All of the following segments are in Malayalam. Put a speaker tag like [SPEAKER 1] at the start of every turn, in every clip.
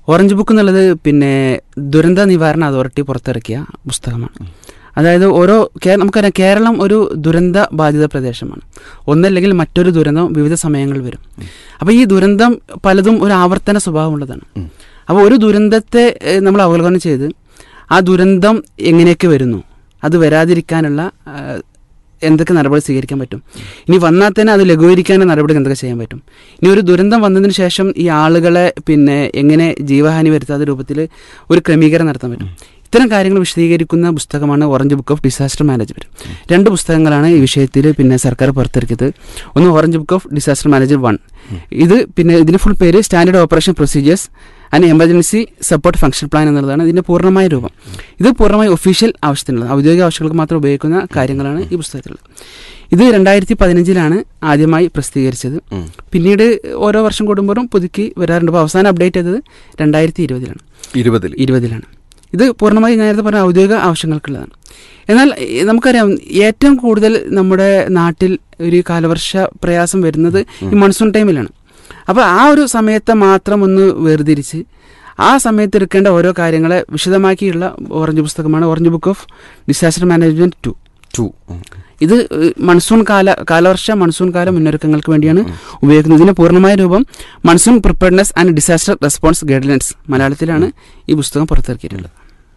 [SPEAKER 1] ഓറഞ്ച് ബുക്ക് എന്നുള്ളത് പിന്നെ ദുരന്ത നിവാരണ അതോറിറ്റി പുറത്തിറക്കിയ പുസ്തകമാണ് അതായത് ഓരോ കേ- നമുക്കറിയാം കേരളം ഒരു ദുരന്ത ബാധിത പ്രദേശമാണ് ഒന്നല്ലെങ്കിൽ മറ്റൊരു ദുരന്തം വിവിധ സമയങ്ങളിൽ വരും അപ്പോൾ ഈ ദുരന്തം പലതും ഒരു ആവർത്തന സ്വഭാവമുള്ളതാണ് അപ്പോൾ ഒരു ദുരന്തത്തെ ഏഹ്, നമ്മൾ അവലോകനം ചെയ്ത് ആ ദുരന്തം എങ്ങനെയൊക്കെ വരുന്നു അത് വരാതിരിക്കാനുള്ള ആ, എന്തൊക്കെ നടപടി സ്വീകരിക്കാൻ പറ്റും ഇനി വന്നാൽ തന്നെ അത് ലഘൂകരിക്കാനുള്ള നടപടി എന്തൊക്കെ ചെയ്യാൻ പറ്റും ഇനി ഒരു ദുരന്തം വന്നതിന് ശേഷം ഈ ആളുകളെ പിന്നെ എങ്ങനെ ജീവഹാനി വരുത്താത്ത രൂപത്തിൽ ഒരു ക്രമീകരണം നടത്താൻ പറ്റും ഇത്തരം കാര്യങ്ങൾ വിശദീകരിക്കുന്ന പുസ്തകമാണ് orange book of disaster management രണ്ട് പുസ്തകങ്ങളാണ് ഈ വിഷയത്തിൽ പിന്നെ സർക്കാർ പുറത്തിറക്കിയത് ഒന്ന് orange book of disaster management one ഇത് പിന്നെ ഇതിന്റെ ഫുൾ പേര് standard operation procedures and emergency support function plan എന്നുള്ളതാണ് ഇതിന്റെ പൂർണ്ണമായ രൂപം ഇത് പൂർണ്ണമായി ഒഫീഷ്യൽ ആവശ്യത്തിനുള്ളത് ഔദ്യോഗിക ആവശ്യങ്ങൾക്ക് മാത്രം ഉപയോഗിക്കുന്ന കാര്യങ്ങളാണ് ഈ പുസ്തകത്തിലുള്ളത് ഇത് രണ്ടായിരത്തി പതിനഞ്ചിലാണ് ആദ്യമായി പ്രസിദ്ധീകരിച്ചത് പിന്നീട് ഓരോ വർഷം കൂടുമ്പോഴും പുതുക്കി വരാറുണ്ട് അപ്പോൾ അവസാനം അപ്ഡേറ്റ് ചെയ്തത് രണ്ടായിരത്തി ഇരുപതിലാണ്
[SPEAKER 2] ഇരുപതിൽ
[SPEAKER 1] ഇരുപതിലാണ് ഇത് പൂർണ്ണമായി ഞാൻ നേരത്തെ പറഞ്ഞ ഔദ്യോഗിക ആവശ്യങ്ങൾക്കുള്ളതാണ് എന്നാൽ ഈ നമുക്കറിയാം ഏറ്റവും കൂടുതൽ നമ്മുടെ നാട്ടിൽ ഒരു കാലവർഷ പ്രയാസം വരുന്നത് ഈ മൺസൂൺ ടൈമിലാണ് അപ്പോൾ ആ ഒരു സമയത്തെ മാത്രം ഒന്ന് വേർതിരിച്ച് ആ സമയത്ത് എടുക്കേണ്ട ഓരോ കാര്യങ്ങളെ വിശദമാക്കിയുള്ള ഓറഞ്ച് പുസ്തകമാണ് orange book of disaster management two
[SPEAKER 2] two
[SPEAKER 1] ഇത് ഏഹ്, മൺസൂൺ കാല കാലവർഷ മൺസൂൺ കാല മുന്നൊരുക്കങ്ങൾക്ക് വേണ്ടിയാണ് ഉപയോഗിക്കുന്നത് ഇതിന്റെ പൂർണ്ണമായ രൂപം monsoon preparedness and disaster response guidelines മലയാളത്തിലാണ് ഈ പുസ്തകം പുറത്തിറക്കിയിട്ടുള്ളത്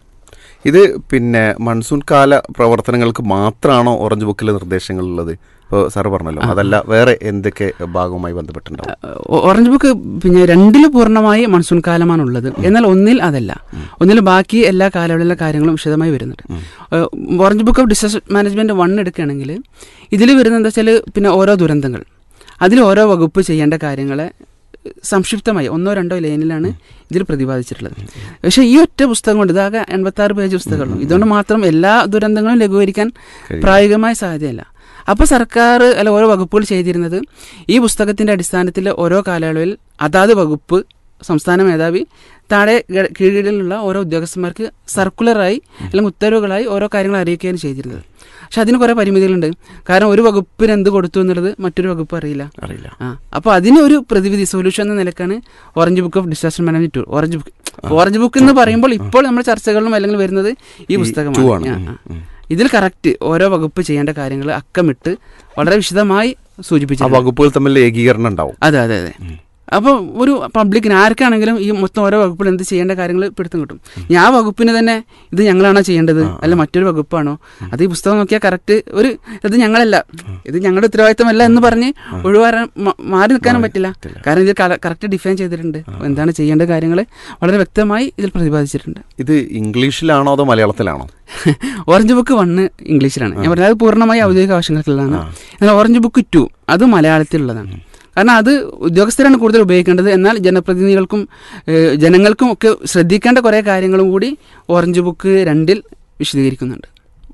[SPEAKER 2] ഇത് പിന്നെ മൺസൂൺ കാല പ്രവർത്തനങ്ങൾക്ക് മാത്രമാണോ ഓറഞ്ച് ബുക്കിലെ നിർദ്ദേശങ്ങളുള്ളത് ഇപ്പോൾ സാറ് പറഞ്ഞല്ലോ അതല്ല വേറെ എന്തൊക്കെ ഭാഗവുമായി ബന്ധപ്പെട്ടുണ്ടാവും
[SPEAKER 1] ഓ- ഓറഞ്ച് ബുക്ക് പിന്നെ രണ്ടിൽ പൂർണ്ണമായി മൺസൂൺ കാലമാണ് ഉള്ളത് എന്നാൽ ഒന്നിൽ അതല്ല ഒന്നിൽ ബാക്കി എല്ലാ കാലയളവിലെ കാര്യങ്ങളും വിശദമായി വരുന്നുണ്ട് ഏഹ്, orange book of disaster management one എടുക്കുകയാണെങ്കിൽ ഇതിൽ വരുന്നത് എന്താ വെച്ചാൽ പിന്നെ ഓരോ ദുരന്തങ്ങൾ അതിൽ ഓരോ വകുപ്പ് ചെയ്യേണ്ട കാര്യങ്ങളെ സംക്ഷിപ്തമായി ഒന്നോ രണ്ടോ ലൈനിലാണ് ഇതിൽ പ്രതിപാദിച്ചിട്ടുള്ളത് പക്ഷേ ഈ ഒറ്റ പുസ്തകം കൊണ്ട് ഇതാകെ എൺപത്തി ആറ് പേജ് പുസ്തകമുള്ളൂ ഇതുകൊണ്ട് മാത്രം എല്ലാ ദുരന്തങ്ങളും ലഘൂകരിക്കാൻ പ്രായോഗികമായ സാധ്യതയല്ല അപ്പോൾ സർക്കാർ അല്ല ഓരോ വകുപ്പുകൾ ചെയ്തിരുന്നത് ഈ പുസ്തകത്തിന്റെ അടിസ്ഥാനത്തിൽ ഓരോ കാലയളവിൽ അതാത് വകുപ്പ് സംസ്ഥാന മേധാവി താഴെ ഗ- കീഴിലുള്ള ഓരോ ഉദ്യോഗസ്ഥന്മാർക്ക് സർക്കുലറായി അല്ലെങ്കിൽ ഉത്തരവുകളായി ഓരോ കാര്യങ്ങൾ അറിയിക്കുകയാണ് ചെയ്തിരുന്നത് പക്ഷെ അതിന് കുറേ പരിമിതികളുണ്ട് കാരണം ഒരു വകുപ്പിന് എന്ത് കൊടുത്തു എന്നുള്ളത് മറ്റൊരു വകുപ്പ് അറിയില്ല
[SPEAKER 2] അറിയില്ല
[SPEAKER 1] ആ അപ്പോൾ അതിന് ഒരു പ്രതിവിധി സൊല്യൂഷൻ എന്ന നിലക്കാണ് orange book of disaster management two orange book orange book എന്ന് പറയുമ്പോൾ ഇപ്പോൾ നമ്മുടെ ചർച്ചകളിലും അല്ലെങ്കിൽ വരുന്നത് ഈ
[SPEAKER 2] two
[SPEAKER 1] പുസ്തകമാണ്
[SPEAKER 2] ആണ്.
[SPEAKER 1] ആ, ആ. ഇതിൽ കറക്റ്റ് ഓരോ വകുപ്പ് ചെയ്യേണ്ട കാര്യങ്ങൾ അക്കമിട്ട് വളരെ വിശദമായി
[SPEAKER 2] ആ
[SPEAKER 1] സൂചിപ്പിച്ചു
[SPEAKER 2] വകുപ്പുകൾ തമ്മിൽ ഏകീകരണം ഉണ്ടാവും
[SPEAKER 1] അതെ അതെ അതെ അപ്പോൾ ഒരു പബ്ലിക്കിന് ആർക്കാണെങ്കിലും ഈ മൊത്തം ഓരോ വകുപ്പിൽ എന്ത് ചെയ്യേണ്ട കാര്യങ്ങൾ പിടുത്തം കിട്ടും ഞാൻ ആ വകുപ്പിന് തന്നെ ഇത് ഞങ്ങളാണോ ചെയ്യേണ്ടത് അല്ല മറ്റൊരു വകുപ്പാണോ അത് ഈ പുസ്തകം നോക്കിയാൽ കറക്റ്റ് ഒരു ഇത് ഞങ്ങളല്ല ഇത് ഞങ്ങളുടെ ഉത്തരവാദിത്തമല്ല എന്ന് പറഞ്ഞ് ഒഴിവാറാൻ മ- മാറി നിൽക്കാനും പറ്റില്ല കാരണം ഇതിൽ കറക്റ്റ് ഡിഫൈൻ ചെയ്തിട്ടുണ്ട് എന്താണ് ചെയ്യേണ്ട കാര്യങ്ങൾ വളരെ വ്യക്തമായി ഇതിൽ പ്രതിപാദിച്ചിട്ടുണ്ട്
[SPEAKER 2] ഇത് ഇംഗ്ലീഷിലാണോ അതോ മലയാളത്തിലാണോ
[SPEAKER 1] ഓറഞ്ച് ബുക്ക് വണ്ണ് ഇംഗ്ലീഷിലാണ് ഞാൻ പറഞ്ഞത് അത് പൂർണ്ണമായി ഔദ്യോഗിക ആവശ്യങ്ങൾക്കുള്ളതാണ് എന്നാൽ ഓറഞ്ച് ബുക്ക് ടു അത് മലയാളത്തിലുള്ളതാണ് കാരണം അത് ഉദ്യോഗസ്ഥരാണ് കൂടുതൽ ഉപയോഗിക്കേണ്ടത് എന്നാൽ ജനപ്രതിനിധികൾക്കും ഏഹ്, ജനങ്ങൾക്കും ഒക്കെ ശ്രദ്ധിക്കേണ്ട കുറേ കാര്യങ്ങളും കൂടി ഓറഞ്ച് ബുക്ക് രണ്ടിൽ വിശദീകരിക്കുന്നുണ്ട്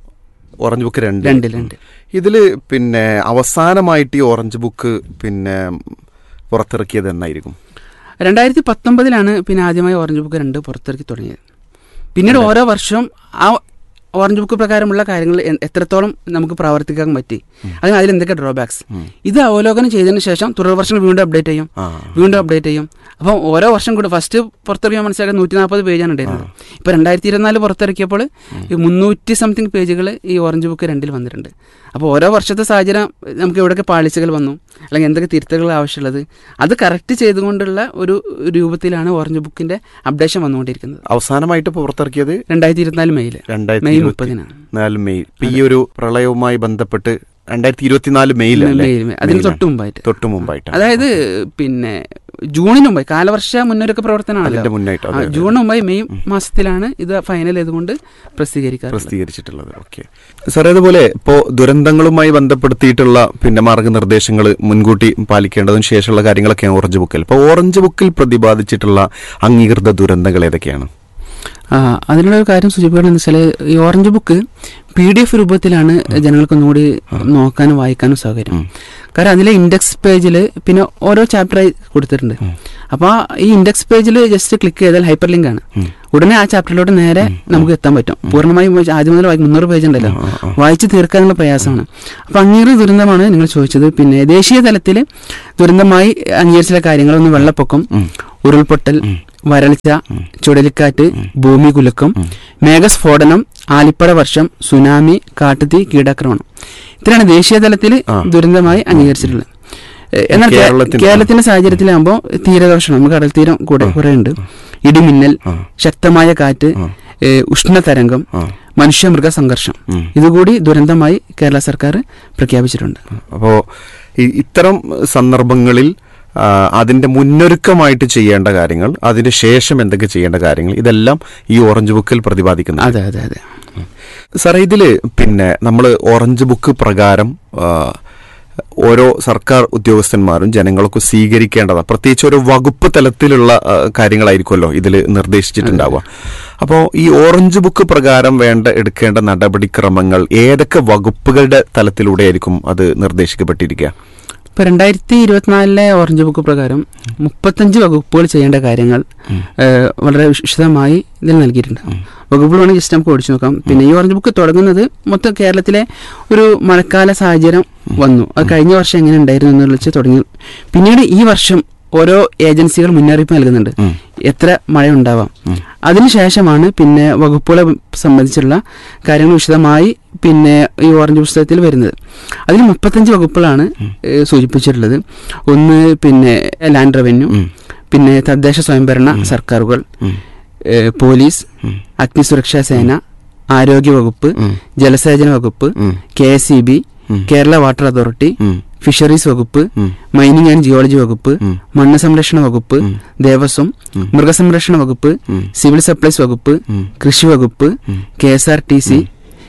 [SPEAKER 2] ഓറഞ്ച് ബുക്ക് രണ്ട്
[SPEAKER 1] രണ്ടിൽ രണ്ട്
[SPEAKER 2] ഇതിൽ പിന്നെ അവസാനമായിട്ട് ഈ ഓറഞ്ച് ബുക്ക് പിന്നെ പുറത്തിറക്കിയത് എന്നായിരിക്കും
[SPEAKER 1] രണ്ടായിരത്തി പത്തൊമ്പതിലാണ് പിന്നെ ആദ്യമായി ഓറഞ്ച് ബുക്ക് രണ്ട് പുറത്തിറക്കി തുടങ്ങിയത് പിന്നീട് ഓരോ വർഷവും ആ ഓറഞ്ച് ബുക്ക് പ്രകാരമുള്ള കാര്യങ്ങൾ എ- എത്രത്തോളം നമുക്ക് പ്രവർത്തിക്കാൻ പറ്റി അതിന് അതിൽ എന്തൊക്കെ ഡ്രോബാക്സ് ഇത് അവലോകനം ചെയ്തതിന് ശേഷം തുടർ വർഷങ്ങൾ വീണ്ടും അപ്ഡേറ്റ് ചെയ്യും
[SPEAKER 2] ആ
[SPEAKER 1] വീണ്ടും അപ്ഡേറ്റ് ചെയ്യും അപ്പം ഓരോ വർഷം കൂടെ ഫസ്റ്റ് പുറത്തിറക്കിയാൽ മനസ്സിലാക്കാൻ നൂറ്റി നാൽപ്പത് പേജാണ് ഉണ്ടായിരുന്നത് ഇപ്പോൾ രണ്ടായിരത്തി ഇരുപത്തിനാല് പുറത്തിറക്കിയപ്പോൾ ഈ മുന്നൂറ്റി സംതിങ് പേജുകൾ ഈ ഓറഞ്ച് ബുക്ക് രണ്ടിൽ വന്നിട്ടുണ്ട് അപ്പോൾ ഓരോ വർഷത്തെ സാഹചര്യം നമുക്ക് എവിടെയൊക്കെ പാളിച്ചകൾ വന്നു അല്ലെങ്കിൽ എന്തൊക്കെ തിരുത്തലുകൾ ആവശ്യമുള്ളത് അത് കറക്റ്റ് ചെയ്തുകൊണ്ടുള്ള ഒരു രൂപത്തിലാണ് ഓറഞ്ച് ബുക്കിന്റെ അപ്ഡേഷൻ വന്നുകൊണ്ടിരിക്കുന്നത്
[SPEAKER 2] അവസാനമായിട്ട് പുറത്തിറക്കിയത്
[SPEAKER 1] രണ്ടായിരത്തി ഇരുപത്തിനാല് മെയ്യിൽ
[SPEAKER 2] രണ്ടായിരത്തി
[SPEAKER 1] മെയ്
[SPEAKER 2] ഇരുപത്തി
[SPEAKER 1] മുപ്പതിനാണ്
[SPEAKER 2] നാല് മെയ് ഇപ്പൊ ഈ ഒരു പ്രളയവുമായി ബന്ധപ്പെട്ട് രണ്ടായിരത്തി ഇരുപത്തിനാല് മെയ്യിലല്ലേ
[SPEAKER 1] മെയ്യിൽ മെയ്. അതിന്
[SPEAKER 2] മെയ്യിലാണ്.
[SPEAKER 1] തൊട്ട് മുമ്പായിട്ട്
[SPEAKER 2] തൊട്ട് മുമ്പായിട്ടാണ്
[SPEAKER 1] അതായത് പിന്നെ ജൂണിന് മുമ്പായി കാലവർഷ മുന്നൊരുക്ക പ്രവർത്തനമാണല്ലോ
[SPEAKER 2] അതിന്റെ മുന്നായിട്ട്
[SPEAKER 1] ആ,
[SPEAKER 2] അതെ, അതെ.
[SPEAKER 1] ജൂൺ മുമ്പായി മെയ് മാസത്തിലാണ് ഇത് ഫൈനൽ ചെയ്തുകൊണ്ട് പ്രസിദ്ധീകരിക്കാറ്
[SPEAKER 2] പ്രസിദ്ധീകരിച്ചിട്ടുള്ളത് ഓക്കെ സാർ അതുപോലെ ഇപ്പോൾ ദുരന്തങ്ങളുമായി ബന്ധപ്പെടുത്തിയിട്ടുള്ള പിന്നെ മാർഗനിർദ്ദേശങ്ങൾ മുൻകൂട്ടി പാലിക്കേണ്ടതും ശേഷമുള്ള കാര്യങ്ങളൊക്കെയാണ് ഓറഞ്ച് ബുക്കിൽ ഇപ്പോൾ ഓറഞ്ച് ബുക്കിൽ പ്രതിപാദിച്ചിട്ടുള്ള അംഗീകൃത ദുരന്തങ്ങൾ ഏതൊക്കെയാണ്
[SPEAKER 1] ആ അതിനുള്ള ഒരു കാര്യം സൂചിപ്പിക്കുകയാണെന്ന് വെച്ചാൽ ഈ orange book P D F രൂപത്തിലാണ് ജനങ്ങൾക്ക് ഒന്നുകൂടി നോക്കാനും വായിക്കാനും സൗകര്യം കാരണം അതിലെ ഇൻഡെക്സ് പേജിൽ പിന്നെ ഓരോ ചാപ്റ്ററായി കൊടുത്തിട്ടുണ്ട് അപ്പോൾ ഈ ഇൻഡെക്സ് പേജിൽ ജസ്റ്റ് ക്ലിക്ക് ചെയ്താൽ ഹൈപ്പർ ലിങ്ക് ആണ് ഉടനെ ആ ചാപ്റ്ററിലോട്ട് നേരെ നമുക്ക് എത്താൻ പറ്റും പൂർണ്ണമായും വായിച്ച് ആദ്യം മുതൽ വായിക്കും മുന്നൂറ് പേജ് ഉണ്ടല്ലോ വായിച്ച് തീർക്കാനുള്ള പ്രയാസമാണ് അപ്പം അംഗീകൃത ദുരന്തമാണ് നിങ്ങൾ ചോദിച്ചത് പിന്നെ ദേശീയ തലത്തിൽ ദുരന്തമായി അംഗീകരിച്ചിട്ടുള്ള കാര്യങ്ങൾ ഒന്ന് വെള്ളപ്പൊക്കം ഉരുൾപൊട്ടൽ വരൾച്ച ചുഴലിക്കാറ്റ് ഭൂമി കുലുക്കം മേഘസ്ഫോടനം ആലിപ്പഴ വർഷം സുനാമി കാട്ടുതീ കീടാക്രമണം ഇത്രയാണ് ദേശീയ തലത്തിൽ
[SPEAKER 2] ആ.
[SPEAKER 1] ദുരന്തമായി അംഗീകരിച്ചിട്ടുള്ളത് ഏഹ് എന്നാൽ കേ-
[SPEAKER 2] കേരളത്തിന്
[SPEAKER 1] കേരളത്തിന്റെ സാഹചര്യത്തിലാകുമ്പോൾ തീരദോഷണം നമുക്ക് കടൽ തീരം കൂടെ കുറെ ഉണ്ട് ഇടിമിന്നൽ
[SPEAKER 2] ആ.
[SPEAKER 1] ശക്തമായ കാറ്റ്
[SPEAKER 2] ആ.
[SPEAKER 1] ഏഹ് ഉഷ്ണതരംഗം
[SPEAKER 2] ആ.
[SPEAKER 1] മനുഷ്യമൃഗ സംഘർഷം
[SPEAKER 2] ഉം.
[SPEAKER 1] ഇതുകൂടി ദുരന്തമായി കേരള സർക്കാർ പ്രഖ്യാപിച്ചിട്ടുണ്ട്
[SPEAKER 2] അപ്പോൾ ഇത്തരം സന്ദർഭങ്ങളിൽ ആ, അതിന്റെ മുന്നൊരുക്കമായിട്ട് ചെയ്യേണ്ട കാര്യങ്ങൾ അതിന് ശേഷം എന്തൊക്കെ ചെയ്യേണ്ട കാര്യങ്ങൾ ഇതെല്ലാം ഈ ഓറഞ്ച് ബുക്കിൽ പ്രതിപാദിക്കുന്നു
[SPEAKER 1] അതെ അതെ അതെ
[SPEAKER 2] സാറേ ഇതില് പിന്നെ നമ്മൾ ഓറഞ്ച് ബുക്ക് പ്രകാരം ആ, ഓരോ സർക്കാർ ഉദ്യോഗസ്ഥന്മാരും ജനങ്ങൾക്ക് സ്വീകരിക്കേണ്ടതാണ് പ്രത്യേകിച്ച് ഒരു വകുപ്പ് തലത്തിലുള്ള ആ, കാര്യങ്ങളായിരിക്കുമല്ലോ ഇതിൽ നിർദ്ദേശിച്ചിട്ടുണ്ടാവുക അപ്പോൾ ഈ ഓറഞ്ച് ബുക്ക് പ്രകാരം വേണ്ട എടുക്കേണ്ട നടപടിക്രമങ്ങൾ ഏതൊക്കെ വകുപ്പുകളുടെ തലത്തിലൂടെ ആയിരിക്കും അത് നിർദ്ദേശിക്കപ്പെട്ടിരിക്കുക
[SPEAKER 1] ഇപ്പൊ രണ്ടായിരത്തി ഇരുപത്തിനാലിലെ ഓറഞ്ച് ബുക്ക് പ്രകാരം മുപ്പത്തഞ്ച് വകുപ്പുകൾ ചെയ്യേണ്ട കാര്യങ്ങൾ ഏഹ്, വളരെ വിശദമായി ഇതിൽ നൽകിയിട്ടുണ്ട് വകുപ്പുകൾ വേണമെങ്കിൽ ജസ്റ്റ് നമുക്ക് ഓടിച്ചു നോക്കാം പിന്നെ ഈ ഓറഞ്ച് ബുക്ക് തുടങ്ങുന്നത് മൊത്തം കേരളത്തിലെ ഒരു മഴക്കാല സാഹചര്യം വന്നു അത് കഴിഞ്ഞ വർഷം എങ്ങനെ ഉണ്ടായിരുന്നു എന്നുള്ള വെച്ച് തുടങ്ങി പിന്നീട് ഈ വർഷം ഓരോ ഏജൻസികൾ മുന്നറിയിപ്പ് നൽകുന്നുണ്ട്
[SPEAKER 2] ഉം.
[SPEAKER 1] എത്ര മഴ ഉണ്ടാവാം അതിനുശേഷമാണ് പിന്നെ വകുപ്പുകളെ സംബന്ധിച്ചുള്ള കാര്യങ്ങൾ വിശദമായി പിന്നെ ഈ ഓറഞ്ച് പുസ്തകത്തിൽ വരുന്നത് അതിൽ മുപ്പത്തഞ്ച് വകുപ്പുകളാണ് ഏഹ്, സൂചിപ്പിച്ചിട്ടുള്ളത് ഒന്ന് പിന്നെ ലാൻഡ് റവന്യൂ
[SPEAKER 2] ഉം.
[SPEAKER 1] പിന്നെ തദ്ദേശ സ്വയംഭരണ സർക്കാരുകൾ
[SPEAKER 2] ഉം.
[SPEAKER 1] ഏഹ്, പോലീസ്
[SPEAKER 2] ഉം.
[SPEAKER 1] അഗ്നിസുരക്ഷാ സേന ആരോഗ്യ വകുപ്പ്
[SPEAKER 2] ഉം.
[SPEAKER 1] ജലസേചന വകുപ്പ്
[SPEAKER 2] ഉം.
[SPEAKER 1] കെ എസ് ഇ ബി
[SPEAKER 2] ഉം.
[SPEAKER 1] കേരള വാട്ടർ അതോറിറ്റി
[SPEAKER 2] ഉം.
[SPEAKER 1] ഫിഷറീസ് വകുപ്പ്
[SPEAKER 2] ഉം.
[SPEAKER 1] മൈനിങ് ആൻഡ് ജിയോളജി വകുപ്പ്
[SPEAKER 2] ഉം.
[SPEAKER 1] മണ്ണ് സംരക്ഷണ വകുപ്പ്
[SPEAKER 2] ഉം.
[SPEAKER 1] ദേവസ്വം
[SPEAKER 2] ഉം.
[SPEAKER 1] മൃഗസംരക്ഷണ വകുപ്പ്
[SPEAKER 2] ഉം.
[SPEAKER 1] സിവിൽ സപ്ലൈസ് വകുപ്പ്
[SPEAKER 2] ഉം.
[SPEAKER 1] കൃഷി വകുപ്പ്
[SPEAKER 2] ഉം.
[SPEAKER 1] K S R T C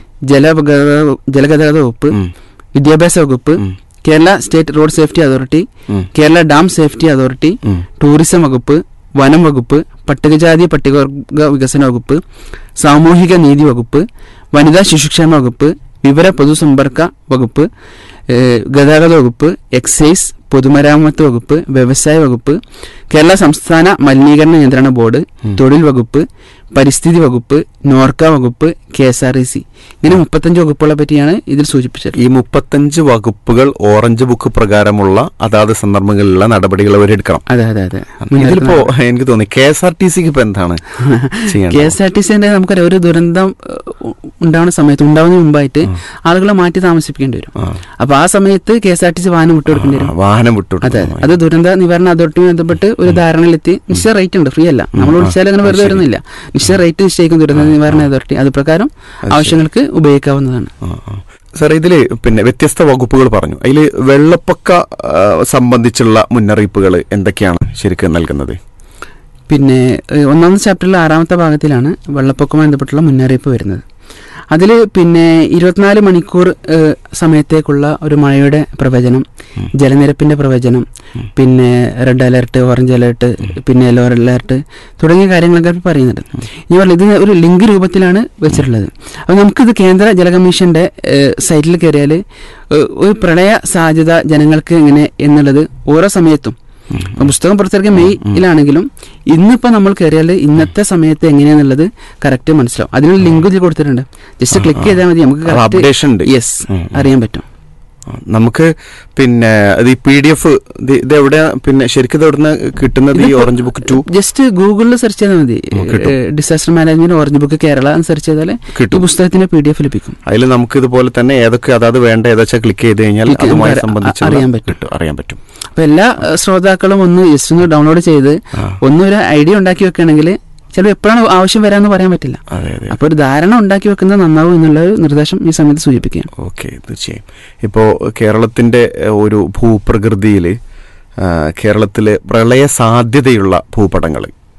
[SPEAKER 1] ജലഗതാഗത ജലഗതാഗത വകുപ്പ്
[SPEAKER 2] ഉം.
[SPEAKER 1] വിദ്യാഭ്യാസ വകുപ്പ്
[SPEAKER 2] ഉം.
[SPEAKER 1] Kerala state road safety authority
[SPEAKER 2] ഉം.
[SPEAKER 1] കേരള ഡാം സേഫ്റ്റി അതോറിറ്റി
[SPEAKER 2] ഉം.
[SPEAKER 1] ടൂറിസം വകുപ്പ് വനം വകുപ്പ് പട്ടികജാതി പട്ടികവർഗ വികസന വകുപ്പ് സാമൂഹിക നീതി വകുപ്പ് വനിതാ ശിശുക്ഷേമ വകുപ്പ് വിവര പൊതുസമ്പർക്ക വകുപ്പ് ഏഹ്, ഗതാഗത വകുപ്പ് എക്സൈസ് പൊതുമരാമത്ത് വകുപ്പ് വ്യവസായ വകുപ്പ് കേരള സംസ്ഥാന മലിനീകരണ നിയന്ത്രണ ബോർഡ് തൊഴിൽ വകുപ്പ് പരിസ്ഥിതി വകുപ്പ് നോർക്ക വകുപ്പ് K S R E C ഇങ്ങനെ മുപ്പത്തഞ്ച് വകുപ്പുകളെ പറ്റിയാണ് ഇതിൽ സൂചിപ്പിച്ചത്
[SPEAKER 2] ഈ മുപ്പത്തഞ്ച് വകുപ്പുകൾ ഓറഞ്ച് ബുക്ക് പ്രകാരമുള്ള അതാത് സന്ദർഭങ്ങളിലുള്ള നടപടികൾ അവരെടുക്കണം
[SPEAKER 1] അതെ അതെ അതെ
[SPEAKER 2] ഇതിലിപ്പോ എനിക്ക് തോന്നി കെ എസ് ആർ ടി സിക്ക് ഇപ്പൊ എന്താണ്
[SPEAKER 1] കെ
[SPEAKER 2] ചെയ്യേണ്ടത്
[SPEAKER 1] എസ് ആർ ടി സിന്റെ നമുക്കറിയാം ഒരു ദുരന്തം ഏഹ്, ഉണ്ടാവുന്ന സമയത്ത് ഉണ്ടാവുന്നതിന് മുമ്പായിട്ട് ആളുകളെ മാറ്റി താമസിപ്പിക്കേണ്ടി വരും
[SPEAKER 2] ആ.
[SPEAKER 1] അപ്പൊ ആ സമയത്ത് K S R T C വാഹനം വിട്ടുകൊടുക്കേണ്ടി വരും
[SPEAKER 2] ആ, വാഹനം വിട്ടു
[SPEAKER 1] അതെ അതെ അത് ദുരന്ത നിവാരണ അതോറിറ്റിയുമായി ബന്ധപ്പെട്ട് ഒരു ധാരണയിലെത്തി നിശ്ചയ റേറ്റ് ഉണ്ട് ഫ്രീ അല്ല നമ്മൾ വിളിച്ചാൽ അങ്ങനെ വെറുതെ വരുന്നില്ല നിശ്ചയ റേറ്റ് നിശ്ചയിക്കും ദുരന്ത നിവാരണ അതോറിറ്റി അത് പ്രകാരം ആവശ്യങ്ങൾക്ക് ഉപയോഗിക്കാവുന്നതാണ്
[SPEAKER 2] സാർ ഇതില് പിന്നെ വ്യത്യസ്ത വകുപ്പുകൾ പറഞ്ഞു അതിൽ വെള്ളപ്പൊക്ക ആ, സംബന്ധിച്ചുള്ള മുന്നറിയിപ്പുകൾ എന്തൊക്കെയാണ് ശരിക്കും നൽകുന്നത്
[SPEAKER 1] പിന്നെ ഏഹ്, ഒന്നാമത്തെ ചാപ്റ്ററിലെ ആറാമത്തെ ഭാഗത്തിലാണ് വെള്ളപ്പൊക്കവുമായി ബന്ധപ്പെട്ടുള്ള മുന്നറിയിപ്പ് വരുന്നത് അതിൽ പിന്നെ ഇരുപത്തിനാല് മണിക്കൂർ ഏഹ്, സമയത്തേക്കുള്ള ഒരു മഴയുടെ പ്രവചനം ജലനിരപ്പിന്റെ പ്രവചനം പിന്നെ റെഡ് അലേർട്ട് ഓറഞ്ച് അലേർട്ട് പിന്നെ യെല്ലോ അലേർട്ട് തുടങ്ങിയ കാര്യങ്ങളൊക്കെ അതിൽ പറയുന്നുണ്ട് ഇനി പറഞ്ഞ ഇത് ഒരു ലിങ്ക് രൂപത്തിലാണ് വെച്ചിട്ടുള്ളത് അപ്പോൾ നമുക്കിത് കേന്ദ്ര ജല കമ്മീഷന്റെ ഏഹ്, സൈറ്റിൽ കയറിയാൽ ഏഹ്, ഒരു പ്രളയ സാധ്യത ജനങ്ങൾക്ക് എങ്ങനെ എന്നുള്ളത് ഓരോ സമയത്തും ഇപ്പൊ പുസ്തകം പുറത്തിറക്കിയ മെയ്യിലാണെങ്കിലും ഇന്നിപ്പോ നമ്മൾ കയറിയാൽ ഇന്നത്തെ സമയത്ത് എങ്ങനെയാന്നുള്ളത് കറക്റ്റ് മനസ്സിലാവും അതിനൊരു ലിങ്ക് ഇതിൽ കൊടുത്തിട്ടുണ്ട് ജസ്റ്റ് ക്ലിക്ക് ചെയ്താൽ മതി നമുക്ക്
[SPEAKER 2] അത് updation ഉണ്ട്.
[SPEAKER 1] യെസ്
[SPEAKER 2] ഉം.
[SPEAKER 1] അറിയാൻ പറ്റും
[SPEAKER 2] ആ, നമുക്ക് പിന്നെ ഇത് ഈ പി ഡി എഫ് ഇത് എവിടെ പിന്നെ ശരിക്കും ഇത് എവിടുന്ന് കിട്ടുന്നത് ഈ ഓറഞ്ച് ബുക്ക് ടു
[SPEAKER 1] ജസ്റ്റ് ഗൂഗിളിൽ സെർച്ച് ചെയ്താൽ മതി
[SPEAKER 2] ഉം, കിട്ടും.
[SPEAKER 1] Disaster management orange book Kerala എന്ന് സെർച്ച് ചെയ്താൽ
[SPEAKER 2] കിട്ടും.
[SPEAKER 1] ഈ പുസ്തകത്തിന്റെ പി ഡി എഫ് ലഭിക്കും
[SPEAKER 2] അതിൽ നമുക്ക് ഇതുപോലെ തന്നെ ഏതൊക്കെ അതാത് വേണ്ട ഏതാച്ചാ ക്ലിക്ക് ചെയ്ത് കഴിഞ്ഞാൽ
[SPEAKER 1] Click
[SPEAKER 2] അതുമായി
[SPEAKER 1] ചെയ്ത്
[SPEAKER 2] സംബന്ധിച്ച്
[SPEAKER 1] അറിയാൻ പറ്റും.
[SPEAKER 2] കിട്ടും അറിയാൻ പറ്റും
[SPEAKER 1] അപ്പൊ എല്ലാ ഏഹ്, ശ്രോതാക്കളും ഒന്ന് ജസ്റ്റ് ഒന്ന് ഡൗൺലോഡ് ചെയ്ത്
[SPEAKER 2] ആ.
[SPEAKER 1] ഒന്നൊരു ഐഡിയ ഉണ്ടാക്കി വെക്കുകയാണെങ്കിൽ ചിലപ്പോൾ എപ്പോഴാണ് ആവശ്യം വരാമെന്ന് പറയാൻ പറ്റില്ല
[SPEAKER 2] അതെ അതെ
[SPEAKER 1] അപ്പൊ ഒരു ധാരണ ഉണ്ടാക്കി വെക്കുന്നത് നന്നാവും എന്നുള്ള ഒരു നിർദ്ദേശം ഈ സമയത്ത് സൂചിപ്പിക്കുകയാണ്
[SPEAKER 2] ഓക്കെ തീർച്ചയായും ഇപ്പോൾ കേരളത്തിൻ്റെ ഏഹ്, ഒരു ഭൂപ്രകൃതിയിൽ കേരളത്തിലെ പ്രളയ സാധ്യതയുള്ള ഭൂപടങ്ങൾ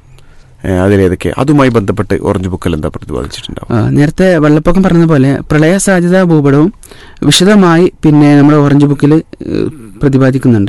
[SPEAKER 2] അതിലേതൊക്കെ അതുമായി ബന്ധപ്പെട്ട് ഓറഞ്ച് ബുക്കിൽ എന്താ പ്രതിപാദിച്ചിട്ടുണ്ടാവും
[SPEAKER 1] ആ, നേരത്തെ വെള്ളപ്പൊക്കം പറഞ്ഞ പോലെ പ്രളയ സാധ്യതാ ഭൂപടവും വിശദമായി പിന്നെ നമ്മുടെ ഓറഞ്ച് ബുക്കിൽ പ്രതിപാദിക്കുന്നുണ്ട്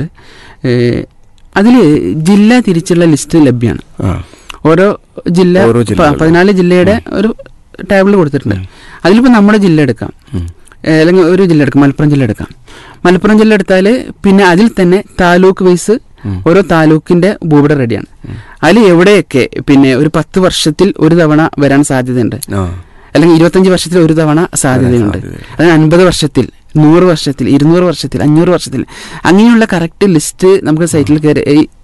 [SPEAKER 1] അതിൽ ജില്ല തിരിച്ചുള്ള ലിസ്റ്റ് ലഭ്യമാണ്
[SPEAKER 2] ആ
[SPEAKER 1] ഓരോ ജില്ല
[SPEAKER 2] ഓരോ
[SPEAKER 1] പ-
[SPEAKER 2] ജില്ലകളും.
[SPEAKER 1] പതിനാല് ജില്ലയുടെ ഒരു ടേബിൾ കൊടുത്തിട്ടുണ്ട് അതിലിപ്പോൾ നമ്മുടെ ജില്ല എടുക്കാം
[SPEAKER 2] ഉം.
[SPEAKER 1] ഏ, അല്ലെങ്കിൽ ഒരു ജില്ല എടുക്കാം മലപ്പുറം ജില്ല എടുക്കാം മലപ്പുറം ജില്ല എടുത്താൽ പിന്നെ അതിൽ തന്നെ താലൂക്ക് വൈസ് ഓരോ താലൂക്കിന്റെ ഭൂപടം റെഡിയാണ് അതിൽ എവിടെയൊക്കെ പിന്നെ ഒരു പത്ത് വർഷത്തിൽ ഒരു തവണ വരാൻ സാധ്യതയുണ്ട്
[SPEAKER 2] ആ
[SPEAKER 1] അല്ലെങ്കിൽ ഇരുപത്തഞ്ച് വർഷത്തിൽ ഒരു തവണ സാധ്യതയുണ്ട്
[SPEAKER 2] സാധ്യതയുണ്ട്.
[SPEAKER 1] അതിന് അൻപത് വർഷത്തിൽ നൂറ് വർഷത്തിൽ ഇരുന്നൂറ് വർഷത്തിൽ അഞ്ഞൂറ് വർഷത്തിൽ അങ്ങനെയുള്ള കറക്റ്റ് ലിസ്റ്റ് നമുക്ക് സൈറ്റിൽ കയറി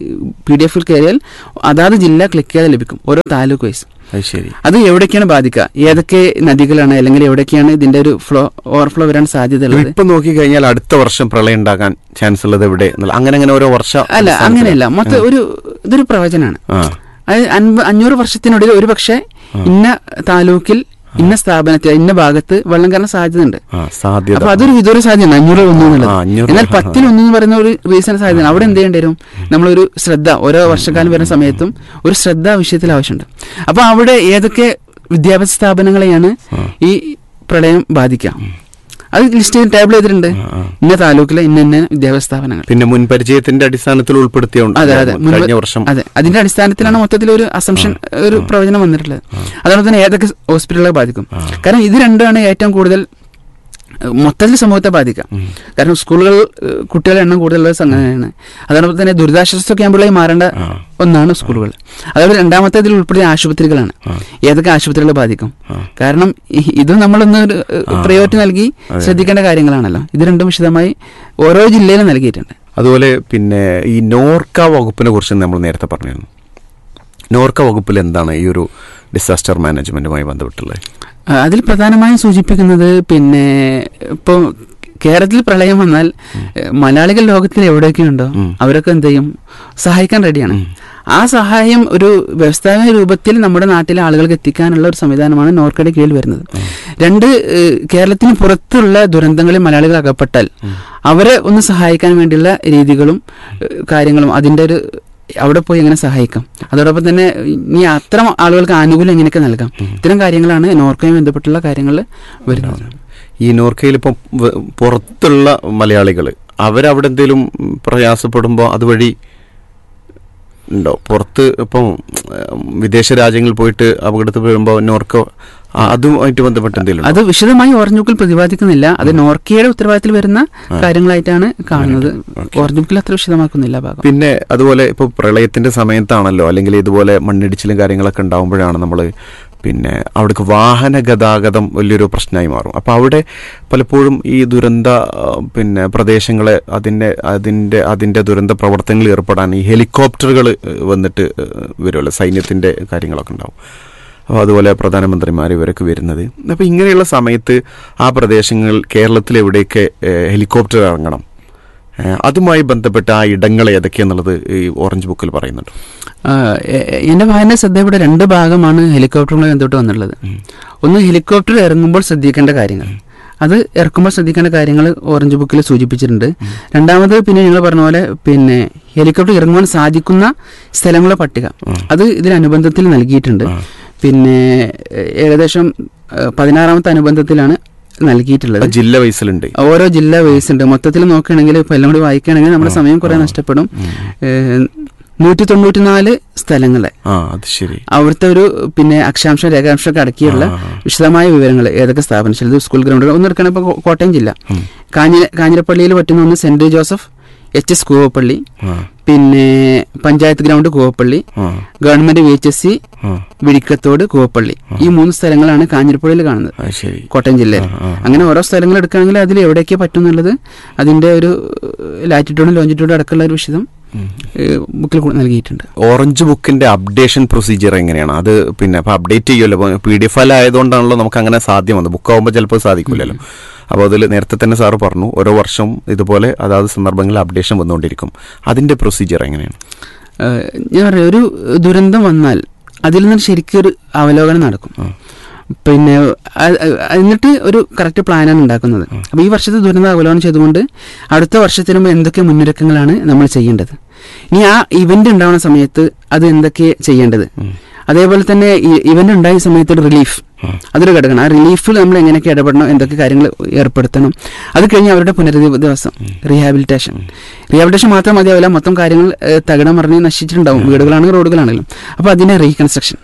[SPEAKER 1] പി ഡി എഫിൽ കയറിയാൽ അതാത് ജില്ല ക്ലിക്ക് ചെയ്താൽ ലഭിക്കും ഓരോ താലൂക്ക് വൈസ്
[SPEAKER 2] അത് ശരി
[SPEAKER 1] അത് എവിടേക്കാണ് ബാധിക്കുക ഏതൊക്കെ നദികളാണ് അല്ലെങ്കിൽ എവിടേക്കാണ് ഇതിന്റെ ഒരു ഫ്ലോ ഓവർഫ്ലോ വരാൻ സാധ്യതയുള്ളത്
[SPEAKER 2] ഇപ്പൊ നോക്കി കഴിഞ്ഞാൽ അടുത്ത വർഷം പ്രളയം ഉണ്ടാകാൻ ചാൻസ് ഉള്ളത് എവിടെ എന്നുള്ള അങ്ങനെ അങ്ങനെ ഓരോ വർഷം
[SPEAKER 1] അല്ല അങ്ങനെയല്ല മൊത്തം ഒരു ഇതൊരു പ്രവചനമാണ്
[SPEAKER 2] ആ
[SPEAKER 1] അത് അൻപ- അഞ്ഞൂറ് വർഷത്തിനുള്ളിൽ ഒരു പക്ഷേ ഇന്ന താലൂക്കിൽ ഇന്ന സ്ഥാപനത്തിൽ ഇന്ന ഭാഗത്ത് വെള്ളം കയറാൻ സാധ്യതയുണ്ട്
[SPEAKER 2] ആ സാധ്യത
[SPEAKER 1] അപ്പൊ അതൊരു വിദൂര സാധ്യതയാണ് അഞ്ഞൂറ് ഒന്ന് എന്നുള്ളത്
[SPEAKER 2] ആ, അഞ്ഞൂറ്
[SPEAKER 1] എന്നാൽ
[SPEAKER 2] ആ,
[SPEAKER 1] പത്തിൽ ഒന്ന് എന്ന് പറയുന്ന ഒരു റീസൺ സാധ്യതയാണ് അവിടെ എന്ത് ചെയ്യേണ്ടി വരും നമ്മളൊരു ശ്രദ്ധ ഓരോ വർഷക്കാലം വരുന്ന സമയത്തും ഒരു ശ്രദ്ധ ആ വിഷയത്തിൽ ആവശ്യമുണ്ട് അപ്പൊ അവിടെ ഏതൊക്കെ വിദ്യാഭ്യാസ സ്ഥാപനങ്ങളെയാണ് ഈ പ്രളയം ബാധിക്കുക അത് ലിസ്റ്റ് ചെയ്ത് ടേബിൾ ചെയ്തിട്ടുണ്ട്
[SPEAKER 2] ആ.
[SPEAKER 1] ഇന്ന താലൂക്കിലെ ഇന്ന ഇന്ന വിദ്യാഭ്യാസ സ്ഥാപനങ്ങൾ
[SPEAKER 2] പിന്നെ മുൻപരിചയത്തിന്റെ അടിസ്ഥാനത്തിൽ ഉൾപ്പെടുത്തിയുണ്ട്
[SPEAKER 1] അതെ അതെ മുൻപ്
[SPEAKER 2] കഴിഞ്ഞ വർഷം
[SPEAKER 1] അതെ അതിന്റെ അടിസ്ഥാനത്തിലാണ് മൊത്തത്തിൽ ഒരു അസംഷൻ ഒരു പ്രവചനം വന്നിട്ടുള്ളത് അതുകൊണ്ട് തന്നെ ഏതൊക്കെ ഹോസ്പിറ്റലുകളെ ബാധിക്കും കാരണം ഇത് രണ്ടുമാണ് ഏറ്റവും കൂടുതൽ ഏഹ്, മൊത്തത്തിൽ സമൂഹത്തെ ബാധിക്കാം കാരണം സ്കൂളുകൾ ഏഹ്, കുട്ടികളുടെ എണ്ണം കൂടുതലുള്ള സംഘടനയാണ് അതോടൊപ്പം തന്നെ ദുരിതാശ്വാസ ക്യാമ്പുകളായി മാറേണ്ട ഒന്നാണ് സ്കൂളുകൾ അതേപോലെ രണ്ടാമത്തെ ഇതിൽ ഉൾപ്പെടുന്ന ആശുപത്രികളാണ് ഏതൊക്കെ ആശുപത്രികളെ ബാധിക്കും കാരണം ഇ- ഇത് നമ്മളൊന്ന് ഒരു പ്രയോറിറ്റി നൽകി ശ്രദ്ധിക്കേണ്ട കാര്യങ്ങളാണല്ലോ ഇത് രണ്ടും വിശദമായി ഓരോ ജില്ലയിലും നൽകിയിട്ടുണ്ട്
[SPEAKER 2] അതുപോലെ പിന്നെ ഈ നോർക്ക വകുപ്പിനെ കുറിച്ച് നമ്മൾ നേരത്തെ പറഞ്ഞിരുന്നു നോർക്ക വകുപ്പിൽ എന്താണ് ഈ ഒരു ഡിസാസ്റ്റർ മാനേജ്മെന്റുമായി ബന്ധപ്പെട്ടുള്ളത്
[SPEAKER 1] ആ, അതിൽ പ്രധാനമായും സൂചിപ്പിക്കുന്നത് പിന്നെ ഇപ്പോൾ കേരളത്തിൽ പ്രളയം വന്നാൽ ഏഹ്, മലയാളികൾ ലോകത്തിൽ എവിടെയൊക്കെ ഉണ്ടോ അവരൊക്കെ എന്ത് ചെയ്യും സഹായിക്കാൻ റെഡിയാണ് ആ സഹായം ഒരു വ്യവസ്ഥാപിക രൂപത്തിൽ നമ്മുടെ നാട്ടിലെ ആളുകൾക്ക് എത്തിക്കാനുള്ള ഒരു സംവിധാനമാണ് നോർക്കയുടെ കീഴിൽ വരുന്നത് രണ്ട് ഏഹ്, കേരളത്തിന് പുറത്തുള്ള ദുരന്തങ്ങളിൽ മലയാളികൾ അകപ്പെട്ടാൽ അവരെ ഒന്ന് സഹായിക്കാൻ വേണ്ടിയുള്ള രീതികളും ഏഹ്, കാര്യങ്ങളും അതിൻ്റെ ഒരു അവിടെ പോയി എങ്ങനെ സഹായിക്കാം അതോടൊപ്പം തന്നെ ഇനി അത്തരം ആളുകൾക്ക് ആനുകൂല്യം എങ്ങനെയൊക്കെ നൽകാം ഇത്തരം കാര്യങ്ങളാണ് നോർക്കയുമായി ബന്ധപ്പെട്ടുള്ള കാര്യങ്ങൾ വരുന്നത്
[SPEAKER 2] ഈ നോർക്കയിൽ ഇപ്പം വ- പുറത്തുള്ള മലയാളികൾ അവരവിടെ എന്തെങ്കിലും പ്രയാസപ്പെടുമ്പോൾ അതുവഴി ഉണ്ടോ പുറത്ത് ഇപ്പം ഉം, വിദേശ രാജ്യങ്ങളിൽ പോയിട്ട് അപകടത്തിൽ വീഴുമ്പോൾ നോർക്ക ആ, അതുമായിട്ട് ബന്ധപ്പെട്ട് എന്തെങ്കിലും
[SPEAKER 1] അത് വിശദമായി ഓറഞ്ച് ബുക്കിൽ പ്രതിപാദിക്കുന്നില്ല അത് നോർക്കയുടെ ഉത്തരവാദിത്തത്തിൽ വരുന്ന കാര്യങ്ങളായിട്ടാണ് കാണുന്നത് ഓറഞ്ച് ബുക്കിൽ അത്ര വിശദമാക്കുന്നില്ല ആ ഭാഗം
[SPEAKER 2] പിന്നെ അതുപോലെ ഇപ്പോൾ പ്രളയത്തിന്റെ സമയത്താണല്ലോ അല്ലെങ്കിൽ ഇതുപോലെ മണ്ണിടിച്ചിലും കാര്യങ്ങളൊക്കെ ഉണ്ടാവുമ്പോഴാണ് നമ്മൾ പിന്നെ അവിടേക്ക് വാഹന ഗതാഗതം വലിയൊരു പ്രശ്നമായി മാറും അപ്പോൾ അവിടെ പലപ്പോഴും ഈ ദുരന്ത ആ, പിന്നെ പ്രദേശങ്ങളെ അതിൻ്റെ അതിൻ്റെ അതിൻ്റെ ദുരന്ത പ്രവർത്തനങ്ങളിൽ ഏർപ്പെടാൻ ഈ ഹെലികോപ്റ്ററുകൾ വന്നിട്ട് ഏഹ്, വരുമല്ലോ സൈന്യത്തിൻ്റെ കാര്യങ്ങളൊക്കെ ഉണ്ടാവും അപ്പോൾ അതുപോലെ പ്രധാനമന്ത്രിമാർ ഇവരൊക്കെ വരുന്നത് അപ്പോൾ ഇങ്ങനെയുള്ള സമയത്ത് ആ പ്രദേശങ്ങൾ കേരളത്തിൽ എവിടെയൊക്കെ ഏഹ്, ഹെലികോപ്റ്റർ ഇറങ്ങണം ഏഹ് അതുമായി ബന്ധപ്പെട്ട ആ ഇടങ്ങൾ ഏതൊക്കെയാന്നുള്ളത് ഈ ഓറഞ്ച് ബുക്കിൽ പറയുന്നുണ്ട്
[SPEAKER 1] ആ, എ- എ- എന്റെ വായന ശ്രദ്ധയുടെ രണ്ട് ഭാഗമാണ് ഹെലികോപ്റ്ററുമായി ബന്ധപ്പെട്ട് വന്നിട്ടുള്ളത് ഒന്ന് ഹെലികോപ്റ്റർ ഇറങ്ങുമ്പോൾ ശ്രദ്ധിക്കേണ്ട കാര്യങ്ങൾ അത് ഇറക്കുമ്പോൾ ശ്രദ്ധിക്കേണ്ട കാര്യങ്ങൾ ഓറഞ്ച് ബുക്കിൽ സൂചിപ്പിച്ചിട്ടുണ്ട് രണ്ടാമത് പിന്നെ നിങ്ങൾ പറഞ്ഞ പോലെ പിന്നെ ഹെലികോപ്റ്റർ ഇറങ്ങുവാൻ സാധിക്കുന്ന സ്ഥലങ്ങളുടെ പട്ടിക അത് ഇതിനനുബന്ധത്തിൽ നൽകിയിട്ടുണ്ട് പിന്നെ എ- ഏകദേശം ഏ, പതിനാറാമത്തെ അനുബന്ധത്തിലാണ് നൽകിയിട്ടുള്ളത്
[SPEAKER 2] ജില്ല വയസ്സിലുണ്ട്
[SPEAKER 1] ഓരോ ജില്ല വേസ് ഉണ്ട് മൊത്തത്തിൽ നോക്കുകയാണെങ്കിൽ ഇപ്പൊ എല്ലാം കൂടി വായിക്കുകയാണെങ്കിൽ നമ്മുടെ സമയം കുറെ നഷ്ടപ്പെടും നൂറ്റി തൊണ്ണൂറ്റിനാല് സ്ഥലങ്ങളെ
[SPEAKER 2] ആ അത് ശരി
[SPEAKER 1] അവിടുത്തെ ഒരു പിന്നെ അക്ഷാംശം രേഖാംശം ഒക്കെ അടക്കിയുള്ള വിശദമായ വിവരങ്ങൾ ഏതൊക്കെ സ്ഥാപനം ചിലത് സ്കൂൾ ഗ്രൗണ്ടുകൾ ഒന്ന് എടുക്കുകയാണെങ്കിൽ ഇപ്പോൾ കോട്ടയം ജില്ല കാഞ്ഞി കാഞ്ഞിരപ്പള്ളിയിൽ പറ്റുന്ന ഒന്ന് saint Joseph H S Koovappally
[SPEAKER 2] ആ
[SPEAKER 1] പിന്നെ പഞ്ചായത്ത് ഗ്രൗണ്ട് കൂവപ്പള്ളി
[SPEAKER 2] ആ
[SPEAKER 1] government V H S C
[SPEAKER 2] ആ
[SPEAKER 1] വിഴിക്കത്തോട് കൂവപ്പള്ളി ഈ മൂന്ന് സ്ഥലങ്ങളാണ് കാഞ്ഞിരപ്പള്ളിയിൽ കാണുന്നത്
[SPEAKER 2] അത് ശരി
[SPEAKER 1] കോട്ടയം ജില്ലയിൽ അങ്ങനെ ഓരോ സ്ഥലങ്ങൾ എടുക്കുകയാണെങ്കിൽ അതിൽ എവിടെയൊക്കെ പറ്റും എന്നുള്ളത് അതിന്റെ ഒരു ലാറ്റിറ്റ്യൂഡും ലോഞ്ചിറ്റ്യൂഡും അടക്കമുള്ള ഒരു വിശദം ഏഹ്, ബുക്കിൽ കൂ- നൽകിയിട്ടുണ്ട്
[SPEAKER 2] ഓറഞ്ച് ബുക്കിന്റെ അപ്ഡേഷൻ പ്രൊസീജിയർ എങ്ങനെയാണ് അത് പിന്നെ അപ്പൊ അപ്ഡേറ്റ് ചെയ്യുമല്ലോ പി ഡി എഫ് ഫയൽ ആയതുകൊണ്ടാണല്ലോ നമുക്ക് അങ്ങനെ സാധ്യമാണ് ബുക്ക് ആകുമ്പോൾ ചിലപ്പോൾ സാധിക്കില്ലല്ലോ അപ്പോൾ അതിൽ നേരത്തെ തന്നെ സാറ് പറഞ്ഞു ഓരോ വർഷവും ഇതുപോലെ അതാത് സന്ദർഭങ്ങളിൽ അപ്ഡേഷൻ വന്നുകൊണ്ടിരിക്കും അതിന്റെ പ്രൊസീജിയർ എങ്ങനെയാണ്
[SPEAKER 1] ഏഹ്, ഞാൻ പറയാം ഒരു ദുരന്തം വന്നാൽ അതിൽ നിന്ന് ശരിക്കും ഒരു അവലോകനം നടക്കും പിന്നെ അത് അത് എന്നിട്ട് ഒരു കറക്റ്റ് പ്ലാനാണ് ഉണ്ടാക്കുന്നത് അപ്പോൾ ഈ വർഷത്തെ ദുരന്തം അവലോകനം ചെയ്തുകൊണ്ട് അടുത്ത വർഷത്തിന് മുമ്പ് എന്തൊക്കെ മുന്നൊരുക്കങ്ങളാണ് നമ്മൾ ചെയ്യേണ്ടത് ഇനി ആ ഇവന്റ് ഉണ്ടാവുന്ന സമയത്ത് അത് എന്തൊക്കെ ചെയ്യേണ്ടത് അതേപോലെ തന്നെ ഈ ഇവന്റ് ഉണ്ടായ സമയത്ത് ഒരു റിലീഫ് അതൊരു ഘടകമാണ് ആ റിലീഫിൽ നമ്മൾ എങ്ങനെയൊക്കെ ഇടപെടണം എന്തൊക്കെ കാര്യങ്ങൾ ഏർപ്പെടുത്തണം അത് കഴിഞ്ഞ് അവരുടെ പുനരധിവാസം റീഹാബിലിറ്റേഷൻ റീഹാബിലിറ്റേഷൻ മാത്രം മതിയാവില്ല മൊത്തം കാര്യങ്ങൾ ഏഹ്, തകിടം മറിഞ്ഞ് നശിച്ചിട്ടുണ്ടാവും വീടുകളാണെങ്കിലും റോഡുകളാണെങ്കിലും അപ്പോൾ അതിന്റെ റീകൺസ്ട്രക്ഷൻ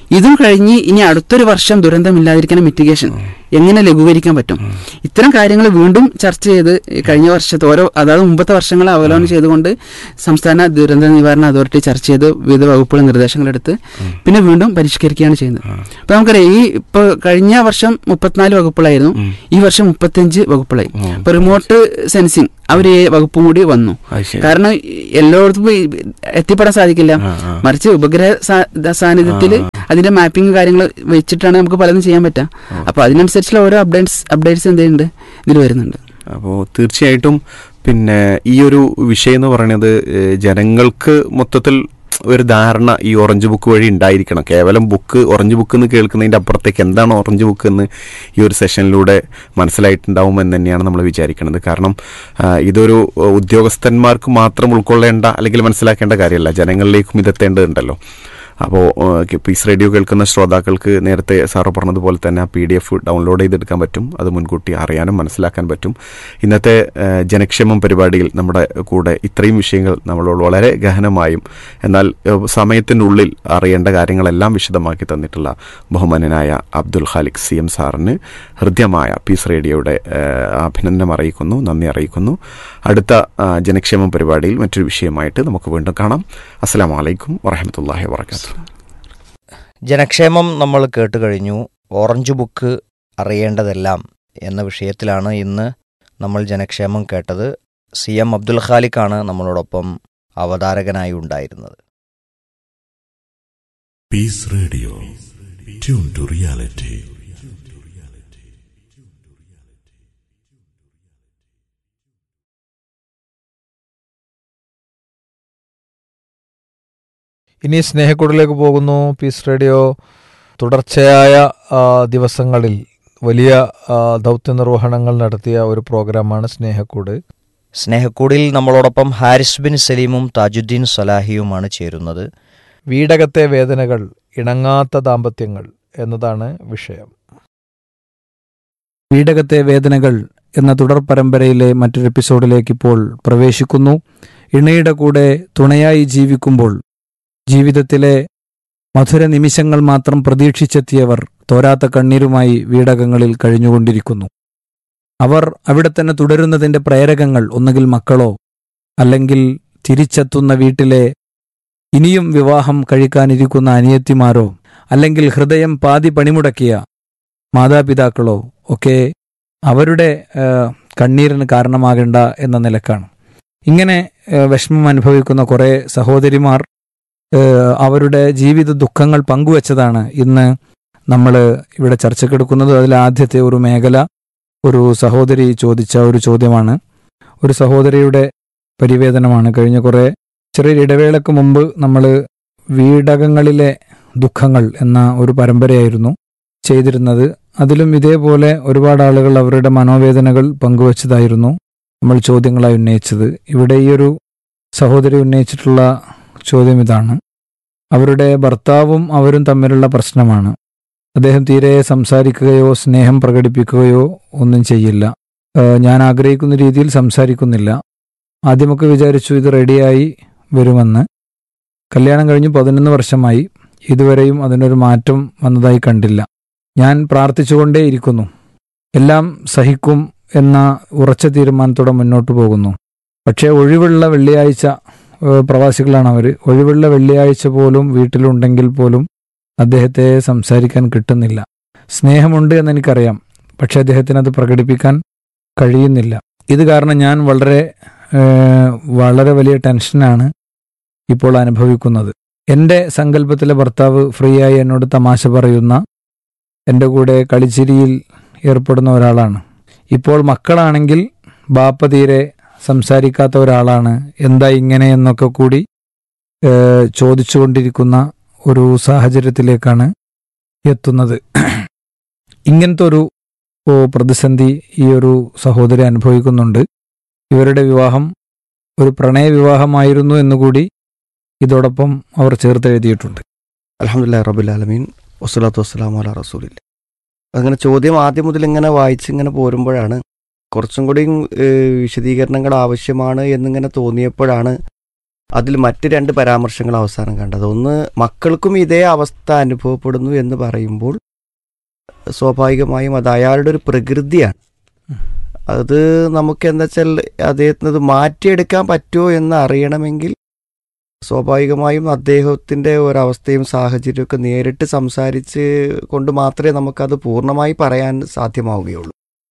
[SPEAKER 1] ഇതും കഴിഞ്ഞ് ഇനി അടുത്തൊരു വർഷം ദുരന്തമില്ലാതിരിക്കുന്ന മിറ്റിഗേഷൻ എങ്ങനെ ലഘൂകരിക്കാൻ പറ്റും ഇത്തരം കാര്യങ്ങൾ വീണ്ടും ചർച്ച ചെയ്ത് ഈ കഴിഞ്ഞ വർഷത്തെ ഓരോ അതായത് മുമ്പത്തെ വർഷങ്ങളെ അവലോകനം ചെയ്തുകൊണ്ട് സംസ്ഥാന ദുരന്ത നിവാരണ അതോറിറ്റി ചർച്ച ചെയ്ത് വിവിധ വകുപ്പുകൾ നിർദ്ദേശങ്ങളെടുത്ത് പിന്നെ വീണ്ടും പരിഷ്കരിക്കുകയാണ് ചെയ്യുന്നത് അപ്പൊ നമുക്കറിയാം ഈ ഇപ്പൊ കഴിഞ്ഞ വർഷം മുപ്പത്തിനാല് വകുപ്പുകളായിരുന്നു ഈ വർഷം മുപ്പത്തിയഞ്ച് വകുപ്പുകളായി ഇപ്പൊ റിമോട്ട് സെൻസിങ് അവർ ഈ വകുപ്പും കൂടി വന്നു
[SPEAKER 2] അത് ശരി.
[SPEAKER 1] കാരണം എല്ലായിടത്തും ഈ എത്തിപ്പെടാൻ സാധിക്കില്ല
[SPEAKER 2] ആ, ആ.
[SPEAKER 1] മറിച്ച് ഉപഗ്രഹ സാ- സാന്നിധ്യത്തിൽ അതിന്റെ മാപ്പിംഗ് കാര്യങ്ങൾ വെച്ചിട്ടാണ് നമുക്ക് പലതും ചെയ്യാൻ പറ്റുക അപ്പൊ അതിനനുസരിച്ചുള്ള ഓരോ അപ്ഡേറ്റ്സ് അപ്ഡേറ്റ്സ് എന്തെയുണ്ട് ഇതിൽ വരുന്നുണ്ട്
[SPEAKER 2] അപ്പോൾ തീർച്ചയായിട്ടും പിന്നെ ഈ ഒരു വിഷയം എന്ന് പറയുന്നത് ഏഹ്, ജനങ്ങൾക്ക് മൊത്തത്തിൽ ഒരു ധാരണ ഈ ഓറഞ്ച് ബുക്ക് വഴി ഉണ്ടായിരിക്കണം കേവലം ബുക്ക് ഓറഞ്ച് ബുക്ക് എന്ന് കേൾക്കുന്നതിൻ്റെ അപ്പുറത്തേക്ക് എന്താണ് ഓറഞ്ച് ബുക്ക് എന്ന് ഈ ഒരു സെഷനിലൂടെ മനസ്സിലായിട്ടുണ്ടാവും എന്ന് തന്നെയാണ് നമ്മൾ വിചാരിക്കുന്നത് കാരണം ആ, ഇതൊരു ഉദ്യോഗസ്ഥന്മാർക്ക് മാത്രം ഉൾക്കൊള്ളേണ്ട അല്ലെങ്കിൽ മനസ്സിലാക്കേണ്ട കാര്യമല്ല ജനങ്ങളിലേക്കും ഇതെത്തേണ്ടതുണ്ടല്ലോ അപ്പോൾ പീസ് റേഡിയോ കേൾക്കുന്ന ശ്രോതാക്കൾക്ക് നേരത്തെ സാറ് പറഞ്ഞതുപോലെ തന്നെ ആ പി ഡി എഫ് ഡൗൺലോഡ് ചെയ്തെടുക്കാൻ പറ്റും അത് മുൻകൂട്ടി അറിയാനും മനസ്സിലാക്കാൻ പറ്റും ഇന്നത്തെ ആ, ജനക്ഷേമം പരിപാടിയിൽ നമ്മുടെ കൂടെ ഇത്രയും വിഷയങ്ങൾ നമ്മളോട് വളരെ ഗഹനമായും എന്നാൽ ആ, സമയത്തിനുള്ളിൽ അറിയേണ്ട കാര്യങ്ങളെല്ലാം വിശദമാക്കി തന്നിട്ടുള്ള ബഹുമാനനായ അബ്ദുൽ ഖാലിഖ് സി എം സാറിന് ഹൃദ്യമായ പീസ് റേഡിയോയുടെ ആ, അഭിനന്ദനം അറിയിക്കുന്നു നന്ദി അറിയിക്കുന്നു അടുത്ത ആ, ജനക്ഷേമം പരിപാടിയിൽ മറ്റൊരു വിഷയമായിട്ട് നമുക്ക് വീണ്ടും കാണാം അസ്സലാമു അലൈക്കും വറഹമത്തല്ലാഹി വാബർക്കാത്തു
[SPEAKER 3] ജനക്ഷേമം നമ്മൾ കേട്ട് കഴിഞ്ഞു ഓറഞ്ച് ബുക്ക് അറിയേണ്ടതെല്ലാം എന്ന വിഷയത്തിലാണ് ഇന്ന് നമ്മൾ ജനക്ഷേമം കേട്ടത് സി എം അബ്ദുൽ ഖാലിഖാണ് നമ്മളോടൊപ്പം അവതാരകനായി ഉണ്ടായിരുന്നത്
[SPEAKER 4] Peace Radio. Tune to reality.
[SPEAKER 5] ഇനി സ്നേഹക്കൂടിലേക്ക് പോകുന്നു പീസ് റേഡിയോ തുടർച്ചയായ ആ, ദിവസങ്ങളിൽ വലിയ ആ, ദൗത്യ നിർവഹണങ്ങൾ നടത്തിയ ഒരു പ്രോഗ്രാമാണ് സ്നേഹക്കൂട്
[SPEAKER 3] സ്നേഹക്കൂടിൽ നമ്മളോടൊപ്പം ഹാരിസ് ബിൻ സലീമും താജുദ്ദീൻ സലാഹിയുമാണ് ചേരുന്നത്
[SPEAKER 5] വീടകത്തെ വേദനകൾ ഇണങ്ങാത്ത ദാമ്പത്യങ്ങൾ എന്നതാണ് വിഷയം വീടകത്തെ വേദനകൾ എന്ന തുടർ പരമ്പരയിലെ മറ്റൊരു എപ്പിസോഡിലേക്ക് ഇപ്പോൾ പ്രവേശിക്കുന്നു ഇണയുടെ കൂടെ തുണയായി ജീവിക്കുമ്പോൾ ജീവിതത്തിലെ മധുര നിമിഷങ്ങൾ മാത്രം പ്രതീക്ഷിച്ചെത്തിയവർ തോരാത്ത കണ്ണീരുമായി വീടകങ്ങളിൽ കഴിഞ്ഞുകൊണ്ടിരിക്കുന്നു അവർ അവിടെ തന്നെ തുടരുന്നതിന്റെ പ്രേരകങ്ങൾ ഒന്നുകിൽ മക്കളോ അല്ലെങ്കിൽ തിരിച്ചെത്തുന്ന വീട്ടിലെ ഇനിയും വിവാഹം കഴിക്കാനിരിക്കുന്ന അനിയത്തിമാരോ അല്ലെങ്കിൽ ഹൃദയം പാതി പണിമുടക്കിയ മാതാപിതാക്കളോ ഒക്കെ അവരുടെ ആ, കണ്ണീരിന് കാരണമാകേണ്ട എന്ന നിലക്കാണ് ഇങ്ങനെ ആ, വിഷമം അനുഭവിക്കുന്ന കുറേ സഹോദരിമാർ ആ, അവരുടെ ജീവിത ദുഃഖങ്ങൾ പങ്കുവച്ചതാണ് ഇന്ന് നമ്മൾ ഇവിടെ ചർച്ചക്കെടുക്കുന്നത് അതിൽ ആദ്യത്തെ ഒരു മേഖല ഒരു സഹോദരി ചോദിച്ച ഒരു ചോദ്യമാണ് ഒരു സഹോദരിയുടെ പരിവേദനമാണ് കഴിഞ്ഞ കുറേ ചെറിയൊരു ഇടവേളക്ക് മുമ്പ് നമ്മൾ വീടകങ്ങളിലെ ദുഃഖങ്ങൾ എന്ന ഒരു പരമ്പരയായിരുന്നു ചെയ്തിരുന്നത് അതിലും ഇതേപോലെ ഒരുപാട് ആളുകൾ അവരുടെ മനോവേദനകൾ പങ്കുവച്ചതായിരുന്നു നമ്മൾ ചോദ്യങ്ങളായി ഉന്നയിച്ചത് ഇവിടെ ഈ ഒരു സഹോദരി ഉന്നയിച്ചിട്ടുള്ള ചോദ്യം ഇതാണ് അവരുടെ ഭർത്താവും അവരും തമ്മിലുള്ള പ്രശ്നമാണ് അദ്ദേഹം തീരെ സംസാരിക്കുകയോ സ്നേഹം പ്രകടിപ്പിക്കുകയോ ഒന്നും ചെയ്യില്ല ഏഹ് ഞാൻ ആഗ്രഹിക്കുന്ന രീതിയിൽ സംസാരിക്കുന്നില്ല ആദ്യമൊക്കെ വിചാരിച്ചു ഇത് റെഡിയായി വരുമെന്ന് കല്യാണം കഴിഞ്ഞ് പതിനൊന്ന് വർഷമായി ഇതുവരെയും അതിനൊരു മാറ്റം വന്നതായി കണ്ടില്ല ഞാൻ പ്രാർത്ഥിച്ചുകൊണ്ടേയിരിക്കുന്നു എല്ലാം സഹിക്കും എന്ന ഉറച്ച തീരുമാനത്തോടെ മുന്നോട്ട് പോകുന്നു പക്ഷേ ഒഴിവുള്ള വെള്ളിയാഴ്ച ഏഹ് പ്രവാസികളാണ് അവർ ഒഴിവുള്ള വെള്ളിയാഴ്ച പോലും വീട്ടിലുണ്ടെങ്കിൽ പോലും അദ്ദേഹത്തെ സംസാരിക്കാൻ കിട്ടുന്നില്ല സ്നേഹമുണ്ട് എന്ന് എനിക്കറിയാം പക്ഷെ അദ്ദേഹത്തിന് അത് പ്രകടിപ്പിക്കാൻ കഴിയുന്നില്ല ഇത് കാരണം ഞാൻ വളരെ ഏഹ്, വളരെ വലിയ ടെൻഷനാണ് ഇപ്പോൾ അനുഭവിക്കുന്നത് എൻ്റെ സങ്കല്പത്തിലെ ഭർത്താവ് ഫ്രീ ആയി എന്നോട് തമാശ പറയുന്ന എൻ്റെ കൂടെ കളിച്ചിരിയിൽ ഏർപ്പെടുന്ന ഒരാളാണ് ഇപ്പോൾ മക്കളാണെങ്കിൽ ബാപ്പ തീരെ സംസാരിക്കാത്ത ഒരാളാണ് എന്താ ഇങ്ങനെ എന്നൊക്കെ കൂടി ഏഹ്, ചോദിച്ചുകൊണ്ടിരിക്കുന്ന ഒരു സാഹചര്യത്തിലേക്കാണ് എത്തുന്നത് ഇങ്ങനത്തെ ഒരു ഓ, പ്രതിസന്ധി ഈ ഒരു സഹോദരി അനുഭവിക്കുന്നുണ്ട് ഇവരുടെ വിവാഹം ഒരു പ്രണയ വിവാഹമായിരുന്നു എന്നുകൂടി ഇതോടൊപ്പം അവർ ചേർത്തെഴുതിയിട്ടുണ്ട്
[SPEAKER 6] അലഹമുല്ലാ റബുലാലമീൻ വസ്സലാത്തു വസ്സലാം അല റസൂലില്ല അങ്ങനെ ചോദ്യം ആദ്യം മുതൽ ഇങ്ങനെ വായിച്ച് ഇങ്ങനെ പോരുമ്പോഴാണ് കുറച്ചും കൂടി ഏഹ്, വിശദീകരണങ്ങൾ ആവശ്യമാണ് എന്നിങ്ങനെ തോന്നിയപ്പോഴാണ് അതിൽ മറ്റ് രണ്ട് പരാമർശങ്ങൾ അവസാനം കണ്ടത് ഒന്ന് മക്കൾക്കും ഇതേ അവസ്ഥ അനുഭവപ്പെടുന്നു എന്ന് പറയുമ്പോൾ സ്വാഭാവികമായും അത് അയാളുടെ ഒരു പ്രകൃതിയാണ് അത് നമുക്ക് എന്താ വെച്ചാൽ അദ്ദേഹത്തിന് അത് മാറ്റിയെടുക്കാൻ പറ്റുമോ എന്ന് അറിയണമെങ്കിൽ സ്വാഭാവികമായും അദ്ദേഹത്തിൻ്റെ ഒരവസ്ഥയും സാഹചര്യമൊക്കെ നേരിട്ട് സംസാരിച്ച് കൊണ്ട് മാത്രമേ നമുക്കത് പൂർണ്ണമായി പറയാൻ സാധ്യമാവുകയുള്ളൂ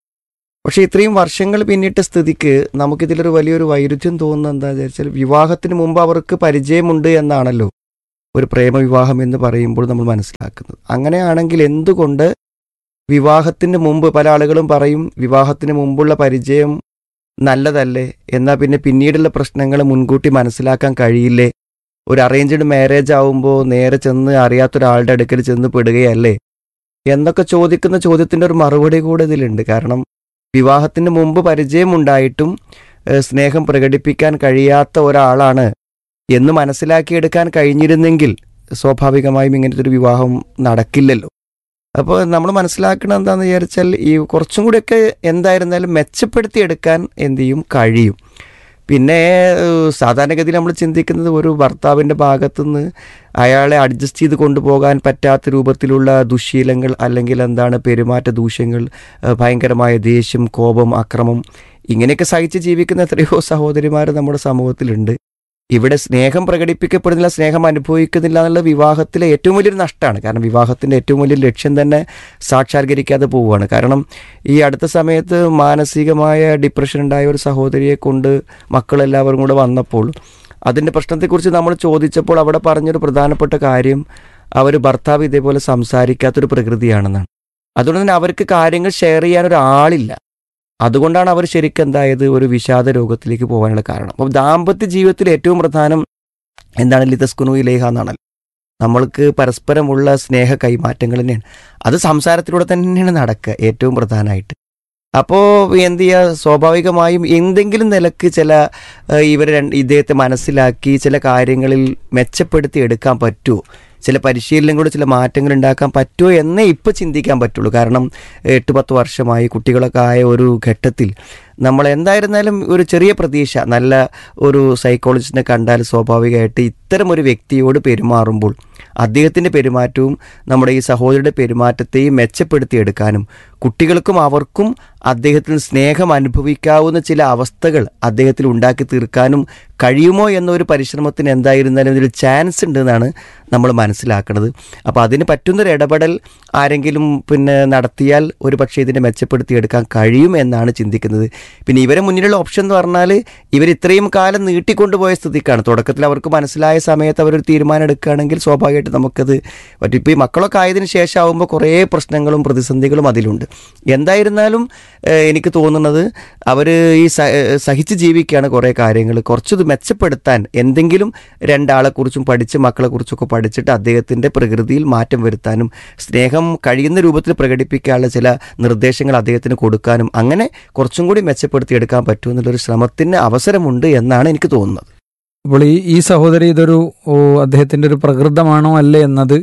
[SPEAKER 6] പക്ഷേ ഇത്രയും വർഷങ്ങൾ പിന്നിട്ട സ്ഥിതിക്ക് നമുക്കിതിലൊരു വലിയൊരു വൈരുദ്ധ്യം തോന്നുന്നത് എന്താണെന്ന് വെച്ചാൽ വിവാഹത്തിന് മുമ്പ് അവർക്ക് പരിചയമുണ്ട് എന്നാണല്ലോ ഒരു പ്രേമവിവാഹം എന്ന് പറയുമ്പോൾ നമ്മൾ മനസ്സിലാക്കുന്നത് അങ്ങനെയാണെങ്കിൽ എന്തുകൊണ്ട് വിവാഹത്തിന് മുമ്പ് പല ആളുകളും പറയും വിവാഹത്തിന് മുമ്പുള്ള പരിചയം നല്ലതല്ലേ എന്നാൽ പിന്നെ പിന്നീടുള്ള പ്രശ്നങ്ങൾ മുൻകൂട്ടി മനസ്സിലാക്കാൻ കഴിയില്ലേ ഒരു അറേഞ്ച്ഡ് മാരേജ് ആവുമ്പോൾ നേരെ ചെന്ന് അറിയാത്ത ഒരാളുടെ അടുക്കൽ ചെന്ന് പെടുകയല്ലേ എന്നൊക്കെ ചോദിക്കുന്ന ചോദ്യത്തിൻ്റെ ഒരു മറുപടി കൂടെ ഇതിലുണ്ട് കാരണം വിവാഹത്തിന് മുമ്പ് പരിചയമുണ്ടായിട്ടും ഏഹ്, സ്നേഹം പ്രകടിപ്പിക്കാൻ കഴിയാത്ത ഒരാളാണ് എന്ന് മനസ്സിലാക്കിയെടുക്കാൻ കഴിഞ്ഞിരുന്നെങ്കിൽ സ്വാഭാവികമായും ഇങ്ങനത്തെ ഒരു വിവാഹം നടക്കില്ലല്ലോ അപ്പോൾ നമ്മൾ മനസ്സിലാക്കണം എന്താണെന്ന് വിചാരിച്ചാൽ ഈ കുറച്ചും കൂടിയൊക്കെ എന്തായിരുന്നാലും മെച്ചപ്പെടുത്തിയെടുക്കാൻ എന്ത് ചെയ്യും കഴിയും പിന്നെ ഏഹ്, സാധാരണഗതിയിൽ നമ്മൾ ചിന്തിക്കുന്നത് ഒരു ഭർത്താവിൻ്റെ ഭാഗത്തുനിന്ന് അയാളെ അഡ്ജസ്റ്റ് ചെയ്ത് കൊണ്ടുപോകാൻ പറ്റാത്ത രൂപത്തിലുള്ള ദുശ്ശീലങ്ങൾ അല്ലെങ്കിൽ എന്താണ് പെരുമാറ്റ ദൂഷ്യങ്ങൾ ഏഹ്, ഭയങ്കരമായ ദേഷ്യം കോപം അക്രമം ഇങ്ങനെയൊക്കെ സഹിച്ച് ജീവിക്കുന്ന എത്രയോ സഹോദരിമാർ നമ്മുടെ സമൂഹത്തിലുണ്ട് ഇവിടെ സ്നേഹം പ്രകടിപ്പിക്കപ്പെടുന്നില്ല സ്നേഹം അനുഭവിക്കുന്നില്ല എന്നുള്ള വിവാഹത്തിലെ ഏറ്റവും വലിയൊരു നഷ്ടമാണ് കാരണം വിവാഹത്തിൻ്റെ ഏറ്റവും വലിയ ലക്ഷ്യം തന്നെ സാക്ഷാത്കരിക്കാതെ പോവുകയാണ് കാരണം ഈ അടുത്ത സമയത്ത് മാനസികമായ ഡിപ്രഷൻ ഉണ്ടായ ഒരു സഹോദരിയെ കൊണ്ട് മക്കളെല്ലാവരും കൂടെ വന്നപ്പോൾ അതിൻ്റെ പ്രശ്നത്തെക്കുറിച്ച് നമ്മൾ ചോദിച്ചപ്പോൾ അവിടെ പറഞ്ഞൊരു പ്രധാനപ്പെട്ട കാര്യം അവർ ഭർത്താവ് ഇതേപോലെ സംസാരിക്കാത്തൊരു പ്രകൃതിയാണെന്നാണ് അതുകൊണ്ട് തന്നെ അവർക്ക് കാര്യങ്ങൾ ഷെയർ ചെയ്യാൻ ഒരാളില്ല അതുകൊണ്ടാണ് അവർ ശരിക്കും എന്തായത് ഒരു വിഷാദ രോഗത്തിലേക്ക് പോകാനുള്ള കാരണം അപ്പോൾ ദാമ്പത്യ ജീവിതത്തിൽ ഏറ്റവും പ്രധാനം എന്താണ് ലിതസ്കുനു ഇലേഹ എന്നാണല്ലോ നമ്മൾക്ക് പരസ്പരമുള്ള സ്നേഹ കൈമാറ്റങ്ങൾ തന്നെയാണ് അത് സംസാരത്തിലൂടെ തന്നെയാണ് നടക്കുക ഏറ്റവും പ്രധാനമായിട്ട് അപ്പോൾ എന്ത് ചെയ്യുക സ്വാഭാവികമായും എന്തെങ്കിലും നിലക്ക് ചില ഏഹ്, ഇവർ രണ്ട് ഇദ്ദേഹത്തെ മനസ്സിലാക്കി ചില കാര്യങ്ങളിൽ മെച്ചപ്പെടുത്തി എടുക്കാൻ പറ്റുമോ ചില പരിശീലനങ്ങളോട് ചില മാറ്റങ്ങൾ ഉണ്ടാക്കാൻ പറ്റുമോ എന്നേ ഇപ്പോൾ ചിന്തിക്കാൻ പറ്റുള്ളൂ കാരണം എട്ട് പത്ത് വർഷമായി കുട്ടികളൊക്കെ ആയ ഒരു ഘട്ടത്തിൽ നമ്മൾ എന്തായിരുന്നാലും ഒരു ചെറിയ പ്രതീക്ഷ നല്ല ഒരു സൈക്കോളജിസ്റ്റിനെ കണ്ടാൽ സ്വാഭാവികമായിട്ട് ഇത്തരം ഒരു വ്യക്തിയോട് പെരുമാറുമ്പോൾ അദ്ദേഹത്തിൻ്റെ പെരുമാറ്റവും നമ്മുടെ ഈ സഹോദരിയുടെ പെരുമാറ്റത്തെയും മെച്ചപ്പെടുത്തിയെടുക്കാനും കുട്ടികൾക്കും അവർക്കും അദ്ദേഹത്തിന് സ്നേഹം അനുഭവിക്കാവുന്ന ചില അവസ്ഥകൾ അദ്ദേഹത്തിൽ ഉണ്ടാക്കി തീർക്കാനും കഴിയുമോ എന്നൊരു പരിശ്രമത്തിന് എന്തായിരുന്നാലും ഇതിൽ ചാൻസ് ഉണ്ടെന്നാണ് നമ്മൾ മനസ്സിലാക്കുന്നത് അപ്പോൾ അതിന് പറ്റുന്നൊരു ഇടപെടൽ ആരെങ്കിലും പിന്നെ നടത്തിയാൽ ഒരു പക്ഷേ ഇതിനെ മെച്ചപ്പെടുത്തിയെടുക്കാൻ കഴിയും എന്നാണ് ചിന്തിക്കുന്നത് പിന്നെ ഇവരെ മുന്നിലുള്ള ഓപ്ഷൻ എന്ന് പറഞ്ഞാൽ ഇവർ ഇത്രയും കാലം നീട്ടിക്കൊണ്ടുപോയ സ്ഥിതിക്കാണ് തുടക്കത്തിൽ അവർക്ക് മനസ്സിലായ സമയത്ത് അവരൊരു തീരുമാനം എടുക്കുകയാണെങ്കിൽ സ്വാഭാവികമായിട്ട് നമുക്കത് പറ്റും ഇപ്പോൾ ഈ മക്കളൊക്കെ ആയതിനു ശേഷം ആകുമ്പോൾ കുറേ പ്രശ്നങ്ങളും പ്രതിസന്ധികളും അതിലുണ്ട് എന്തായിരുന്നാലും ഏഹ്, എനിക്ക് തോന്നുന്നത് അവർ ഈ സ- ഏഹ്, സഹിച്ച് ജീവിക്കുകയാണ് കുറേ കാര്യങ്ങൾ കുറച്ചത് മെച്ചപ്പെടുത്താൻ എന്തെങ്കിലും രണ്ടാളെക്കുറിച്ചും പഠിച്ച് മക്കളെക്കുറിച്ചൊക്കെ പഠിച്ചിട്ട് അദ്ദേഹത്തിൻ്റെ പ്രകൃതിയിൽ മാറ്റം വരുത്താനും സ്നേഹം കഴിയുന്ന രൂപത്തിൽ പ്രകടിപ്പിക്കാനുള്ള ചില നിർദ്ദേശങ്ങൾ അദ്ദേഹത്തിന് കൊടുക്കാനും അങ്ങനെ കുറച്ചും കൂടി മെച്ചപ്പെടുത്തിയെടുക്കാൻ പറ്റുമെന്നുള്ളൊരു ശ്രമത്തിന് അവസരമുണ്ട് എന്നാണ് എനിക്ക് തോന്നുന്നത്
[SPEAKER 5] അപ്പോൾ ഈ ഈ സഹോദരി ഇതൊരു ഓ, അദ്ദേഹത്തിന്റെ ഒരു പ്രകൃതമാണോ അല്ലേ എന്നത്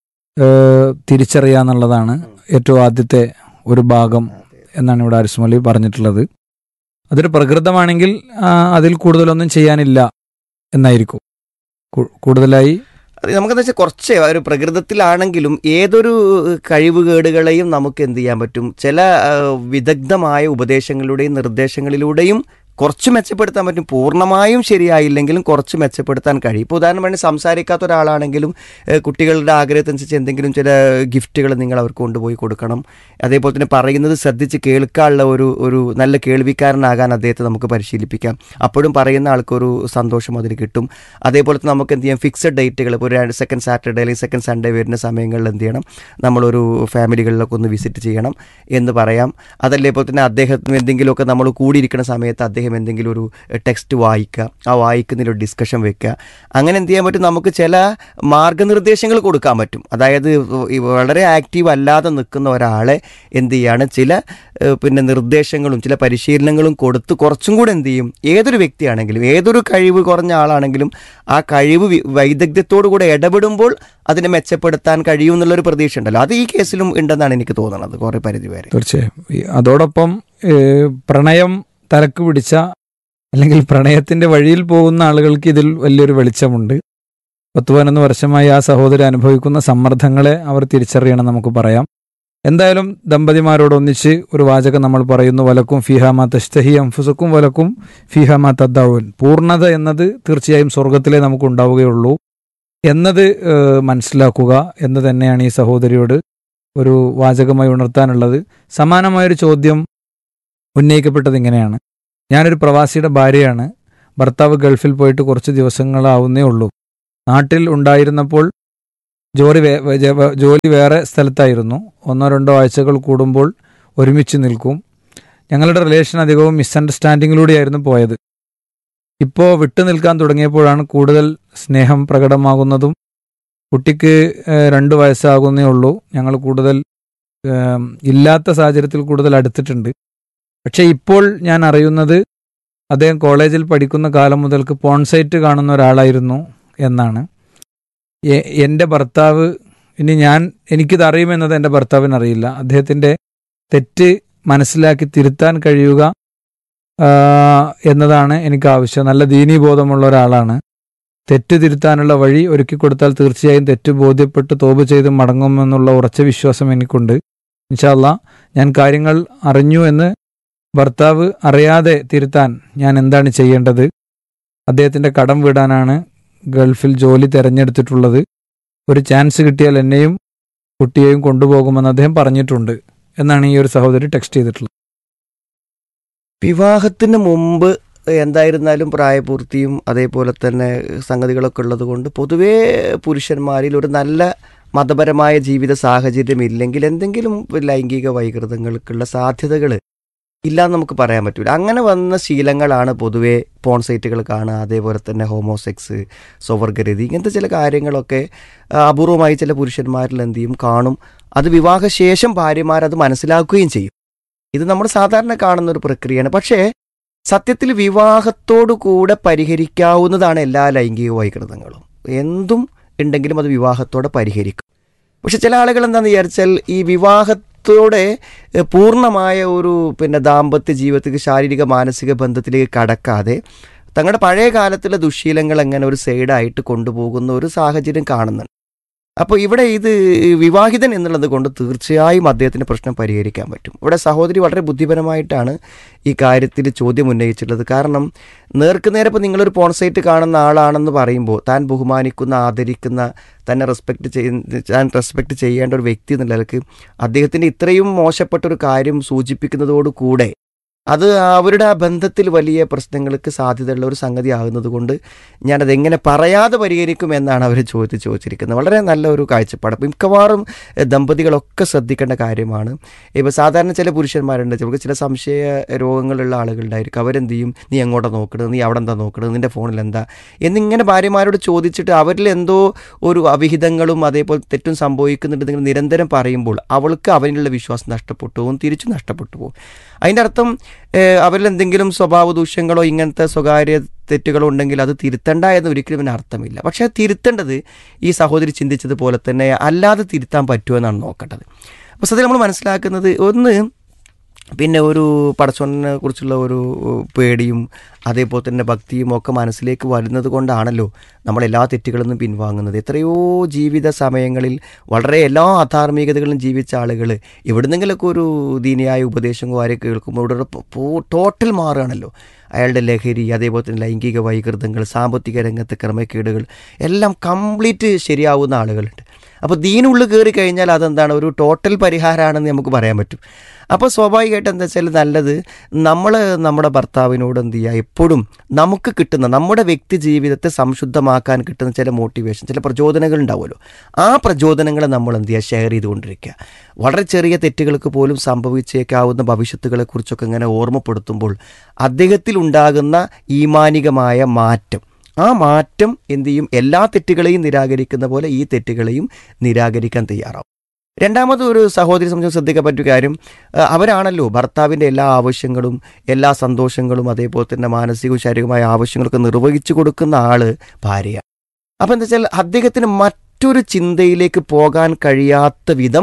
[SPEAKER 5] ഏഹ്, തിരിച്ചറിയാന്നുള്ളതാണ് ഏറ്റവും ആദ്യത്തെ ഒരു ഭാഗം എന്നാണ് ഇവിടെ അരിസ്മലി പറഞ്ഞിട്ടുള്ളത് അതൊരു പ്രകൃതമാണെങ്കിൽ ആ, അതിൽ കൂടുതലൊന്നും ചെയ്യാനില്ല എന്നായിരിക്കും കൂ- കൂടുതലായി
[SPEAKER 6] അത് നമുക്കെന്താ വെച്ചാൽ കുറച്ച് ഒരു പ്രകൃതത്തിലാണെങ്കിലും ഏതൊരു കഴിവുകേടുകളെയും നമുക്ക് എന്ത് ചെയ്യാൻ പറ്റും ചില ആ, വിദഗ്ധമായ ഉപദേശങ്ങളിലൂടെയും നിർദ്ദേശങ്ങളിലൂടെയും കുറച്ച് മെച്ചപ്പെടുത്താൻ പറ്റും പൂർണ്ണമായും ശരിയായില്ലെങ്കിലും കുറച്ച് മെച്ചപ്പെടുത്താൻ കഴിയും ഇപ്പോൾ ഉദാഹരണമായി സംസാരിക്കാത്ത ഒരാളാണെങ്കിലും ഏഹ്, കുട്ടികളുടെ ആഗ്രഹത്തനുസരിച്ച് എന്തെങ്കിലും ചില ഗിഫ്റ്റുകൾ നിങ്ങൾ അവർക്ക് കൊണ്ടുപോയി കൊടുക്കണം അതേപോലെ തന്നെ പറയുന്നത് ശ്രദ്ധിച്ച് കേൾക്കാനുള്ള ഒരു ഒരു നല്ല കേൾവിക്കാരനാകാൻ അദ്ദേഹത്തെ നമുക്ക് പരിശീലിപ്പിക്കാം അപ്പോഴും പറയുന്ന ആൾക്കൊരു സന്തോഷം അതിന് കിട്ടും അതേപോലെ തന്നെ നമുക്ക് എന്ത് ചെയ്യാം ഫിക്സഡ് ഡേറ്റുകൾ ഇപ്പോൾ ഒരു സെക്കൻഡ് സാറ്റർഡേ അല്ലെങ്കിൽ സെക്കൻഡ് സൺഡേ വരുന്ന സമയങ്ങളിൽ എന്ത് ചെയ്യണം നമ്മളൊരു ഫാമിലികളിലൊക്കെ ഒന്ന് വിസിറ്റ് ചെയ്യണം എന്ന് പറയാം അതല്ലേപോലെ തന്നെ അദ്ദേഹത്തിന് എന്തെങ്കിലുമൊക്കെ നമ്മൾ കൂടിയിരിക്കുന്ന സമയത്ത് അദ്ദേഹം എന്തെങ്കിലും ഒരു ടെക്സ്റ്റ് വായിക്കുക ആ വായിക്കുന്നതിൽ ഒരു ഡിസ്കഷൻ വെക്കുക അങ്ങനെ എന്ത് ചെയ്യാൻ പറ്റും നമുക്ക് ചില മാർഗനിർദ്ദേശങ്ങൾ കൊടുക്കാൻ പറ്റും അതായത് ഈ വളരെ ആക്റ്റീവ് അല്ലാതെ നിൽക്കുന്ന ഒരാളെ എന്ത് ചെയ്യാണ് ചില ഏഹ്, പിന്നെ നിർദ്ദേശങ്ങളും ചില പരിശീലനങ്ങളും കൊടുത്ത് കുറച്ചും കൂടെ എന്ത് ചെയ്യും ഏതൊരു വ്യക്തിയാണെങ്കിലും ഏതൊരു കഴിവ് കുറഞ്ഞ ആളാണെങ്കിലും ആ കഴിവ് വി- വൈദഗ്ധ്യത്തോടു കൂടെ ഇടപെടുമ്പോൾ അതിനെ മെച്ചപ്പെടുത്താൻ കഴിയും എന്നുള്ളൊരു പ്രതീക്ഷ ഉണ്ടല്ലോ അത് ഈ കേസിലും ഉണ്ടെന്നാണ് എനിക്ക് തോന്നുന്നത് കുറേ പരിധി വരെ
[SPEAKER 5] തീർച്ചയായും ഈ അതോടൊപ്പം ഏഹ്, പ്രണയം തലക്ക് പിടിച്ച അല്ലെങ്കിൽ പ്രണയത്തിന്റെ വഴിയിൽ പോകുന്ന ആളുകൾക്ക് ഇതിൽ വലിയൊരു വെളിച്ചമുണ്ട് പത്ത് പതിനൊന്ന് വർഷമായി ആ സഹോദരി അനുഭവിക്കുന്ന സമ്മർദ്ദങ്ങളെ അവർ തിരിച്ചറിയണം നമുക്ക് പറയാം എന്തായാലും ദമ്പതിമാരോടൊന്നിച്ച് ഒരു വാചകം നമ്മൾ പറയുന്നു വലക്കും ഫിഹാമ തഷ്തഹി അംഫുസക്കും വലക്കും ഫിഹാമ തദ്ദാവുൻ പൂർണ്ണത എന്നത് തീർച്ചയായും സ്വർഗത്തിലേ നമുക്ക് ഉണ്ടാവുകയുള്ളൂ എന്നത് ഏഹ്, മനസ്സിലാക്കുക എന്ന് തന്നെയാണ് ഈ സഹോദരിയോട് ഒരു വാചകമായി ഉണർത്താനുള്ളത് സമാനമായൊരു ചോദ്യം ഉന്നയിക്കപ്പെട്ടത് ഇങ്ങനെയാണ് ഞാനൊരു പ്രവാസിയുടെ ഭാര്യയാണ് ഭർത്താവ് ഗൾഫിൽ പോയിട്ട് കുറച്ച് ദിവസങ്ങളാവുന്നേ ഉള്ളൂ നാട്ടിൽ ഉണ്ടായിരുന്നപ്പോൾ ജോലി വേ- വേ- ജ- ജോലി വേറെ സ്ഥലത്തായിരുന്നു ഒന്നോ രണ്ടോ ആഴ്ചകൾ കൂടുമ്പോൾ ഒരുമിച്ച് നിൽക്കും ഞങ്ങളുടെ റിലേഷൻ അധികവും മിസ്അണ്ടർസ്റ്റാൻഡിങ്ങിലൂടെയായിരുന്നു പോയത് ഇപ്പോൾ വിട്ടു നിൽക്കാൻ തുടങ്ങിയപ്പോഴാണ് കൂടുതൽ സ്നേഹം പ്രകടമാകുന്നതും കുട്ടിക്ക് ഏഹ്, രണ്ട് വയസ്സാകുന്നേ ഉള്ളൂ ഞങ്ങൾ കൂടുതൽ ഏം, ഇല്ലാത്ത സാഹചര്യത്തിൽ കൂടുതൽ അടുത്തിട്ടുണ്ട് പക്ഷേ ഇപ്പോൾ ഞാൻ അറിയുന്നത് അദ്ദേഹം കോളേജിൽ പഠിക്കുന്ന കാലം മുതൽക്ക് പോൺസൈറ്റ് കാണുന്ന ഒരാളായിരുന്നു എന്നാണ് എ- എൻ്റെ ഭർത്താവ് ഇനി ഞാൻ എനിക്കിത് അറിയുമെന്നത് എൻ്റെ ഭർത്താവിന് അറിയില്ല അദ്ദേഹത്തിൻ്റെ തെറ്റ് മനസ്സിലാക്കി തിരുത്താൻ കഴിയുക ആ, എന്നതാണ് എനിക്ക് ആവശ്യം നല്ല ദീനീബോധമുള്ള ഒരാളാണ് തെറ്റ് തിരുത്താനുള്ള വഴി ഒരുക്കി കൊടുത്താൽ തീർച്ചയായും തെറ്റ് ബോധ്യപ്പെട്ട് തോപ് ചെയ്ത് മടങ്ങുമെന്നുള്ള ഉറച്ച വിശ്വാസം എനിക്കുണ്ട് ഇൻഷാല്ല ഞാൻ കാര്യങ്ങൾ അറിഞ്ഞു എന്ന് ഭർത്താവ് അറിയാതെ തിരുത്താൻ ഞാൻ എന്താണ് ചെയ്യേണ്ടത് അദ്ദേഹത്തിൻ്റെ കടം വീടാനാണ് ഗൾഫിൽ ജോലി തിരഞ്ഞെടുത്തിട്ടുള്ളത് ഒരു ചാൻസ് കിട്ടിയാൽ എന്നെയും കുട്ടിയെയും കൊണ്ടുപോകുമെന്ന് അദ്ദേഹം പറഞ്ഞിട്ടുണ്ട് എന്നാണ് ഈ ഒരു സഹോദരി ടെക്സ്റ്റ് ചെയ്തിട്ടുള്ളത്
[SPEAKER 6] വിവാഹത്തിന് മുമ്പ് എന്തായിരുന്നാലും പ്രായപൂർത്തിയും അതേപോലെ തന്നെ സംഗതികളൊക്കെ ഉള്ളത് കൊണ്ട് പൊതുവേ പുരുഷന്മാരിൽ ഒരു നല്ല മതപരമായ ജീവിത സാഹചര്യം ഇല്ലെങ്കിൽ എന്തെങ്കിലും ലൈംഗിക വൈകൃതങ്ങൾക്കുള്ള സാധ്യതകൾ ഇല്ലാന്ന് നമുക്ക് പറയാൻ പറ്റില്ല അങ്ങനെ വന്ന ശീലങ്ങളാണ് പൊതുവേ പോൺ സൈറ്റുകൾ കാണുക അതേപോലെ തന്നെ ഹോമോസെക്സ് സ്വവർഗരതി ഇങ്ങനത്തെ ചില കാര്യങ്ങളൊക്കെ ആ, അപൂർവമായി ചില പുരുഷന്മാരിൽ എന്ത് ചെയ്യും കാണും അത് വിവാഹശേഷം ഭാര്യമാരത് മനസ്സിലാക്കുകയും ചെയ്യും ഇത് നമ്മൾ സാധാരണ കാണുന്ന ഒരു പ്രക്രിയയാണ് പക്ഷേ സത്യത്തിൽ വിവാഹത്തോടു കൂടെ പരിഹരിക്കാവുന്നതാണ് എല്ലാ ലൈംഗിക വൈകൃതങ്ങളും എന്തും ഉണ്ടെങ്കിലും അത് വിവാഹത്തോടെ പരിഹരിക്കും പക്ഷെ ചില ആളുകൾ എന്താണെന്ന് വിചാരിച്ചാൽ ഈ വിവാഹത്തോടെ എഹ്, പൂർണ്ണമായ ഒരു പിന്നെ ദാമ്പത്യ ജീവിതത്തിലേക്ക് ശാരീരിക മാനസിക ബന്ധത്തിലേക്ക് കടക്കാതെ തങ്ങളുടെ പഴയ കാലത്തിലെ ദുശീലങ്ങൾ എങ്ങനെ ഒരു സൈഡായിട്ട് കൊണ്ടുപോകുന്ന ഒരു സാഹചര്യം കാണുന്നുണ്ട് അപ്പോൾ ഇവിടെ ഇത് വിവാഹിതൻ എന്നുള്ളത് കൊണ്ട് തീർച്ചയായും അദ്ദേഹത്തിന് പ്രശ്നം പരിഹരിക്കാൻ പറ്റും ഇവിടെ സഹോദരി വളരെ ബുദ്ധിപരമായിട്ടാണ് ഈ കാര്യത്തിൽ ചോദ്യം ഉന്നയിച്ചിട്ടുള്ളത് കാരണം നേർക്കുനേരെ ഇപ്പോൾ നിങ്ങളൊരു പോൺസൈറ്റ് കാണുന്ന ആളാണെന്ന് പറയുമ്പോൾ താൻ ബഹുമാനിക്കുന്ന ആദരിക്കുന്ന തന്നെ റെസ്പെക്റ്റ് ചെയ്യുന്ന താൻ റെസ്പെക്റ്റ് ചെയ്യേണ്ട ഒരു വ്യക്തി എന്നുള്ള നിലക്ക് അദ്ദേഹത്തിൻ്റെ ഇത്രയും മോശപ്പെട്ട ഒരു കാര്യം സൂചിപ്പിക്കുന്നതോടുകൂടെ അത് അവരുടെ ആ ബന്ധത്തിൽ വലിയ പ്രശ്നങ്ങൾക്ക് സാധ്യതയുള്ള ഒരു സംഗതി ആകുന്നത് കൊണ്ട് ഞാനത് എങ്ങനെ പറയാതെ പരിഹരിക്കും എന്നാണ് അവർ ചോദിച്ച് ചോദിച്ചിരിക്കുന്നത് വളരെ നല്ല ഒരു കാഴ്ചപ്പാട് അപ്പം മിക്കവാറും എഹ്, ദമ്പതികളൊക്കെ ശ്രദ്ധിക്കേണ്ട കാര്യമാണ് ഇപ്പോൾ സാധാരണ ചില പുരുഷന്മാരുണ്ട് ചിലർക്ക് ചില സംശയ രോഗങ്ങളുള്ള ആളുകളുണ്ടായിരിക്കും അവരെന്ത് ചെയ്യും നീ എങ്ങോട്ടാണ് നോക്കണത് നീ അവിടെ എന്താ നോക്കണത് നിൻ്റെ ഫോണിൽ എന്താ എന്നിങ്ങനെ ഭാര്യമാരോട് ചോദിച്ചിട്ട് അവരിൽ എന്തോ ഒരു അവിഹിതങ്ങളും അതേപോലെ തെറ്റും സംഭവിക്കുന്നുണ്ട് നിങ്ങൾ നിരന്തരം പറയുമ്പോൾ അവൾക്ക് അവനിലുള്ള വിശ്വാസം നഷ്ടപ്പെട്ടു പോകും തിരിച്ചു നഷ്ടപ്പെട്ടു പോകും അതിൻ്റെ അർത്ഥം ഏഹ്, അവരിൽ എന്തെങ്കിലും സ്വഭാവ ദൂഷ്യങ്ങളോ ഇങ്ങനത്തെ സ്വകാര്യ തെറ്റുകളോ ഉണ്ടെങ്കിൽ അത് തിരുത്തണ്ട എന്ന് ഒരിക്കലും ഇതിന് അർത്ഥമില്ല പക്ഷേ അത് തിരുത്തേണ്ടത് ഈ സഹോദരി ചിന്തിച്ചതുപോലെ തന്നെ അല്ലാതെ തിരുത്താൻ പറ്റുമോ എന്നാണ് നോക്കേണ്ടത് അപ്പോൾ സത്യം നമ്മൾ മനസ്സിലാക്കുന്നത് ഒന്ന് പിന്നെ ഒരു പടച്ചോനെ കുറിച്ചുള്ള ഒരു പേടിയും അതേപോലെ തന്നെ ഭക്തിയും ഒക്കെ മനസ്സിലേക്ക് വരുന്നത് കൊണ്ടാണല്ലോ നമ്മൾ എല്ലാ തെറ്റുകളിൽ നിന്നും പിൻവാങ്ങുന്നത് എത്രയോ ജീവിത സമയങ്ങളിൽ വളരെ എല്ലാ അധാർമികതകളും ജീവിച്ച ആളുകൾ എവിടുന്നെങ്കിലൊക്കെ ഒരു ദീനിയായ ഉപദേശങ്ങളോ ആരെ കേൾക്കുമ്പോൾ ഇവിടെ ടോട്ടൽ മാറുകയാണല്ലോ അയാളുടെ ലഹരി അതേപോലെ തന്നെ ലൈംഗിക വൈകൃതങ്ങൾ സാമ്പത്തിക രംഗത്തെ ക്രമക്കേടുകൾ എല്ലാം കംപ്ലീറ്റ് ശരിയാവുന്ന ആളുകളുണ്ട് അപ്പോൾ ദീനുള്ളിൽ കയറി കഴിഞ്ഞാൽ അതെന്താണ് ഒരു ടോട്ടൽ പരിഹാരമാണെന്ന് നമുക്ക് പറയാൻ പറ്റും അപ്പോൾ സ്വാഭാവികമായിട്ട് എന്താ വെച്ചാൽ നല്ലത് നമ്മൾ നമ്മുടെ ഭർത്താവിനോട് എന്ത് ചെയ്യുക എപ്പോഴും നമുക്ക് കിട്ടുന്ന നമ്മുടെ വ്യക്തി ജീവിതത്തെ സംശുദ്ധമാക്കാൻ കിട്ടുന്ന ചില മോട്ടിവേഷൻ ചില പ്രചോദനങ്ങൾ ഉണ്ടാവുമല്ലോ ആ പ്രചോദനങ്ങളെ നമ്മൾ എന്ത് ചെയ്യുക ഷെയർ ചെയ്തുകൊണ്ടിരിക്കുക വളരെ ചെറിയ തെറ്റുകൾക്ക് പോലും സംഭവിച്ചേക്കാവുന്ന ഭവിഷ്യത്തുകളെക്കുറിച്ചൊക്കെ ഇങ്ങനെ ഓർമ്മപ്പെടുത്തുമ്പോൾ അദ്ദേഹത്തിൽ ഉണ്ടാകുന്ന ഈമാനികമായ മാറ്റം ആ മാറ്റം എന്ത് ചെയ്യും എല്ലാ തെറ്റുകളെയും നിരാകരിക്കുന്ന പോലെ ഈ തെറ്റുകളെയും നിരാകരിക്കാൻ തയ്യാറാവും രണ്ടാമത് ഒരു സഹോദരി സംബന്ധിച്ച് ശ്രദ്ധിക്കാൻ പറ്റിയ കാര്യം ആ, അവരാണല്ലോ ഭർത്താവിൻ്റെ എല്ലാ ആവശ്യങ്ങളും എല്ലാ സന്തോഷങ്ങളും അതേപോലെ തന്നെ മാനസികവും ശാരീരികമായ ആവശ്യങ്ങളൊക്കെ നിർവഹിച്ചു കൊടുക്കുന്ന ആള് ഭാര്യ അപ്പം എന്താ വെച്ചാൽ അദ്ദേഹത്തിന് മറ്റൊരു ചിന്തയിലേക്ക് പോകാൻ കഴിയാത്ത വിധം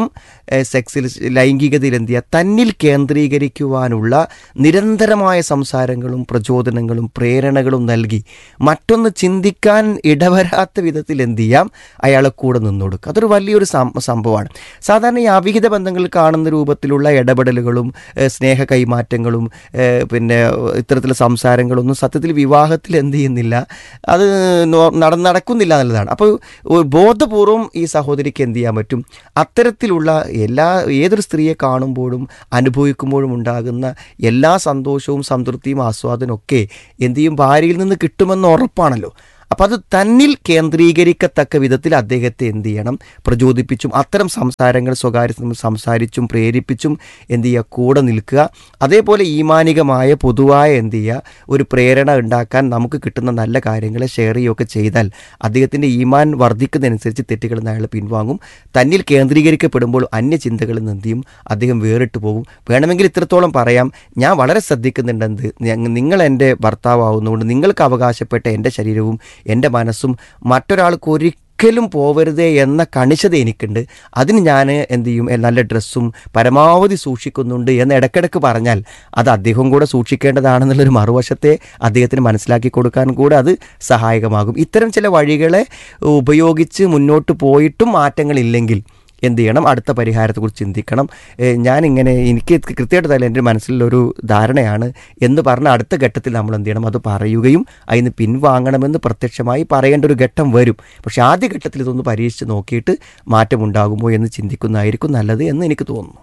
[SPEAKER 6] ഏഹ്, സെക്സിൽ ലൈംഗികതയിൽ എന്ത് ചെയ്യുക തന്നിൽ കേന്ദ്രീകരിക്കുവാനുള്ള നിരന്തരമായ സംസാരങ്ങളും പ്രചോദനങ്ങളും പ്രേരണകളും നൽകി മറ്റൊന്ന് ചിന്തിക്കാൻ ഇടവരാത്ത വിധത്തിൽ എന്ത് ചെയ്യാം അയാളെ കൂടെ നിന്നു കൊടുക്കുക അതൊരു വലിയൊരു സം- സംഭവമാണ് സാധാരണ ഈ അവിഹിത ബന്ധങ്ങൾ കാണുന്ന രൂപത്തിലുള്ള ഇടപെടലുകളും ഏഹ്, സ്നേഹ കൈമാറ്റങ്ങളും ഏഹ്, പിന്നെ ഇത്തരത്തിലുള്ള സംസാരങ്ങളൊന്നും സത്യത്തിൽ വിവാഹത്തിൽ എന്ത് ചെയ്യുന്നില്ല അത് നോ- നട നടക്കുന്നില്ല എന്നുള്ളതാണ് അപ്പോൾ ഒരു ബോധപൂർവം ഈ സഹോദരിക്ക് എന്ത് ചെയ്യാൻ പറ്റും അത്തരത്തിലുള്ള എല്ലാ ഏതൊരു സ്ത്രീയെ കാണുമ്പോഴും അനുഭവിക്കുമ്പോഴും ഉണ്ടാകുന്ന എല്ലാ സന്തോഷവും സംതൃപ്തിയും ആസ്വാദനവും ഒക്കെ എന്ത് ചെയ്യും ഭാര്യയിൽ നിന്ന് കിട്ടുമെന്ന് ഉറപ്പാണല്ലോ അപ്പം അത് തന്നിൽ കേന്ദ്രീകരിക്കത്തക്ക വിധത്തിൽ അദ്ദേഹത്തെ എന്ത് ചെയ്യണം പ്രചോദിപ്പിച്ചും അത്തരം സംസാരങ്ങൾ സ്വകാര്യ സം- സംസാരിച്ചും പ്രേരിപ്പിച്ചും എന്ത് ചെയ്യുക കൂടെ നിൽക്കുക അതേപോലെ ഈമാനികമായ പൊതുവായ എന്ത് ചെയ്യുക ഒരു പ്രേരണ ഉണ്ടാക്കാൻ നമുക്ക് കിട്ടുന്ന നല്ല കാര്യങ്ങളെ ഷെയർ ചെയ്യുകയൊക്കെ ചെയ്താൽ അദ്ദേഹത്തിൻ്റെ ഈമാൻ വർദ്ധിക്കുന്നതനുസരിച്ച് തെറ്റുകളിൽ നിന്ന് അയാൾ പിൻവാങ്ങും തന്നിൽ കേന്ദ്രീകരിക്കപ്പെടുമ്പോൾ അന്യ ചിന്തകളിൽ നിന്ന് എന്ത് ചെയ്യും അദ്ദേഹം വേറിട്ട് പോകും വേണമെങ്കിൽ ഇത്രത്തോളം പറയാം ഞാൻ വളരെ ശ്രദ്ധിക്കുന്നുണ്ടെന്ത് ഞങ്ങ- നിങ്ങൾ എൻ്റെ ഭർത്താവാവുന്നതുകൊണ്ട് നിങ്ങൾക്ക് അവകാശപ്പെട്ട എൻ്റെ ശരീരവും എൻ്റെ മനസ്സും മറ്റൊരാൾക്ക് ഒരിക്കലും പോവരുതേ എന്ന കണിശത എനിക്കുണ്ട് അതിന് ഞാൻ എന്ത് ചെയ്യും എ, നല്ല ഡ്രസ്സും പരമാവധി സൂക്ഷിക്കുന്നുണ്ട് എന്ന് ഇടയ്ക്കിടയ്ക്ക് പറഞ്ഞാൽ അത് അദ്ദേഹം കൂടെ സൂക്ഷിക്കേണ്ടതാണെന്നുള്ളൊരു മറുവശത്തെ അദ്ദേഹത്തിന് മനസ്സിലാക്കി കൊടുക്കാൻ കൂടെ അത് സഹായകമാകും ഇത്തരം ചില വഴികളെ ഉപയോഗിച്ച് മുന്നോട്ട് പോയിട്ടും മാറ്റങ്ങളില്ലെങ്കിൽ എന്ത് ചെയ്യണം അടുത്ത പരിഹാരത്തെക്കുറിച്ച് ചിന്തിക്കണം ഏ, ഞാനിങ്ങനെ എനിക്ക് കൃത്യമായിട്ട് തന്നെ എൻ്റെ മനസ്സിലൊരു ധാരണയാണ് എന്ന് പറഞ്ഞ അടുത്ത ഘട്ടത്തിൽ നമ്മൾ എന്ത് ചെയ്യണം അത് പറയുകയും അതിന് പിൻവാങ്ങണമെന്ന് പ്രത്യക്ഷമായി പറയേണ്ട ഒരു ഘട്ടം വരും പക്ഷേ ആദ്യ ഘട്ടത്തിൽ ഇതൊന്ന് പരീക്ഷിച്ച് നോക്കിയിട്ട് മാറ്റമുണ്ടാകുമോ എന്ന് ചിന്തിക്കുന്നതായിരിക്കും നല്ലത് എന്ന് എനിക്ക് തോന്നുന്നു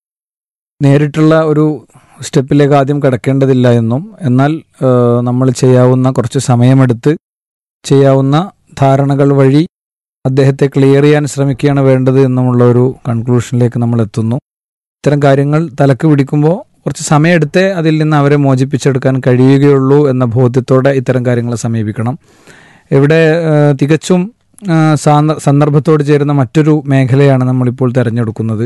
[SPEAKER 5] നേരിട്ടുള്ള ഒരു സ്റ്റെപ്പിലേക്ക് ആദ്യം കിടക്കേണ്ടതില്ല എന്നും എന്നാൽ ഏഹ്, നമ്മൾ ചെയ്യാവുന്ന കുറച്ച് സമയമെടുത്ത് ചെയ്യാവുന്ന ധാരണകൾ വഴി അദ്ദേഹത്തെ ക്ലിയർ ചെയ്യാൻ ശ്രമിക്കുകയാണ് വേണ്ടത് എന്നുമുള്ള ഒരു കൺക്ലൂഷനിലേക്ക് നമ്മൾ എത്തുന്നു ഇത്തരം കാര്യങ്ങൾ തലക്ക് പിടിക്കുമ്പോൾ കുറച്ച് സമയമെടുത്തേ അതിൽ നിന്ന് അവരെ മോചിപ്പിച്ചെടുക്കാൻ കഴിയുകയുള്ളൂ എന്ന ബോധ്യത്തോടെ ഇത്തരം കാര്യങ്ങളെ സമീപിക്കണം ഇവിടെ ഏഹ്, തികച്ചും ഏഹ്, സാന്ദ- സന്ദർഭത്തോട് ചേരുന്ന മറ്റൊരു മേഖലയാണ് നമ്മളിപ്പോൾ തിരഞ്ഞെടുക്കുന്നത്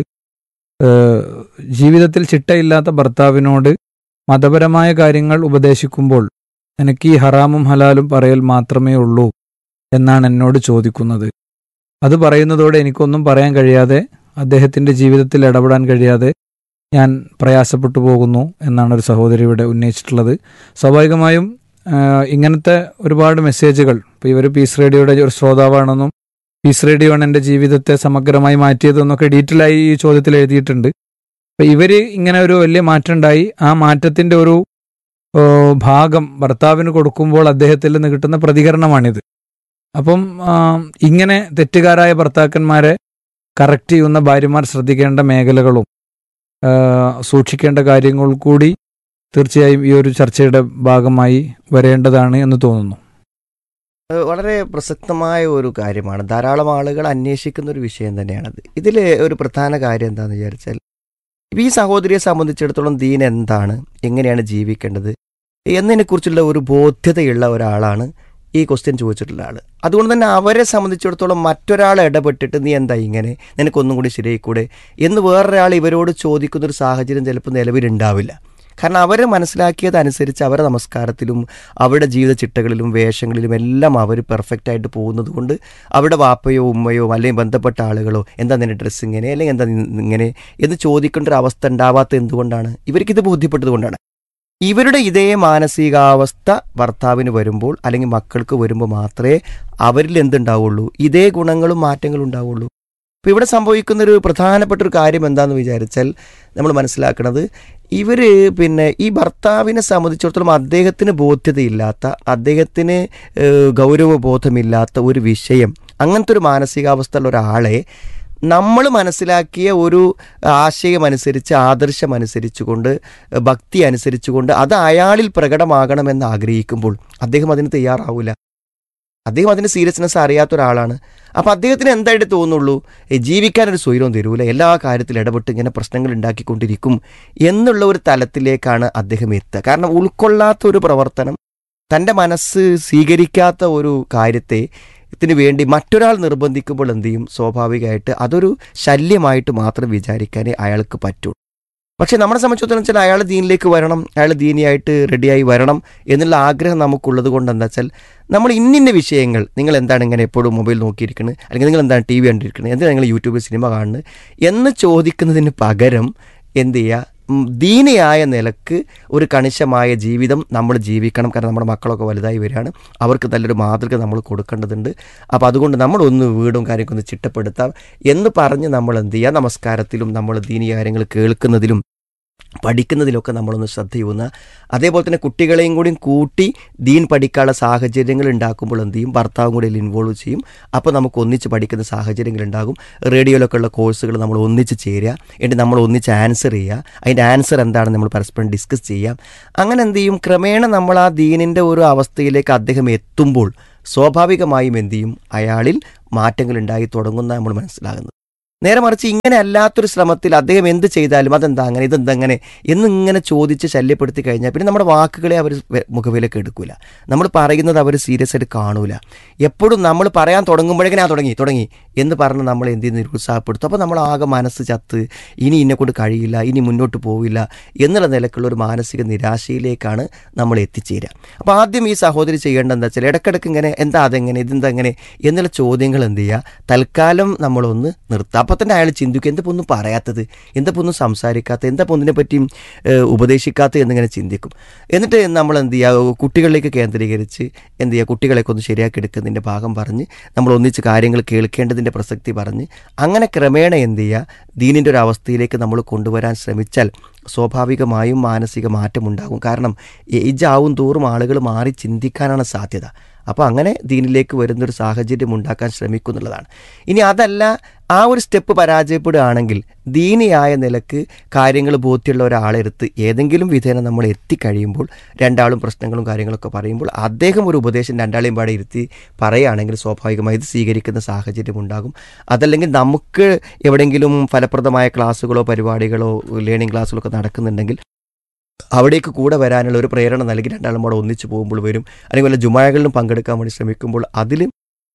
[SPEAKER 5] ഏഹ്, ജീവിതത്തിൽ ചിട്ടയില്ലാത്ത ഭർത്താവിനോട് മതപരമായ കാര്യങ്ങൾ ഉപദേശിക്കുമ്പോൾ എനിക്ക് ഈ ഹറാമും ഹലാലും പറയൽ മാത്രമേ ഉള്ളൂ എന്നാണ് എന്നോട് ചോദിക്കുന്നത് അത് പറയുന്നതോടെ എനിക്കൊന്നും പറയാൻ കഴിയാതെ അദ്ദേഹത്തിൻ്റെ ജീവിതത്തിൽ ഇടപെടാൻ കഴിയാതെ ഞാൻ പ്രയാസപ്പെട്ടു പോകുന്നു എന്നാണ് ഒരു സഹോദരി ഇവിടെ ഉന്നയിച്ചിട്ടുള്ളത് സ്വാഭാവികമായും ആഹ്, ഇങ്ങനത്തെ ഒരുപാട് മെസ്സേജുകൾ ഇപ്പോൾ ഇവർ പീസ് റേഡിയോയുടെ ഒരു ശ്രോതാവാണെന്നും പീസ് റേഡിയോ ആണ് എൻ്റെ ജീവിതത്തെ സമഗ്രമായി മാറ്റിയതെന്നൊക്കെ ഡീറ്റെയിൽ ആയി ഈ ചോദ്യത്തിൽ എഴുതിയിട്ടുണ്ട് അപ്പം ഇവർ ഇങ്ങനെ ഒരു വലിയ മാറ്റം ഉണ്ടായി ആ മാറ്റത്തിൻ്റെ ഒരു ഓ, ഭാഗം ഭർത്താവിന് കൊടുക്കുമ്പോൾ അദ്ദേഹത്തിൽ നിന്ന് കിട്ടുന്ന പ്രതികരണമാണിത് അപ്പം ആ, ഇങ്ങനെ തെറ്റുകാരായ ഭർത്താക്കന്മാരെ കറക്റ്റ് ചെയ്യുന്ന ഭാര്യമാർ ശ്രദ്ധിക്കേണ്ട മേഖലകളും ആ, സൂക്ഷിക്കേണ്ട കാര്യങ്ങൾ കൂടി തീർച്ചയായും ഈ ഒരു ചർച്ചയുടെ ഭാഗമായി വരേണ്ടതാണ് എന്ന് തോന്നുന്നു
[SPEAKER 6] അത് വളരെ പ്രസക്തമായ ഒരു കാര്യമാണ് ധാരാളം ആളുകൾ അന്വേഷിക്കുന്ന ഒരു വിഷയം തന്നെയാണത് ഇതിൽ ഒരു പ്രധാന കാര്യം എന്താണെന്ന് വിചാരിച്ചാൽ ഇപ്പം ഈ സഹോദരിയെ സംബന്ധിച്ചിടത്തോളം ദീൻ എന്താണ് എങ്ങനെയാണ് ജീവിക്കേണ്ടത് എന്നതിനെക്കുറിച്ചുള്ള ഒരു ബോധ്യതയുള്ള ഒരാളാണ് ഈ ക്വസ്റ്റ്യൻ ചോദിച്ചിട്ടുള്ള ആൾ അതുകൊണ്ട് തന്നെ അവരെ സംബന്ധിച്ചിടത്തോളം മറ്റൊരാൾ ഇടപെട്ടിട്ട് നീ എന്താ ഇങ്ങനെ നിനക്കൊന്നും കൂടി ശരിയായിക്കൂടെ എന്ന് വേറൊരാൾ ഇവരോട് ചോദിക്കുന്ന ഒരു സാഹചര്യം ചിലപ്പോൾ നിലവിലുണ്ടാവില്ല കാരണം അവരെ മനസ്സിലാക്കിയതനുസരിച്ച് അവരുടെ നമസ്കാരത്തിലും അവരുടെ ജീവിത ചിട്ടകളിലും വേഷങ്ങളിലും എല്ലാം അവർ പെർഫെക്റ്റ് ആയിട്ട് പോകുന്നത് കൊണ്ട് അവരുടെ വാപ്പയോ ഉമ്മയോ അല്ലെങ്കിൽ ബന്ധപ്പെട്ട ആളുകളോ എന്താ നിന്റെ ഡ്രസ്സ് ഇങ്ങനെ അല്ലെങ്കിൽ എന്താ നി- ഇങ്ങനെ എന്ന് ചോദിക്കേണ്ട ഒരു അവസ്ഥ ഉണ്ടാവാത്ത എന്തുകൊണ്ടാണ് ഇവർക്കിത് ബോധ്യപ്പെട്ടത് കൊണ്ടാണ് ഇവരുടെ ഇതേ മാനസികാവസ്ഥ ഭർത്താവിന് വരുമ്പോൾ അല്ലെങ്കിൽ മക്കൾക്ക് വരുമ്പോൾ മാത്രമേ അവരിൽ എന്തുണ്ടാവുള്ളൂ ഇതേ ഗുണങ്ങളും മാറ്റങ്ങളും ഉണ്ടാവുള്ളൂ അപ്പോൾ ഇവിടെ സംഭവിക്കുന്ന ഒരു പ്രധാനപ്പെട്ട ഒരു കാര്യം എന്താണെന്ന് വിചാരിച്ചാൽ നമ്മൾ മനസ്സിലാക്കുന്നത് ഇവർ പിന്നെ ഈ ഭർത്താവിനെ സംബന്ധിച്ചിടത്തോളം അദ്ദേഹത്തിന് ബോധ്യതയില്ലാത്ത അദ്ദേഹത്തിന് ഏഹ്, ഗൗരവബോധമില്ലാത്ത ഒരു വിഷയം അങ്ങനത്തെ ഒരു മാനസികാവസ്ഥയുള്ള ഒരാളെ നമ്മൾ മനസ്സിലാക്കിയ ഒരു ആശയമനുസരിച്ച് ആദർശമനുസരിച്ചുകൊണ്ട് ഭക്തി അനുസരിച്ചുകൊണ്ട് അത് അയാളിൽ പ്രകടമാകണമെന്ന് ആഗ്രഹിക്കുമ്പോൾ അദ്ദേഹം അതിന് തയ്യാറാവില്ല അദ്ദേഹം അതിന് സീരിയസ്നെസ് അറിയാത്ത ഒരാളാണ് അപ്പോൾ അദ്ദേഹത്തിന് എന്തായിട്ട് തോന്നുള്ളൂ ഏ, ജീവിക്കാനൊരു സ്വൈരവും തരൂല എല്ലാ കാര്യത്തിലും ഇടപെട്ട് ഇങ്ങനെ പ്രശ്നങ്ങൾ ഉണ്ടാക്കിക്കൊണ്ടിരിക്കും എന്നുള്ള ഒരു തലത്തിലേക്കാണ് അദ്ദേഹം എത്തുക കാരണം ഉൾക്കൊള്ളാത്ത ഒരു പ്രവർത്തനം തൻ്റെ മനസ്സ് സ്വീകരിക്കാത്ത ഒരു കാര്യത്തെ ത്തിന് വേണ്ടി മറ്റൊരാൾ നിർബന്ധിക്കുമ്പോൾ എന്ത് ചെയ്യും സ്വാഭാവികമായിട്ട് അതൊരു ശല്യമായിട്ട് മാത്രം വിചാരിക്കാനേ അയാൾക്ക് പറ്റുള്ളൂ പക്ഷേ നമ്മളെ സംബന്ധിച്ചിടത്തോളം വെച്ചാൽ അയാൾ ദീനിലേക്ക് വരണം അയാൾ ദീനിയായിട്ട് റെഡിയായി വരണം എന്നുള്ള ആഗ്രഹം നമുക്കുള്ളത് കൊണ്ട് എന്താ വെച്ചാൽ നമ്മൾ ഇന്നിന്ന വിഷയങ്ങൾ നിങ്ങൾ എന്താണ് ഇങ്ങനെ എപ്പോഴും മൊബൈൽ നോക്കിയിരിക്കുന്നത് അല്ലെങ്കിൽ നിങ്ങൾ എന്താണ് ടി വി കണ്ടിരിക്കുന്നത് എന്തിനാണ് നിങ്ങൾ യൂട്യൂബിൽ സിനിമ കാണുന്നത് എന്ന് ചോദിക്കുന്നതിന് പകരം എന്ത് ചെയ്യുക ഉം, ദീനിയായ നിലക്ക് ഒരു കണിശമായ ജീവിതം നമ്മൾ ജീവിക്കണം കാരണം നമ്മുടെ മക്കളൊക്കെ വലുതായി വരികയാണ് അവർക്ക് നല്ലൊരു മാതൃക നമ്മൾ കൊടുക്കേണ്ടതുണ്ട് അപ്പോൾ അതുകൊണ്ട് നമ്മളൊന്ന് വീടും കാര്യമൊക്കെ ഒന്ന് ചിട്ടപ്പെടുത്താം എന്ന് പറഞ്ഞ് നമ്മൾ എന്ത് ചെയ്യുക നമസ്കാരത്തിലും നമ്മൾ ദീനീയ കാര്യങ്ങൾ കേൾക്കുന്നതിലും പഠിക്കുന്നതിലൊക്കെ നമ്മളൊന്ന് ശ്രദ്ധയൂന്ന അതേപോലെ തന്നെ കുട്ടികളെയും കൂടി കൂട്ടി ദീൻ പഠിക്കാനുള്ള സാഹചര്യങ്ങൾ ഉണ്ടാക്കുമ്പോൾ എന്ത് ചെയ്യും ഭർത്താവും കൂടി ഇൻവോൾവ് ചെയ്യും അപ്പോൾ നമുക്ക് ഒന്നിച്ച് പഠിക്കുന്ന സാഹചര്യങ്ങൾ ഉണ്ടാകും റേഡിയോയിലൊക്കെ ഉള്ള കോഴ്സുകൾ നമ്മൾ ഒന്നിച്ച് ചേരുക എന്നിട്ട് നമ്മൾ ഒന്നിച്ച് ആൻസർ ചെയ്യുക അതിൻ്റെ ആൻസർ എന്താണെന്ന് നമ്മൾ പരസ്പരം ഡിസ്കസ് ചെയ്യാം അങ്ങനെ എന്ത് ചെയ്യും ക്രമേണ നമ്മൾ ആ ദീനിൻ്റെ ഒരു അവസ്ഥയിലേക്ക് അദ്ദേഹം എത്തുമ്പോൾ സ്വാഭാവികമായും എന്ത് ചെയ്യും അയാളിൽ മാറ്റങ്ങൾ ഉണ്ടായി തുടങ്ങുന്ന നമ്മൾ മനസ്സിലാകുന്നത് നേരെ മറിച്ച് ഇങ്ങനെ അല്ലാത്തൊരു ശ്രമത്തിൽ അദ്ദേഹം എന്ത് ചെയ്താലും അതെന്താ അങ്ങനെ ഇതെന്താ അങ്ങനെ എന്നിങ്ങനെ ചോദിച്ച് ശല്യപ്പെടുത്തി കഴിഞ്ഞാൽ പിന്നെ നമ്മുടെ വാക്കുകളെ അവർ മുഖവിലേക്ക് എടുക്കൂല നമ്മൾ പറയുന്നത് അവർ സീരിയസ് ആയിട്ട് കാണൂല എപ്പോഴും നമ്മൾ പറയാൻ തുടങ്ങുമ്പോഴേക്കും ആ തുടങ്ങി തുടങ്ങി എന്ന് പറഞ്ഞ് നമ്മൾ എന്ത് ചെയ്യുന്ന നിരുത്സാഹപ്പെടുത്തും അപ്പോൾ നമ്മൾ ആകെ മനസ്സ് ചത്ത് ഇനി ഇന്നെ കൊണ്ട് കഴിയില്ല ഇനി മുന്നോട്ട് പോവില്ല എന്നുള്ള നിലക്കുള്ള ഒരു മാനസിക നിരാശയിലേക്കാണ് നമ്മൾ എത്തിച്ചേരുക അപ്പോൾ ആദ്യം ഈ സഹോദരി ചെയ്യേണ്ടത് എന്താ വെച്ചാൽ ഇടയ്ക്കിടയ്ക്ക് ഇങ്ങനെ എന്താ അതെങ്ങനെ ഇതെന്താ എങ്ങനെ എന്നുള്ള ചോദ്യങ്ങൾ എന്ത് ചെയ്യുക തൽക്കാലം നമ്മളൊന്ന് നിർത്തുക അപ്പോൾ തന്നെ അയാൾ ചിന്തിക്കും എന്താ ഒന്നും പറയാത്തത് എന്താ ഒന്നും സംസാരിക്കാത്തത് എന്താ ഒന്നിനെ പറ്റിയും ഏഹ്, ഉപദേശിക്കാത്തത് എന്നിങ്ങനെ ചിന്തിക്കും എന്നിട്ട് നമ്മൾ എന്ത് ചെയ്യുക കുട്ടികളിലേക്ക് കേന്ദ്രീകരിച്ച് എന്ത് ചെയ്യുക കുട്ടികളെയൊക്കെ ഒന്ന് ശരിയാക്കി എടുക്കുന്നതിൻ്റെ ഭാഗം പറഞ്ഞ് നമ്മൾ ഒന്നിച്ച് കാര്യങ്ങൾ കേൾക്കേണ്ടതിൻ്റെ പ്രസക്തി പറഞ്ഞ് അങ്ങനെ ക്രമേണ എന്ത് ചെയ്യുക ദീനിൻ്റെ ഒരു അവസ്ഥയിലേക്ക് നമ്മൾ കൊണ്ടുവരാൻ ശ്രമിച്ചാൽ സ്വാഭാവികമായും മാനസിക മാറ്റമുണ്ടാകും കാരണം ഏജ് ആവും തോറും ആളുകൾ മാറി ചിന്തിക്കാനാണ് സാധ്യത അപ്പോൾ അങ്ങനെ ദീനിലേക്ക് വരുന്നൊരു സാഹചര്യം ഉണ്ടാക്കാൻ ശ്രമിക്കും എന്നുള്ളതാണ് ഇനി അതല്ല ആ ഒരു സ്റ്റെപ്പ് പരാജയപ്പെടുകയാണെങ്കിൽ ദീനിയായ നിലക്ക് കാര്യങ്ങൾ ബോധ്യമുള്ള ഒരാളെടുത്ത് ഏതെങ്കിലും വിധേന നമ്മൾ എത്തിക്കഴിയുമ്പോൾ രണ്ടാളും പ്രശ്നങ്ങളും കാര്യങ്ങളൊക്കെ പറയുമ്പോൾ അദ്ദേഹം ഒരു ഉപദേശം രണ്ടാളെയും പാടെ ഇരുത്തി പറയുകയാണെങ്കിൽ സ്വാഭാവികമായി ഇത് സ്വീകരിക്കുന്ന സാഹചര്യം ഉണ്ടാകും അതല്ലെങ്കിൽ നമുക്ക് എവിടെയെങ്കിലും ഫലപ്രദമായ ക്ലാസ്സുകളോ പരിപാടികളോ ലേണിംഗ് ക്ലാസ്സുകളോ ഒക്കെ നടക്കുന്നുണ്ടെങ്കിൽ അവിടേക്ക് കൂടെ വരാനുള്ള ഒരു പ്രേരണ നൽകി രണ്ടാളും കൂടെ ഒന്നിച്ചു പോകുമ്പോൾ വരും അല്ലെങ്കിൽ വല്ല ജുമാകളിലും പങ്കെടുക്കാൻ വേണ്ടി ശ്രമിക്കുമ്പോൾ അതിൽ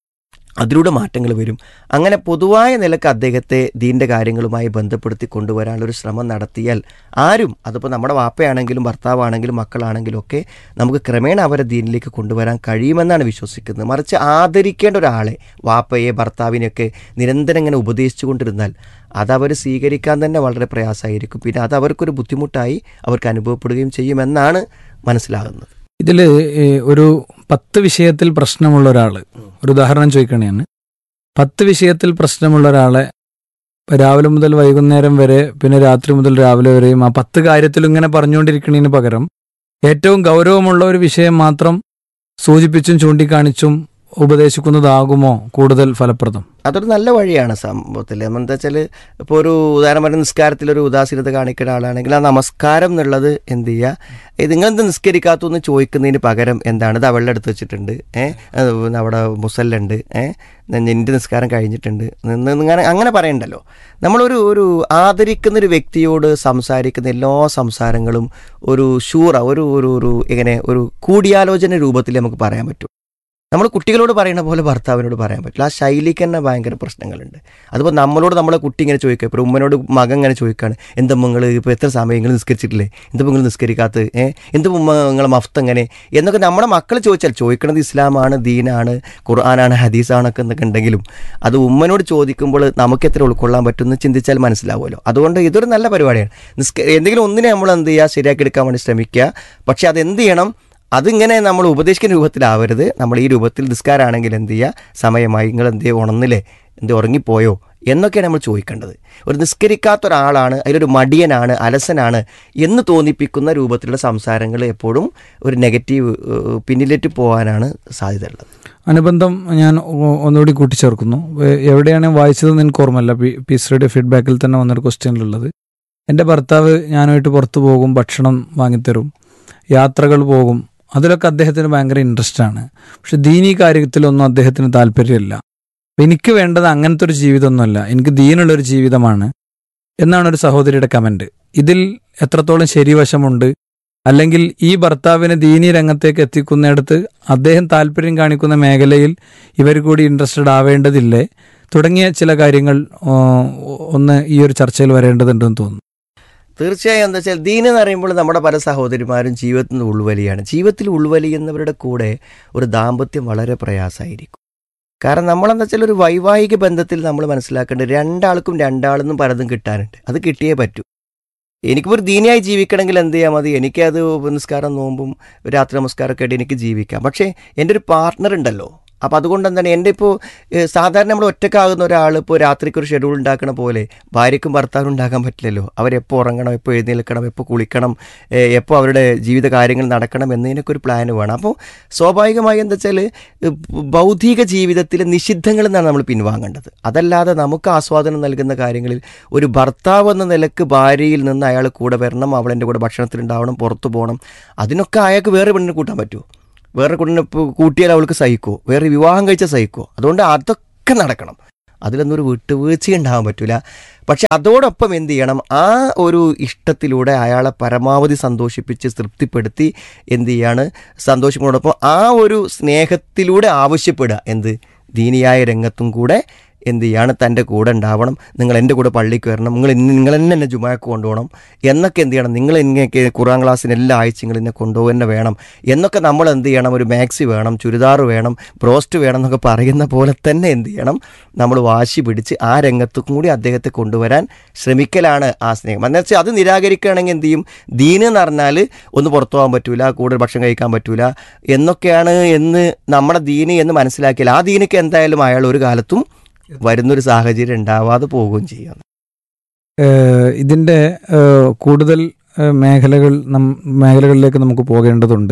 [SPEAKER 6] അതിലൂടെ മാറ്റങ്ങൾ വരും അങ്ങനെ പൊതുവായ നിലക്ക് അദ്ദേഹത്തെ ദീൻ്റെ കാര്യങ്ങളുമായി ബന്ധപ്പെടുത്തി കൊണ്ടുവരാനുള്ള ഒരു ശ്രമം നടത്തിയാൽ ആരും അതിപ്പോൾ നമ്മുടെ വാപ്പയാണെങ്കിലും ഭർത്താവാണെങ്കിലും മക്കളാണെങ്കിലും ഒക്കെ നമുക്ക് ക്രമേണ അവരെ ദീനിലേക്ക് കൊണ്ടുവരാൻ കഴിയുമെന്നാണ് വിശ്വസിക്കുന്നത് മറിച്ച് ആദരിക്കേണ്ട ഒരാളെ വാപ്പയെ ഭർത്താവിനെയൊക്കെ നിരന്തരം ഇങ്ങനെ ഉപദേശിച്ചു കൊണ്ടിരുന്നാൽ അതവർ സ്വീകരിക്കാൻ തന്നെ വളരെ പ്രയാസമായിരിക്കും പിന്നെ അത് അവർക്കൊരു ബുദ്ധിമുട്ടായി അവർക്ക് അനുഭവപ്പെടുകയും ചെയ്യുമെന്നാണ് മനസ്സിലാകുന്നത്
[SPEAKER 5] ഇതിൽ ഒരു പത്ത് വിഷയത്തിൽ പ്രശ്നമുള്ള ഒരാൾ ഒരു ഉദാഹരണം ചോദിക്കണേന്ന് പത്ത് വിഷയത്തിൽ പ്രശ്നമുള്ള ഒരാളെ രാവിലെ മുതൽ വൈകുന്നേരം വരെ പിന്നെ രാത്രി മുതൽ രാവിലെ വരെയും ആ പത്ത് കാര്യത്തിൽ ഇങ്ങനെ പറഞ്ഞുകൊണ്ടിരിക്കുന്നതിന് പകരം ഏറ്റവും ഗൗരവമുള്ള ഒരു വിഷയം മാത്രം സൂചിപ്പിച്ചും ചൂണ്ടിക്കാണിച്ചും ഉപദേശിക്കുന്നതാകുമോ കൂടുതൽ ഫലപ്രദം
[SPEAKER 6] അതൊരു നല്ല വഴിയാണ് സംഭവത്തിൽ എന്താ വെച്ചാൽ ഇപ്പോൾ ഒരു ഉദാഹരണം പറഞ്ഞ നിസ്കാരത്തിലൊരു ഉദാസീനത കാണിക്കുന്ന ആളാണെങ്കിൽ ആ നമസ്കാരം എന്നുള്ളത് എന്ത് ചെയ്യുക ഇത് നിങ്ങളെന്ത് നിസ്കരിക്കാത്തു ചോദിക്കുന്നതിന് പകരം എന്താണ് ഇത് വെള്ളം എടുത്ത് വെച്ചിട്ടുണ്ട് ഏഹ് അവിടെ മുസല്ലുണ്ട് ഏഹ് നിന്റെ നിസ്കാരം കഴിഞ്ഞിട്ടുണ്ട് നിന്ന് ഇങ്ങനെ അങ്ങനെ പറയണ്ടല്ലോ നമ്മളൊരു ഒരു ആദരിക്കുന്ന ഒരു വ്യക്തിയോട് സംസാരിക്കുന്ന എല്ലാ സംസാരങ്ങളും ഒരു ഷൂറ ഒരു ഒരു ഒരു ഇങ്ങനെ ഒരു കൂടിയാലോചന രൂപത്തിൽ നമുക്ക് പറയാൻ പറ്റും നമ്മൾ കുട്ടികളോട് പറയുന്ന പോലെ ഭർത്താവിനോട് പറയാൻ പറ്റില്ല ആ ശൈലിക്ക് തന്നെ ഭയങ്കര പ്രശ്നങ്ങളുണ്ട് അതിപ്പോൾ നമ്മളോട് നമ്മളെ കുട്ടി ഇങ്ങനെ ചോദിക്കുക ഇപ്പോൾ ഉമ്മനോട് മകൻ ഇങ്ങനെ ചോദിക്കുകയാണ് എന്താ നിങ്ങൾ ഇപ്പോൾ എത്ര സമയം നിങ്ങൾ നിസ്കരിച്ചിട്ടില്ലേ എന്താ നിങ്ങൾ നിസ്കരിക്കാത്തത് ഏഹ് എന്താ ഉമ്മ നിങ്ങളെ മഫ്ത് എങ്ങനെ എന്നൊക്കെ നമ്മുടെ മക്കൾ ചോദിച്ചാൽ ചോദിക്കണത് ഇസ്ലാമാണ് ദീനാണ് ഖുർആനാണ് ഹദീസാണൊക്കെ എന്നൊക്കെ ഉണ്ടെങ്കിലും അത് ഉമ്മനോട് ചോദിക്കുമ്പോൾ നമുക്ക് എത്ര ഉൾക്കൊള്ളാൻ പറ്റുമെന്ന് ചിന്തിച്ചാൽ മനസ്സിലാവുമല്ലോ അതുകൊണ്ട് ഇതൊരു നല്ല പരിപാടിയാണ് നിസ്ക എന്തെങ്കിലും ഒന്നിനെ നമ്മൾ എന്ത് ചെയ്യുക ശരിയാക്കി എടുക്കാൻ വേണ്ടി ശ്രമിക്കുക പക്ഷേ അത് എന്ത് ചെയ്യണം അതിങ്ങനെ നമ്മൾ ഉപദേശിക്കുന്ന രൂപത്തിലാവരുത് നമ്മൾ ഈ രൂപത്തിൽ നിസ്കാരാണെങ്കിൽ എന്ത് ചെയ്യുക സമയമായി നിങ്ങൾ എന്ത് ചെയ്യുക ഉണർന്നില്ലേ എന്ത് ഉറങ്ങിപ്പോയോ എന്നൊക്കെയാണ് നമ്മൾ ചോദിക്കേണ്ടത് ഒരു നിസ്കരിക്കാത്ത ഒരാളാണ് അതിലൊരു മടിയനാണ് അലസനാണ് എന്ന് തോന്നിപ്പിക്കുന്ന രൂപത്തിലുള്ള സംസാരങ്ങൾ എപ്പോഴും ഒരു നെഗറ്റീവ് ഏഹ്, പിന്നിലേക്ക് പോകാനാണ് സാധ്യതയുള്ളത്
[SPEAKER 5] അനുബന്ധം ഞാൻ ഒ- ഒന്നുകൂടി കൂട്ടിച്ചേർക്കുന്നു എ- എവിടെയാണ് വായിച്ചതെന്ന് എനിക്ക് ഓർമ്മല്ല പി പീസ് റേഡിയോ ഫീഡ്ബാക്കിൽ തന്നെ വന്നൊരു ക്വസ്റ്റ്യനിലുള്ളത് എൻ്റെ ഭർത്താവ് ഞാനുമായിട്ട് പുറത്തു പോകും ഭക്ഷണം വാങ്ങിത്തരും യാത്രകൾ പോകും അതിലൊക്കെ അദ്ദേഹത്തിന് ഭയങ്കര ഇൻട്രസ്റ്റ് ആണ് പക്ഷെ ദീനീ കാര്യത്തിലൊന്നും അദ്ദേഹത്തിന് താല്പര്യമില്ല അപ്പൊ എനിക്ക് വേണ്ടത് അങ്ങനത്തെ ഒരു ജീവിതമൊന്നുമല്ല എനിക്ക് ദീനുള്ളൊരു ജീവിതമാണ് എന്നാണ് ഒരു സഹോദരിയുടെ കമന്റ് ഇതിൽ എത്രത്തോളം ശരിവശമുണ്ട് അല്ലെങ്കിൽ ഈ ഭർത്താവിനെ ദീനീ രംഗത്തേക്ക് എത്തിക്കുന്നിടത്ത് അദ്ദേഹം താല്പര്യം കാണിക്കുന്ന മേഖലയിൽ ഇവർ കൂടി ഇൻട്രസ്റ്റഡ് ആവേണ്ടതില്ലേ തുടങ്ങിയ ചില കാര്യങ്ങൾ ആ, ഒന്ന് ഈ ഒരു ചർച്ചയിൽ വരേണ്ടതുണ്ടെന്ന് തോന്നുന്നു
[SPEAKER 6] തീർച്ചയായും എന്താ വെച്ചാൽ ദീൻ എന്ന് പറയുമ്പോൾ നമ്മുടെ പല സഹോദരിമാരും ജീവിതത്തിൽ നിന്ന് ഉൾവലിയാണ് ജീവിതത്തിൽ ഉൾവലിയുന്നവരുടെ കൂടെ ഒരു ദാമ്പത്യം വളരെ പ്രയാസമായിരിക്കും കാരണം നമ്മളെന്താ വെച്ചാൽ ഒരു വൈവാഹിക ബന്ധത്തിൽ നമ്മൾ മനസ്സിലാക്കേണ്ടത് രണ്ടാൾക്കും രണ്ടാളെന്നും പലതും കിട്ടാനുണ്ട് അത് കിട്ടിയേ പറ്റൂ എനിക്കിപ്പോൾ ഒരു ദീനിയായി ജീവിക്കണമെങ്കിൽ എന്ത് ചെയ്യാൻ മതി എനിക്കത് നിസ്കാരം നോമ്പും രാത്രി നമസ്കാരമൊക്കെ ആയിട്ട് എനിക്ക് ജീവിക്കാം പക്ഷേ എൻ്റെ ഒരു പാർട്ട്ണർ ഉണ്ടല്ലോ അപ്പോൾ അതുകൊണ്ട് എന്താണ് എൻ്റെ ഇപ്പോൾ ഏഹ്, സാധാരണ നമ്മൾ ഒറ്റക്കാകുന്ന ഒരാൾ ഇപ്പോൾ രാത്രിക്ക് ഒരു ഷെഡ്യൂൾ ഉണ്ടാക്കണ പോലെ ഭാര്യയ്ക്കും ഭർത്താവിനും ഉണ്ടാക്കാൻ പറ്റില്ലല്ലോ അവരെപ്പോൾ ഉറങ്ങണം എപ്പോൾ എഴുന്നേൽക്കണം എപ്പോൾ കുളിക്കണം ഏഹ്, എപ്പോൾ അവരുടെ ജീവിത കാര്യങ്ങൾ നടക്കണം എന്നതിനൊക്കെ ഒരു പ്ലാൻ വേണം അപ്പോൾ സ്വാഭാവികമായി എന്താ വെച്ചാൽ ബൗദ്ധിക ജീവിതത്തിലെ നിഷിദ്ധങ്ങളിൽ നിന്നാണ് നമ്മൾ പിൻവാങ്ങേണ്ടത് അതല്ലാതെ നമുക്ക് ആസ്വാദനം നൽകുന്ന കാര്യങ്ങളിൽ ഒരു ഭർത്താവ് എന്ന നിലക്ക് ഭാര്യയിൽ നിന്ന് അയാൾ കൂടെ വരണം അവളെൻ്റെ കൂടെ ഭക്ഷണത്തിലുണ്ടാവണം പുറത്തു പോകണം അതിനൊക്കെ അയാൾക്ക് വേറെ പെണ്ണിനെ കൂട്ടാൻ പറ്റുമോ വേറെ കുട്ടിനെ ഇപ്പോൾ കൂട്ടിയാൽ അവൾക്ക് സഹിക്കുമോ വേറെ വിവാഹം കഴിച്ചാൽ സഹിക്കുമോ അതുകൊണ്ട് അതൊക്കെ നടക്കണം അതിലൊന്നും ഒരു വിട്ടുവീഴ്ച ഉണ്ടാകാൻ പറ്റില്ല പക്ഷെ അതോടൊപ്പം എന്ത് ചെയ്യണം ആ ഒരു ഇഷ്ടത്തിലൂടെ അയാളെ പരമാവധി സന്തോഷിപ്പിച്ച് തൃപ്തിപ്പെടുത്തി എന്ത് ചെയ്യാണ് സന്തോഷിക്കുന്നതോടൊപ്പം ആ ഒരു സ്നേഹത്തിലൂടെ ആവശ്യപ്പെടുക എന്ത് ദീനിയായ രംഗത്തും കൂടെ എന്ത് ചെയ്യാണ് തൻ്റെ കൂടെ ഉണ്ടാവണം നിങ്ങൾ എൻ്റെ കൂടെ പള്ളിക്ക് വരണം നിങ്ങൾ ഇന്ന് നിങ്ങൾ തന്നെ എന്നെ ജുമാക്ക് കൊണ്ടുപോകണം എന്നൊക്കെ എന്ത് ചെയ്യണം നിങ്ങൾ ഇങ്ങനെയൊക്കെ ഖുറാൻ ക്ലാസ്സിന് എല്ലാ ആഴ്ചകളും എന്നെ കൊണ്ടുപോകുക തന്നെ വേണം എന്നൊക്കെ നമ്മൾ എന്ത് ചെയ്യണം ഒരു മാക്സി വേണം ചുരിദാർ വേണം ബ്രോസ്റ്റ് വേണം എന്നൊക്കെ പറയുന്ന പോലെ തന്നെ എന്ത് ചെയ്യണം നമ്മൾ വാശി പിടിച്ച് ആ രംഗത്തും കൂടി അദ്ദേഹത്തെ കൊണ്ടുവരാൻ ശ്രമിക്കലാണ് ആ സ്നേഹം എന്ന് വെച്ചാൽ അത് നിരാകരിക്കുകയാണെങ്കിൽ എന്ത് ചെയ്യും ദീന് എന്ന് പറഞ്ഞാൽ ഒന്ന് പുറത്തു പോകാൻ പറ്റൂല കൂടുതൽ ഭക്ഷണം കഴിക്കാൻ പറ്റൂല എന്നൊക്കെയാണ് എന്ന് നമ്മുടെ ദീന് എന്ന് മനസ്സിലാക്കിയാൽ ആ ദീനക്ക് എന്തായാലും അയാൾ ഒരു കാലത്തും വരുന്നൊരു സാഹചര്യം ഉണ്ടാവാതെ പോവുകയും ചെയ്യും
[SPEAKER 5] ഏഹ് ഇതിൻ്റെ ഏഹ് കൂടുതൽ ഏഹ് മേഖലകൾ നം മേഖലകളിലേക്ക് നമുക്ക് പോകേണ്ടതുണ്ട്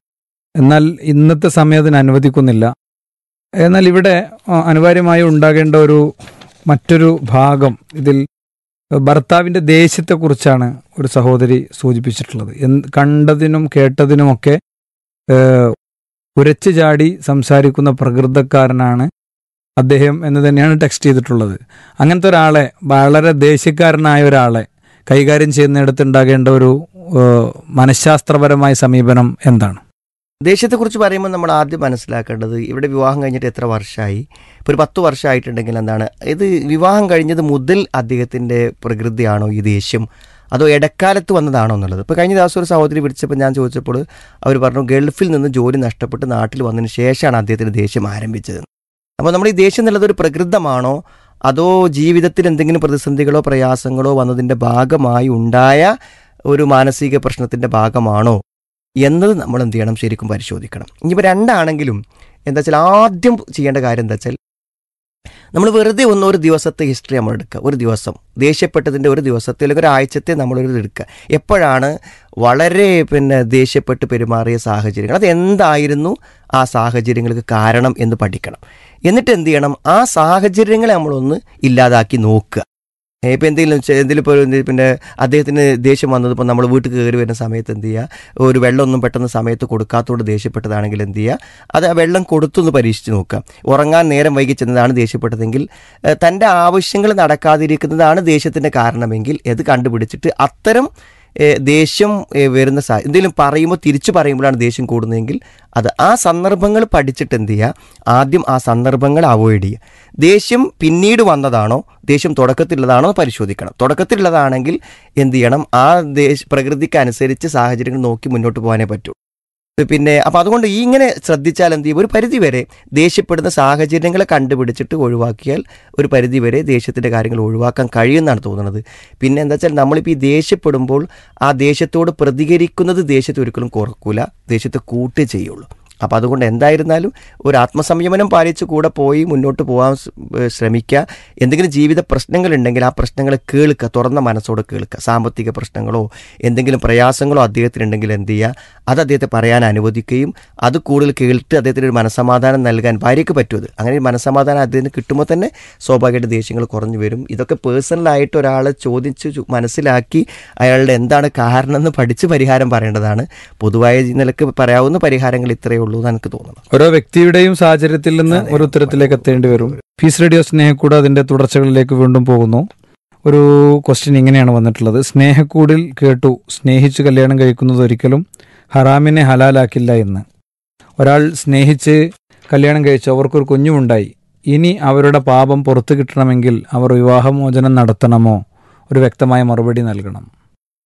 [SPEAKER 5] എന്നാൽ ഇന്നത്തെ സമയം അതിന് അനുവദിക്കുന്നില്ല എന്നാൽ ഇവിടെ ആ, അനിവാര്യമായി ഉണ്ടാകേണ്ട ഒരു മറ്റൊരു ഭാഗം ഇതിൽ ഭർത്താവിൻ്റെ ദേഷ്യത്തെക്കുറിച്ചാണ് ഒരു സഹോദരി സൂചിപ്പിച്ചിട്ടുള്ളത് എന്ത് കണ്ടതിനും കേട്ടതിനുമൊക്കെ ഏഹ്, ഉരച്ചു ചാടി സംസാരിക്കുന്ന പ്രകൃതക്കാരനാണ് അദ്ദേഹം എന്ന് തന്നെയാണ് ടെക്സ്റ്റ് ചെയ്തിട്ടുള്ളത് അങ്ങനത്തെ ഒരാളെ വളരെ ദേഷ്യക്കാരനായ ഒരാളെ കൈകാര്യം ചെയ്യുന്നിടത്ത് ഉണ്ടാകേണ്ട ഒരു ഏഹ്, മനഃശാസ്ത്രപരമായ സമീപനം എന്താണ്
[SPEAKER 6] ദേഷ്യത്തെക്കുറിച്ച് പറയുമ്പോൾ നമ്മൾ ആദ്യം മനസ്സിലാക്കേണ്ടത് ഇവിടെ വിവാഹം കഴിഞ്ഞിട്ട് എത്ര വർഷമായി ഇപ്പോൾ ഒരു പത്ത് വർഷമായിട്ടുണ്ടെങ്കിൽ എന്താണ് ഇത് വിവാഹം കഴിഞ്ഞത് മുതൽ അദ്ദേഹത്തിൻ്റെ പ്രകൃതിയാണോ ഈ ദേഷ്യം അതോ ഇടക്കാലത്ത് വന്നതാണോ എന്നുള്ളത് ഇപ്പോൾ കഴിഞ്ഞ ദിവസം ഒരു സഹോദരി വിളിച്ചപ്പോൾ ഞാൻ ചോദിച്ചപ്പോൾ അവർ പറഞ്ഞു ഗൾഫിൽ നിന്ന് ജോലി നഷ്ടപ്പെട്ട് നാട്ടിൽ വന്നതിന് ശേഷമാണ് അദ്ദേഹത്തിന് ദേഷ്യം ആരംഭിച്ചത് അപ്പോൾ നമ്മൾ ഈ ദേഷ്യം എന്നുള്ളത് ഒരു പ്രകൃതമാണോ അതോ ജീവിതത്തിൽ എന്തെങ്കിലും പ്രതിസന്ധികളോ പ്രയാസങ്ങളോ വന്നതിൻ്റെ ഭാഗമായി ഉണ്ടായ ഒരു മാനസിക പ്രശ്നത്തിൻ്റെ ഭാഗമാണോ എന്നത് നമ്മൾ എന്ത് ചെയ്യണം ശരിക്കും പരിശോധിക്കണം ഇനിയിപ്പോൾ രണ്ടാണെങ്കിലും എന്താ വെച്ചാൽ ആദ്യം ചെയ്യേണ്ട കാര്യം എന്താ വെച്ചാൽ നമ്മൾ വെറുതെ ഒന്ന് ഒരു ദിവസത്തെ ഹിസ്റ്ററി നമ്മൾ എടുക്കുക ഒരു ദിവസം ദേഷ്യപ്പെട്ടതിൻ്റെ ഒരു ദിവസത്തെ അല്ലെങ്കിൽ ഒരു ആഴ്ചത്തെ നമ്മളൊരു എടുക്കുക എപ്പോഴാണ് വളരെ പിന്നെ ദേഷ്യപ്പെട്ട് പെരുമാറിയ സാഹചര്യങ്ങൾ അത് എന്തായിരുന്നു ആ സാഹചര്യങ്ങൾക്ക് കാരണം എന്ന് പഠിക്കണം എന്നിട്ട് എന്ത് ചെയ്യണം ആ സാഹചര്യങ്ങളെ നമ്മളൊന്ന് ഇല്ലാതാക്കി നോക്കുക ഇപ്പം എന്തെങ്കിലും ചെ- എന്തെങ്കിലും ഇപ്പോൾ എന്ത് പിന്നെ അദ്ദേഹത്തിന് ദേഷ്യം വന്നത് ഇപ്പോൾ നമ്മൾ വീട്ടിൽ കയറി വരുന്ന സമയത്ത് എന്ത് ചെയ്യുക ഒരു വെള്ളമൊന്നും പെട്ടെന്ന് സമയത്ത് കൊടുക്കാത്തതുകൊണ്ട് ദേഷ്യപ്പെട്ടതാണെങ്കിൽ എന്ത് ചെയ്യുക അത് ആ വെള്ളം കൊടുത്തൊന്ന് പരീക്ഷിച്ച് നോക്കുക ഉറങ്ങാൻ നേരം വൈകി ചെന്നതാണ് ദേഷ്യപ്പെട്ടതെങ്കിൽ ഏഹ്, തൻ്റെ ആവശ്യങ്ങൾ നടക്കാതിരിക്കുന്നതാണ് ദേഷ്യത്തിൻ്റെ കാരണമെങ്കിൽ ഇത് കണ്ടുപിടിച്ചിട്ട് അത്തരം ഏഹ്, ദേഷ്യം ഏഹ്, വരുന്ന സാ എന്തെങ്കിലും പറയുമ്പോൾ തിരിച്ചു പറയുമ്പോഴാണ് ദേഷ്യം കൂടുന്നതെങ്കിൽ അത് ആ സന്ദർഭങ്ങൾ പഠിച്ചിട്ട് എന്ത് ചെയ്യുക ആദ്യം ആ സന്ദർഭങ്ങൾ അവോയ്ഡ് ചെയ്യുക ദേഷ്യം പിന്നീട് വന്നതാണോ ദേഷ്യം തുടക്കത്തിലുള്ളതാണോ എന്ന് പരിശോധിക്കണം തുടക്കത്തിലുള്ളതാണെങ്കിൽ എന്ത് ചെയ്യണം ആ ദേശ പ്രകൃതിക്ക് അനുസരിച്ച് സാഹചര്യങ്ങൾ നോക്കി മുന്നോട്ട് പോകാനേ പറ്റൂ പിന്നെ അപ്പോൾ അതുകൊണ്ട് ഈ ഇങ്ങനെ ശ്രദ്ധിച്ചാൽ എന്ത് ചെയ്യും ഒരു പരിധി വരെ ദേഷ്യപ്പെടുന്ന സാഹചര്യങ്ങളെ കണ്ടുപിടിച്ചിട്ട് ഒഴിവാക്കിയാൽ ഒരു പരിധി വരെ ദേഷ്യത്തിൻ്റെ കാര്യങ്ങൾ ഒഴിവാക്കാൻ കഴിയുമെന്നാണ് തോന്നുന്നത് പിന്നെ എന്താ വെച്ചാൽ നമ്മളിപ്പോൾ ഈ ദേഷ്യപ്പെടുമ്പോൾ ആ ദേഷ്യത്തോട് പ്രതികരിക്കുന്നത് ദേഷ്യത്തെ ഒരിക്കലും കുറക്കൂല ദേഷ്യത്തെ കൂട്ടേ ചെയ്യുള്ളൂ അപ്പോൾ അതുകൊണ്ട് എന്തായിരുന്നാലും ഒരു ആത്മസംയമനം പാലിച്ച് കൂടെ പോയി മുന്നോട്ട് പോകാൻ സ്- ഏഹ് ശ്രമിക്കുക എന്തെങ്കിലും ജീവിത പ്രശ്നങ്ങളുണ്ടെങ്കിൽ ആ പ്രശ്നങ്ങളെ കേൾക്കുക തുറന്ന മനസ്സോടെ കേൾക്കുക സാമ്പത്തിക പ്രശ്നങ്ങളോ എന്തെങ്കിലും പ്രയാസങ്ങളോ അദ്ദേഹത്തിനുണ്ടെങ്കിൽ എന്ത് ചെയ്യുക അത് അദ്ദേഹത്തെ പറയാൻ അനുവദിക്കുകയും അത് കൂടുതൽ കേട്ട് അദ്ദേഹത്തിന് ഒരു മനസ്സമാധാനം നൽകാൻ ഭാര്യയ്ക്ക് പറ്റുമത് അങ്ങനെ ഒരു മനസ്സമാധാനം അദ്ദേഹത്തിന് കിട്ടുമ്പോൾ തന്നെ സ്വാഭാവികമായിട്ട് ദേഷ്യങ്ങൾ കുറഞ്ഞു വരും ഇതൊക്കെ പേഴ്സണലായിട്ട് ഒരാളെ ചോദിച്ച് ചു- മനസ്സിലാക്കി അയാളുടെ എന്താണ് കാരണം എന്ന് പഠിച്ച് പരിഹാരം പറയേണ്ടതാണ് പൊതുവായ നിലക്ക് പറയാവുന്ന പരിഹാരങ്ങൾ ഇത്രയേ ഉള്ളൂ എന്ന് എനിക്ക് തോന്നുന്നു
[SPEAKER 5] ഓരോ വ്യക്തിയുടെയും സാഹചര്യത്തിൽ നിന്ന് ഒരു ഉത്തരത്തിലേക്ക് എത്തേണ്ടി വരും പീസ് റേഡിയോ സ്നേഹക്കൂട് അതിന്റെ തുടർച്ചകളിലേക്ക് വീണ്ടും പോകുന്നു ഒരു ക്വസ്റ്റ്യൻ ഇങ്ങനെയാണ് വന്നിട്ടുള്ളത് സ്നേഹക്കൂടിൽ കേട്ടു സ്നേഹിച്ച് കല്യാണം കഴിക്കുന്നത് ഒരിക്കലും ഹറാമിനെ ഹലാലാക്കില്ല എന്ന് ഒരാൾ സ്നേഹിച്ച് കല്യാണം കഴിച്ചു അവർക്കൊരു കുഞ്ഞുമുണ്ടായി ഇനി അവരുടെ പാപം പുറത്തു കിട്ടണമെങ്കിൽ അവർ വിവാഹമോചനം നടത്തണമോ ഒരു വ്യക്തമായ മറുപടി നൽകണം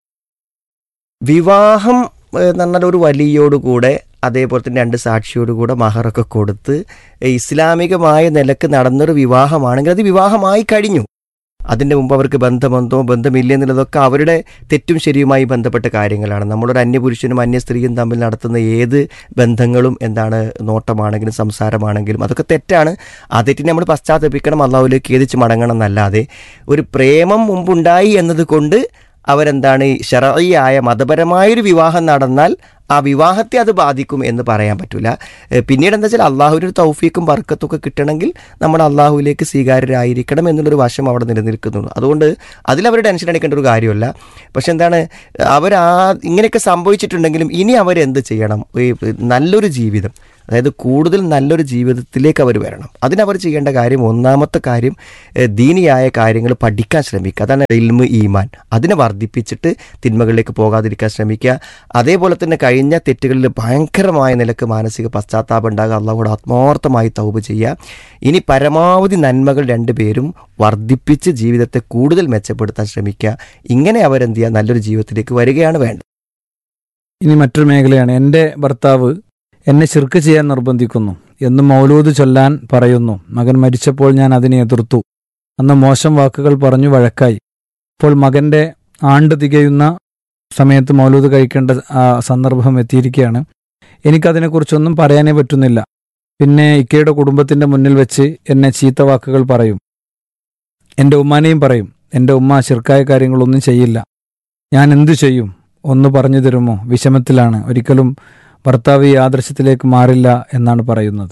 [SPEAKER 6] വിവാഹം ഏഹ്, എന്ന് പറഞ്ഞാൽ ഒരു വലിയോടുകൂടെ അതേപോലെ തന്നെ രണ്ട് സാക്ഷിയോടുകൂടെ മഹറൊക്കെ കൊടുത്ത് ഏഹ്, ഇസ്ലാമികമായ നിലക്ക് നടന്നൊരു വിവാഹമാണെങ്കിൽ അത് വിവാഹമായി കഴിഞ്ഞു അതിൻ്റെ മുമ്പ് അവർക്ക് ബന്ധമെന്തോ ബന്ധമില്ല എന്നുള്ളതൊക്കെ അവരുടെ തെറ്റും ശരിയുമായി ബന്ധപ്പെട്ട കാര്യങ്ങളാണ് നമ്മളൊരു അന്യപുരുഷനും അന്യ സ്ത്രീയും തമ്മിൽ നടത്തുന്ന ഏത് ബന്ധങ്ങളും എന്താണ് നോട്ടമാണെങ്കിലും സംസാരമാണെങ്കിലും അതൊക്കെ തെറ്റാണ് ആ തെറ്റിനെ നമ്മൾ പശ്ചാത്തപിക്കണം അള്ളാഹുലേക്ക് ഏതിച്ച് മടങ്ങണം എന്നല്ലാതെ ഒരു പ്രേമം മുമ്പുണ്ടായി എന്നതുകൊണ്ട് അവരെന്താണ് ഈ ശരഈയായ മതപരമായൊരു വിവാഹം നടന്നാൽ ആ വിവാഹത്തെ അത് ബാധിക്കും എന്ന് പറയാൻ പറ്റില്ല പിന്നീട് എന്താ വെച്ചാൽ അള്ളാഹുവിൻ്റെ ഒരു തൗഫീക്കും ബർക്കത്തൊക്കെ കിട്ടണമെങ്കിൽ നമ്മൾ അള്ളാഹുവിലേക്ക് സ്വീകാര്യരായിരിക്കണം എന്നുള്ളൊരു വശം അവിടെ നിലനിൽക്കുന്നുള്ളൂ അതുകൊണ്ട് അതിലവർ ടെൻഷൻ അടിക്കേണ്ട ഒരു കാര്യമല്ല പക്ഷെ എന്താണ് അവർ ആ ഇങ്ങനെയൊക്കെ സംഭവിച്ചിട്ടുണ്ടെങ്കിലും ഇനി അവരെന്ത് ചെയ്യണം ഈ നല്ലൊരു ജീവിതം അതായത് കൂടുതൽ നല്ലൊരു ജീവിതത്തിലേക്ക് അവർ വരണം അതിനവർ ചെയ്യേണ്ട കാര്യം ഒന്നാമത്തെ കാര്യം ഏഹ്, ദീനിയായ കാര്യങ്ങൾ പഠിക്കാൻ ശ്രമിക്കുക അതാണ് ഇൽമ് ഈമാൻ അതിനെ വർദ്ധിപ്പിച്ചിട്ട് തിന്മകളിലേക്ക് പോകാതിരിക്കാൻ ശ്രമിക്കുക അതേപോലെ തന്നെ കഴിഞ്ഞ തെറ്റുകളിൽ ഭയങ്കരമായ നിലക്ക് മാനസിക പശ്ചാത്താപം ഉണ്ടാകുക അള്ളാഹുടെ ആത്മാർത്ഥമായി തൗബ് ചെയ്യുക ഇനി പരമാവധി നന്മകൾ രണ്ടുപേരും വർദ്ധിപ്പിച്ച് ജീവിതത്തെ കൂടുതൽ മെച്ചപ്പെടുത്താൻ ശ്രമിക്കുക ഇങ്ങനെ അവരെന്ത് ചെയ്യുക നല്ലൊരു ജീവിതത്തിലേക്ക് വരികയാണ് വേണ്ടത്
[SPEAKER 5] ഇനി മറ്റൊരു മേഖലയാണ് എൻ്റെ ഭർത്താവ് എന്നെ ശിർക്ക് ചെയ്യാൻ നിർബന്ധിക്കുന്നു എന്നും മൗലൂദ് ചൊല്ലാൻ പറയുന്നു മകൻ മരിച്ചപ്പോൾ ഞാൻ അതിനെ എതിർത്തു അന്ന് മോശം വാക്കുകൾ പറഞ്ഞു വഴക്കായി ഇപ്പോൾ മകന്റെ ആണ്ട് തികയുന്ന സമയത്ത് മൗലൂദ് കഴിക്കേണ്ട ആ, സന്ദർഭം എത്തിയിരിക്കുകയാണ് എനിക്കതിനെക്കുറിച്ചൊന്നും പറയാനേ പറ്റുന്നില്ല പിന്നെ ഇക്കയുടെ കുടുംബത്തിന്റെ മുന്നിൽ വെച്ച് എന്നെ ചീത്ത വാക്കുകൾ പറയും എൻ്റെ ഉമ്മാനെയും പറയും എൻ്റെ ഉമ്മ ശിർക്കായ കാര്യങ്ങളൊന്നും ചെയ്യില്ല ഞാൻ എന്തു ചെയ്യും ഒന്ന് പറഞ്ഞു തരുമോ വിഷമത്തിലാണ് ഒരിക്കലും ഭർത്താവ് ഈ ആദർശത്തിലേക്ക് മാറില്ല എന്നാണ് പറയുന്നത്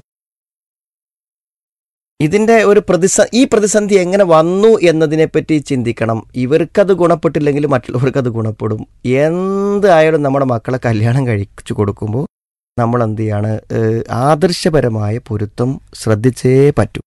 [SPEAKER 6] ഇതിന്റെ ഒരു പ്രതിസ ഈ പ്രതിസന്ധി എങ്ങനെ വന്നു എന്നതിനെപ്പറ്റി ചിന്തിക്കണം ഇവർക്കത് ഗുണപ്പെട്ടില്ലെങ്കിൽ മറ്റുള്ളവർക്ക് അത് ഗുണപ്പെടും എന്തായാലും നമ്മുടെ മക്കളെ കല്യാണം കഴിച്ചു കൊടുക്കുമ്പോൾ നമ്മൾ എന്ത് ചെയ്യാണ് ഏഹ്, ആദർശപരമായ പൊരുത്തം ശ്രദ്ധിച്ചേ പറ്റൂ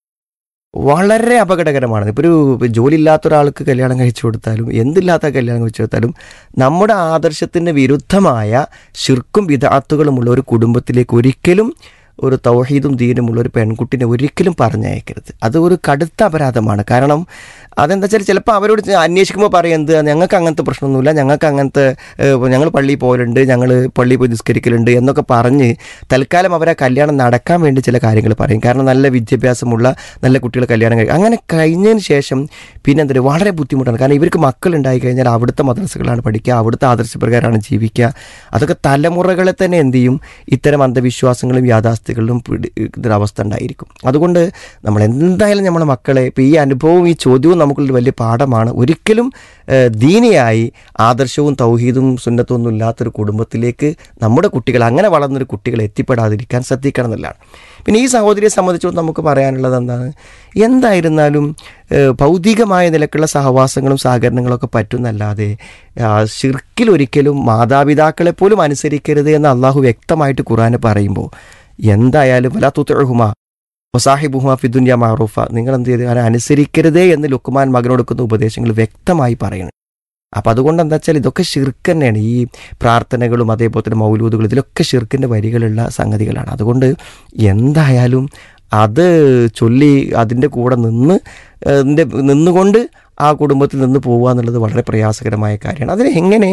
[SPEAKER 6] വളരെ അപകടകരമാണ് ഇപ്പോൾ ഒരു ജോലിയില്ലാത്ത ഒരാൾക്ക് കല്യാണം കഴിച്ചു കൊടുത്താലും എന്തില്ലാത്ത കല്യാണം കഴിച്ചു കൊടുത്താലും നമ്മുടെ ആദർശത്തിന് വിരുദ്ധമായ ശിർക്കും വിധാത്തുകളുമുള്ള ഒരു കുടുംബത്തിലേക്ക് ഒരിക്കലും ഒരു തൗഹീദും ദീനുമുള്ള ഒരു പെൺകുട്ടിനെ ഒരിക്കലും പറഞ്ഞയക്കരുത് അത് ഒരു കടുത്ത അപരാധമാണ് കാരണം അതെന്താ വെച്ചാൽ ചിലപ്പോൾ അവരോട് ചെ- അന്വേഷിക്കുമ്പോൾ പറയും എന്ത് ഞങ്ങൾക്ക് അങ്ങനത്തെ പ്രശ്നമൊന്നുമില്ല ഞങ്ങൾക്ക് അങ്ങനത്തെ ഏഹ്, ഞങ്ങൾ പള്ളിയിൽ പോകലുണ്ട് ഞങ്ങൾ പള്ളിയിൽ പോയി നിസ്കരിക്കലുണ്ട് എന്നൊക്കെ പറഞ്ഞ് തൽക്കാലം അവരെ കല്യാണം നടക്കാൻ വേണ്ടി ചില കാര്യങ്ങൾ പറയും കാരണം നല്ല വിദ്യാഭ്യാസമുള്ള നല്ല കുട്ടികൾ കല്യാണം കഴിക്കും അങ്ങനെ കഴിഞ്ഞതിന് ശേഷം പിന്നെ എന്താ വളരെ ബുദ്ധിമുട്ടാണ് കാരണം ഇവർക്ക് മക്കളുണ്ടായി കഴിഞ്ഞാൽ അവിടുത്തെ മദ്രസകളാണ് പഠിക്കുക അവിടുത്തെ ആദർശപ്രകാരമാണ് ജീവിക്കുക അതൊക്കെ തലമുറകളെ തന്നെ എന്ത് ചെയ്യും ഇത്തരം അന്ധവിശ്വാസങ്ങളും യാഥാസ്ഥികളിലും പിടി ഇതൊരു അവസ്ഥ ഉണ്ടായിരിക്കും അതുകൊണ്ട് നമ്മൾ എന്തായാലും നമ്മുടെ മക്കളെ ഇപ്പോൾ ഈ അനുഭവവും ഈ ചോദ്യവും നമുക്കുള്ളൊരു വലിയ പാഠമാണ് ഒരിക്കലും ഏഹ്, ദീനിയായി ആദർശവും തൗഹീദും സുന്നത്തും ഒന്നും ഇല്ലാത്തൊരു കുടുംബത്തിലേക്ക് നമ്മുടെ കുട്ടികൾ അങ്ങനെ വളർന്നൊരു കുട്ടികൾ എത്തിപ്പെടാതിരിക്കാൻ ശ്രദ്ധിക്കണം എന്നുള്ളതാണ് പിന്നെ ഈ സഹോദരിയെ സംബന്ധിച്ചിടത്തോളം നമുക്ക് പറയാനുള്ളത് എന്താണ് എന്തായിരുന്നാലും ഏഹ്, ഭൗതികമായ നിലക്കുള്ള സഹവാസങ്ങളും സഹകരണങ്ങളൊക്കെ പറ്റുന്നല്ലാതെ ആ, ഷിർക്കിൽ ഒരിക്കലും മാതാപിതാക്കളെ പോലും അനുസരിക്കരുത് എന്ന് അള്ളാഹു വ്യക്തമായിട്ട് ഖുറാന് പറയുമ്പോൾ എന്തായാലും വലാ തുത്തുഹുമ വസാഹിബുഹുമ ഫിദുന്യ മാറൂഫ നിങ്ങൾ എന്ത് ചെയ്ത് അവനെ അനുസരിക്കരുതേ എന്ന് ലുക്കുമാൻ മകനോട് കൊടുക്കുന്ന ഉപദേശങ്ങൾ വ്യക്തമായി പറയുന്നു അപ്പം അതുകൊണ്ട് എന്താ വെച്ചാൽ ഇതൊക്കെ ഷിർക്ക് തന്നെയാണ് ഈ പ്രാർത്ഥനകളും അതേപോലെ തന്നെ മൗലൂദുകളും ഇതിലൊക്കെ ഷിർക്കിൻ്റെ വരികളുള്ള സംഗതികളാണ് അതുകൊണ്ട് എന്തായാലും അത് ചൊല്ലി അതിൻ്റെ കൂടെ നിന്ന് അതിൻ്റെ നിന്നുകൊണ്ട് ആ കുടുംബത്തിൽ നിന്ന് പോവുക എന്നുള്ളത് വളരെ പ്രയാസകരമായ കാര്യമാണ് അതിന് എങ്ങനെ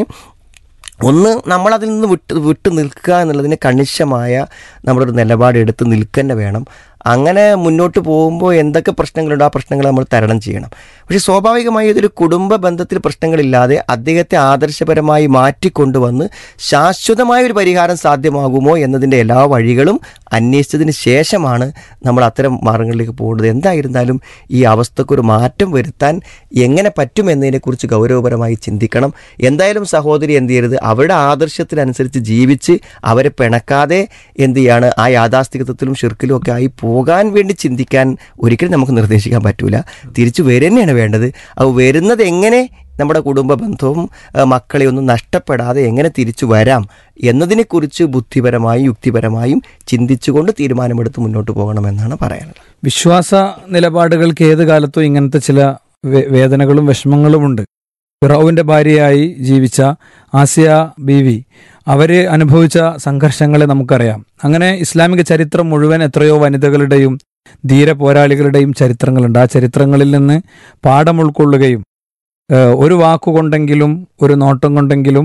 [SPEAKER 6] ഒന്ന് നമ്മളതിൽ നിന്ന് വിട്ട് വിട്ട് നിൽക്കുക എന്നുള്ളതിന് കണിശമായ നമ്മളൊരു നിലപാട് എടുത്ത് നിൽക്കുക വേണം അങ്ങനെ മുന്നോട്ട് പോകുമ്പോൾ എന്തൊക്കെ പ്രശ്നങ്ങളുണ്ടോ ആ പ്രശ്നങ്ങൾ നമ്മൾ തരണം ചെയ്യണം പക്ഷേ സ്വാഭാവികമായി ഇതൊരു കുടുംബ ബന്ധത്തിൽ പ്രശ്നങ്ങളില്ലാതെ അദ്ദേഹത്തെ ആദർശപരമായി മാറ്റിക്കൊണ്ടുവന്ന് ശാശ്വതമായ ഒരു പരിഹാരം സാധ്യമാകുമോ എന്നതിൻ്റെ എല്ലാ വഴികളും അന്വേഷിച്ചതിന് ശേഷമാണ് നമ്മൾ അത്തരം മാർഗങ്ങളിലേക്ക് പോകുന്നത് എന്തായിരുന്നാലും ഈ അവസ്ഥക്കൊരു മാറ്റം വരുത്താൻ എങ്ങനെ പറ്റും എന്നതിനെക്കുറിച്ച് ഗൗരവപരമായി ചിന്തിക്കണം എന്തായാലും സഹോദരി എന്ത് ചെയ്യരുത് അവരുടെ ആദർശത്തിനനുസരിച്ച് ജീവിച്ച് അവരെ പിണക്കാതെ എന്ത് ചെയ്യാണ് ആ യാഥാസ്ഥികത്വത്തിലും ഷിർക്കിലും ഒക്കെ ആയി പോകാൻ വേണ്ടി ചിന്തിക്കാൻ ഒരിക്കലും നമുക്ക് നിർദ്ദേശിക്കാൻ പറ്റൂല തിരിച്ചു വരന്നെയാണ് വേണ്ടത് അത് വരുന്നത് എങ്ങനെ നമ്മുടെ കുടുംബ ബന്ധവും ആ, മക്കളെ ഒന്നും നഷ്ടപ്പെടാതെ എങ്ങനെ തിരിച്ചു വരാം എന്നതിനെക്കുറിച്ച് ബുദ്ധിപരമായും യുക്തിപരമായും ചിന്തിച്ചുകൊണ്ട് തീരുമാനമെടുത്ത് മുന്നോട്ട് പോകണമെന്നാണ് പറയാനുള്ളത്
[SPEAKER 5] വിശ്വാസ നിലപാടുകൾക്ക് ഏത് കാലത്തും ഇങ്ങനത്തെ ചില വേ- വേദനകളും വിഷമങ്ങളുമുണ്ട് ഫിറോവിന്റെ ഭാര്യയായി ജീവിച്ച ആസിയ ബീവി അവര് അനുഭവിച്ച സംഘർഷങ്ങളെ നമുക്കറിയാം അങ്ങനെ ഇസ്ലാമിക ചരിത്രം മുഴുവൻ എത്രയോ വനിതകളുടെയും ധീര പോരാളികളുടെയും ചരിത്രങ്ങളുണ്ട് ആ ചരിത്രങ്ങളിൽ നിന്ന് പാഠം ഉൾക്കൊള്ളുകയും ഏഹ്, ഒരു വാക്കുകൊണ്ടെങ്കിലും ഒരു നോട്ടം കൊണ്ടെങ്കിലും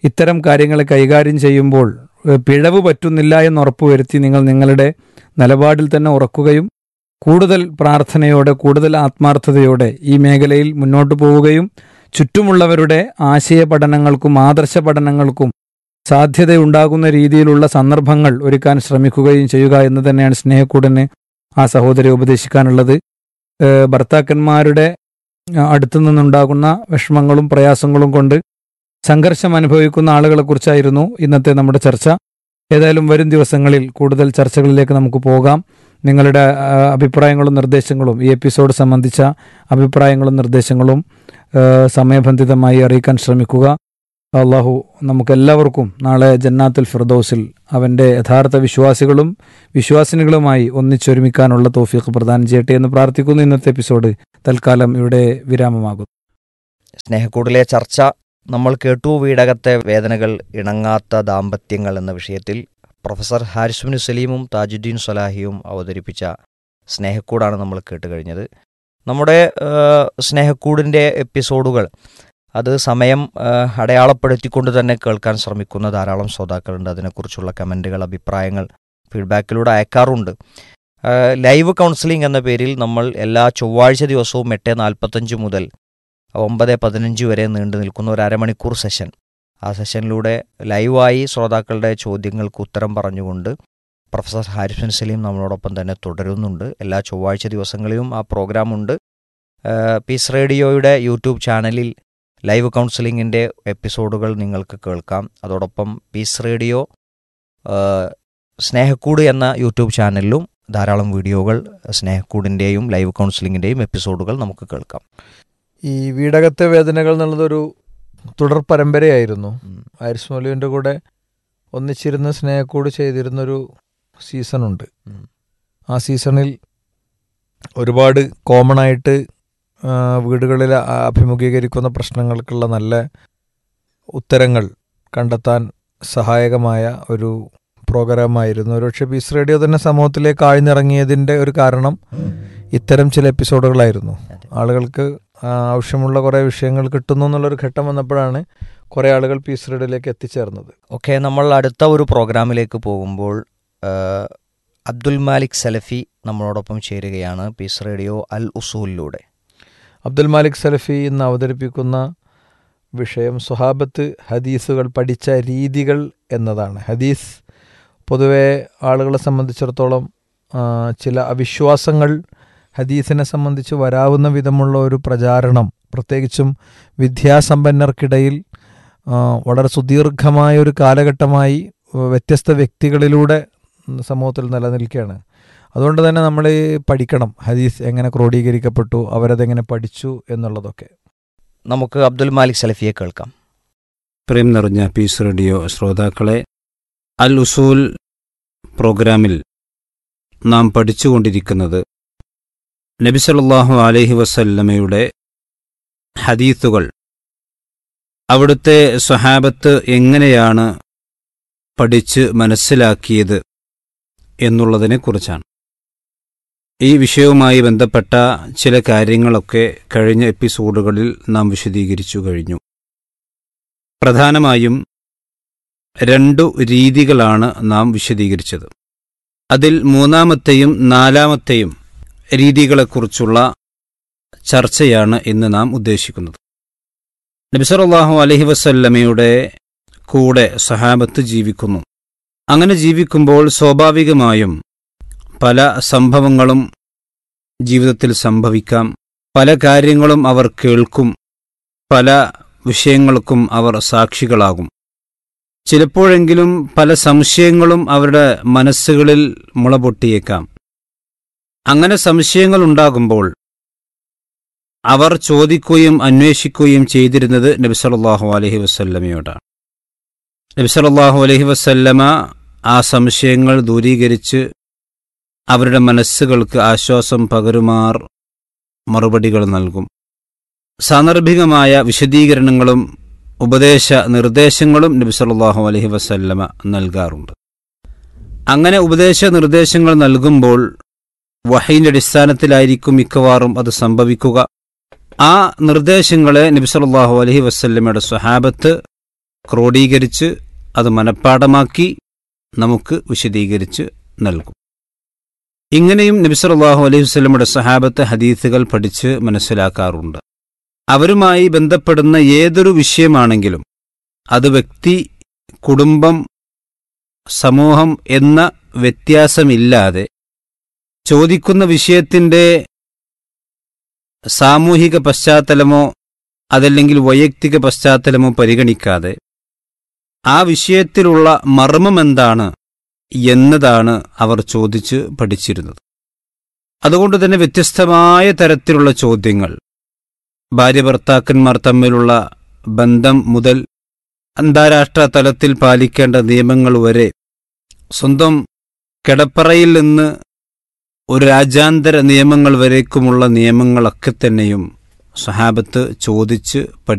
[SPEAKER 5] ഇത്തരം കാര്യങ്ങൾ കൈകാര്യം ചെയ്യുമ്പോൾ ഏഹ്, പിഴവ് പറ്റുന്നില്ല എന്ന് ഉറപ്പുവരുത്തി നിങ്ങൾ നിങ്ങളുടെ നിലപാടിൽ തന്നെ ഉറക്കുകയും കൂടുതൽ പ്രാർത്ഥനയോടെ കൂടുതൽ ആത്മാർത്ഥതയോടെ ഈ മേഖലയിൽ മുന്നോട്ട് പോവുകയും ചുറ്റുമുള്ളവരുടെ ആശയ പഠനങ്ങൾക്കും ആദർശ പഠനങ്ങൾക്കും സാധ്യതയുണ്ടാകുന്ന രീതിയിലുള്ള സന്ദർഭങ്ങൾ ഒരുക്കാൻ ശ്രമിക്കുകയും ചെയ്യുക എന്ന് തന്നെയാണ് സ്നേഹക്കൂടന് ആ സഹോദരി ഉപദേശിക്കാനുള്ളത് ഏഹ് ഭർത്താക്കന്മാരുടെ ആ, അടുത്തു നിന്നുണ്ടാകുന്ന വിഷമങ്ങളും പ്രയാസങ്ങളും കൊണ്ട് സംഘർഷം അനുഭവിക്കുന്ന ആളുകളെക്കുറിച്ചായിരുന്നു ഇന്നത്തെ നമ്മുടെ ചർച്ച ഏതായാലും വരും ദിവസങ്ങളിൽ കൂടുതൽ ചർച്ചകളിലേക്ക് നമുക്ക് പോകാം നിങ്ങളുടെ ആ, അഭിപ്രായങ്ങളും നിർദ്ദേശങ്ങളും ഈ എപ്പിസോഡ് സംബന്ധിച്ച അഭിപ്രായങ്ങളും നിർദ്ദേശങ്ങളും ആ, സമയബന്ധിതമായി അറിയിക്കാൻ ശ്രമിക്കുക അള്ളാഹു നമുക്കെല്ലാവർക്കും നാളെ ജന്നാത്തുൽ ഫിർദൌസിൽ അവൻ്റെ യഥാർത്ഥ വിശ്വാസികളും വിശ്വാസിനികളുമായി ഒന്നിച്ചൊരുമിക്കാനുള്ള തോഫീഖ് പ്രദാനം ചെയ്യട്ടെ എന്ന് പ്രാർത്ഥിക്കുന്നു ഇന്നത്തെ എപ്പിസോഡ് തൽക്കാലം ഇവിടെ വിരാമമാകുന്നു
[SPEAKER 3] സ്നേഹക്കൂടിലെ ചർച്ച നമ്മൾ കേട്ടു വീടകത്തെ വേദനകൾ ഇണങ്ങാത്ത ദാമ്പത്യങ്ങൾ എന്ന വിഷയത്തിൽ പ്രൊഫസർ ഹാരിസ്മിനു സലീമും താജുദ്ദീൻ സലാഹിയും അവതരിപ്പിച്ച സ്നേഹക്കൂടാണ് നമ്മൾ കേട്ട് കഴിഞ്ഞത് നമ്മുടെ ഏഹ്, സ്നേഹക്കൂടിൻ്റെ എപ്പിസോഡുകൾ അത് സമയം ഏഹ്, അടയാളപ്പെടുത്തിക്കൊണ്ട് തന്നെ കേൾക്കാൻ ശ്രമിക്കുന്ന ധാരാളം ശ്രോതാക്കളുണ്ട് അതിനെക്കുറിച്ചുള്ള കമൻറ്റുകൾ അഭിപ്രായങ്ങൾ ഫീഡ്ബാക്കിലൂടെ അയക്കാറുണ്ട് ഏഹ്, ലൈവ് കൗൺസിലിംഗ് എന്ന പേരിൽ നമ്മൾ എല്ലാ ചൊവ്വാഴ്ച ദിവസവും എട്ട് നാൽപ്പത്തഞ്ച് മുതൽ ഒമ്പത് പതിനഞ്ച് വരെ നീണ്ടു നിൽക്കുന്ന ഒരു അരമണിക്കൂർ സെഷൻ ആ സെഷനിലൂടെ ലൈവായി ശ്രോതാക്കളുടെ ചോദ്യങ്ങൾക്ക് ഉത്തരം പറഞ്ഞുകൊണ്ട് പ്രൊഫസർ ഹാരിഫൻ സലീം നമ്മളോടൊപ്പം തന്നെ തുടരുന്നുണ്ട് എല്ലാ ചൊവ്വാഴ്ച ദിവസങ്ങളിലും ആ പ്രോഗ്രാം ഉണ്ട് ഏഹ് പീസ് റേഡിയോയുടെ യൂട്യൂബ് ചാനലിൽ ലൈവ് കൗൺസിലിങ്ങിൻ്റെ എപ്പിസോഡുകൾ നിങ്ങൾക്ക് കേൾക്കാം അതോടൊപ്പം പീസ് റേഡിയോ ഏഹ് സ്നേഹക്കൂട് എന്ന യൂട്യൂബ് ചാനലിലും ധാരാളം വീഡിയോകൾ സ്നേഹക്കൂടിൻ്റെയും ലൈവ് കൗൺസിലിങ്ങിൻ്റെയും എപ്പിസോഡുകൾ നമുക്ക് കേൾക്കാം
[SPEAKER 5] ഈ വീടകത്തെ വേദനകൾ എന്നുള്ളതൊരു തുടർ പരമ്പരയായിരുന്നു
[SPEAKER 3] ഉം.
[SPEAKER 5] ആരിസ് മൗലുവിൻ്റെ കൂടെ ഒന്നിച്ചിരുന്ന് സ്നേഹക്കൂട് ചെയ്തിരുന്നൊരു സീസണുണ്ട്
[SPEAKER 3] ഉം.
[SPEAKER 5] ആ സീസണിൽ ഒരുപാട് കോമൺ ആയിട്ട് ആ, വീടുകളിൽ ആ- അഭിമുഖീകരിക്കുന്ന പ്രശ്നങ്ങൾക്കുള്ള നല്ല ഉത്തരങ്ങൾ കണ്ടെത്താൻ സഹായകമായ ഒരു പ്രോഗ്രാമായിരുന്നു ഒരുപക്ഷെ പീസ് റേഡിയോ തന്നെ സമൂഹത്തിലേക്ക് ആഴ്ന്നിറങ്ങിയതിൻ്റെ ഒരു കാരണം ഇത്തരം ചില എപ്പിസോഡുകളായിരുന്നു
[SPEAKER 3] അതെ.
[SPEAKER 5] ആളുകൾക്ക് ആ, ആവശ്യമുള്ള കുറേ വിഷയങ്ങൾ കിട്ടുന്നു എന്നുള്ളൊരു ഘട്ടം വന്നപ്പോഴാണ് കുറേ ആളുകൾ പീസ് റേഡിയോയിലേക്ക് എത്തിച്ചേർന്നത്
[SPEAKER 3] ഓക്കെ നമ്മൾ അടുത്ത ഒരു പ്രോഗ്രാമിലേക്ക് പോകുമ്പോൾ ആ, അബ്ദുൽ മാലിക് സലഫി നമ്മളോടൊപ്പം ചേരുകയാണ് പീസ് റേഡിയോ അൽ ഉസൂലിലൂടെ
[SPEAKER 5] അബ്ദുൽ മാലിക് സലഫി ഇന്ന് അവതരിപ്പിക്കുന്ന വിഷയം സ്വഹാബത്ത് ഹദീസുകൾ പഠിച്ച രീതികൾ എന്നതാണ് ഹദീസ് പൊതുവെ ആളുകളെ സംബന്ധിച്ചിടത്തോളം ആ, ചില അവിശ്വാസങ്ങൾ ഹദീസിനെ സംബന്ധിച്ച് വരാവുന്ന വിധമുള്ള ഒരു പ്രചാരണം പ്രത്യേകിച്ചും വിദ്യാസമ്പന്നർക്കിടയിൽ ആ, വളരെ സുദീർഘമായ ഒരു കാലഘട്ടമായി വ്യത്യസ്ത വ്യക്തികളിലൂടെ സമൂഹത്തിൽ നിലനിൽക്കുകയാണ് അതുകൊണ്ട് തന്നെ നമ്മൾ പഠിക്കണം ഹദീസ് എങ്ങനെ ക്രോഡീകരിക്കപ്പെട്ടു അവരതെങ്ങനെ പഠിച്ചു എന്നുള്ളതൊക്കെ
[SPEAKER 3] നമുക്ക് അബ്ദുൽ മാലിക് സലഫിയെ കേൾക്കാം
[SPEAKER 7] പ്രേം നിറഞ്ഞ പീസ് റേഡിയോ ശ്രോതാക്കളെ അൽ ഉസൂൽ പ്രോഗ്രാമിൽ നാം പഠിച്ചുകൊണ്ടിരിക്കുന്നത് നബിസല്ലാഹു അലൈഹി വസല്ലമയുടെ ഹദീത്തുകൾ അവിടുത്തെ സ്വഹാബത്ത് എങ്ങനെയാണ് പഠിച്ച് മനസ്സിലാക്കിയത് എന്നുള്ളതിനെക്കുറിച്ചാണ് ഈ വിഷയവുമായി ബന്ധപ്പെട്ട ചില കാര്യങ്ങളൊക്കെ കഴിഞ്ഞ എപ്പിസോഡുകളിൽ നാം വിശദീകരിച്ചു കഴിഞ്ഞു പ്രധാനമായും രണ്ടു രീതികളാണ് നാം വിശദീകരിച്ചത് അതിൽ മൂന്നാമത്തെയും നാലാമത്തെയും രീതികളെക്കുറിച്ചുള്ള ചർച്ചയാണ് ഇന്ന് നാം ഉദ്ദേശിക്കുന്നത് നബിസറല്ലാഹു അലഹി വസല്ലമയുടെ കൂടെ സഹാബത്ത് ജീവിക്കുന്നു അങ്ങനെ ജീവിക്കുമ്പോൾ സ്വാഭാവികമായും പല സംഭവങ്ങളും ജീവിതത്തിൽ സംഭവിക്കാം പല കാര്യങ്ങളും അവർ കേൾക്കും പല വിഷയങ്ങൾക്കും അവർ സാക്ഷികളാകും ചിലപ്പോഴെങ്കിലും പല സംശയങ്ങളും അവരുടെ മനസ്സുകളിൽ മുളപൊട്ടിയേക്കാം അങ്ങനെ സംശയങ്ങൾ ഉണ്ടാകുമ്പോൾ അവർ ചോദിക്കുകയും അന്വേഷിക്കുകയും ചെയ്തിരുന്നത് നബിസല്ലാഹു അലഹി വസല്ലമയോടാണ് നബിസല്ലാഹു അലഹി വസല്ലമ ആ സംശയങ്ങൾ ദൂരീകരിച്ച് അവരുടെ മനസ്സുകൾക്ക് ആശ്വാസം പകരുമാർ മറുപടികൾ നൽകും സാന്ദർഭികമായ വിശദീകരണങ്ങളും ഉപദേശ നിർദ്ദേശങ്ങളും നബി സല്ലല്ലാഹു അലൈഹി വസല്ലമ നൽകാറുണ്ട് അങ്ങനെ ഉപദേശ നിർദ്ദേശങ്ങൾ നൽകുമ്പോൾ വഹീന്റെ അടിസ്ഥാനത്തിലായിരിക്കും മിക്കവാറും അത് സംഭവിക്കുക ആ നിർദ്ദേശങ്ങളെ നബി സല്ലല്ലാഹു അലൈഹി വസല്ലമയുടെ സ്വഹാബത്ത് ക്രോഡീകരിച്ച് അത് മനഃപ്പാടമാക്കി നമുക്ക് വിശദീകരിച്ച് നൽകും ഇങ്ങനെയും നബി സല്ലല്ലാഹു അലൈഹി വസല്ലമയുടെ സഹാബത്ത് ഹദീസുകൾ പഠിച്ച് മനസ്സിലാക്കാറുണ്ട് അവരുമായി ബന്ധപ്പെടുന്ന ഏതൊരു വിഷയമാണെങ്കിലും അത് വ്യക്തി കുടുംബം സമൂഹം എന്ന വ്യത്യാസമില്ലാതെ ചോദിക്കുന്ന വിഷയത്തിൻ്റെ സാമൂഹിക പശ്ചാത്തലമോ അതല്ലെങ്കിൽ വൈയക്തിക പശ്ചാത്തലമോ പരിഗണിക്കാതെ ആ വിഷയത്തിലുള്ള മർമ്മമെന്താണ് എന്നതാണ് അവർ ചോദിച്ച് പഠിച്ചിരുന്നത് അതുകൊണ്ട് തന്നെ വ്യത്യസ്തമായ തരത്തിലുള്ള ചോദ്യങ്ങൾ ഭാര്യ ഭർത്താക്കന്മാർ തമ്മിലുള്ള ബന്ധം മുതൽ അന്താരാഷ്ട്ര തലത്തിൽ പാലിക്കേണ്ട നിയമങ്ങൾ വരെ സ്വന്തം കിടപ്പറയിൽ നിന്ന് ഒരു രാജ്യാന്തര നിയമങ്ങൾ വരേക്കുമുള്ള നിയമങ്ങളൊക്കെ തന്നെയും സഹാബത്ത് ചോദിച്ച് പഠി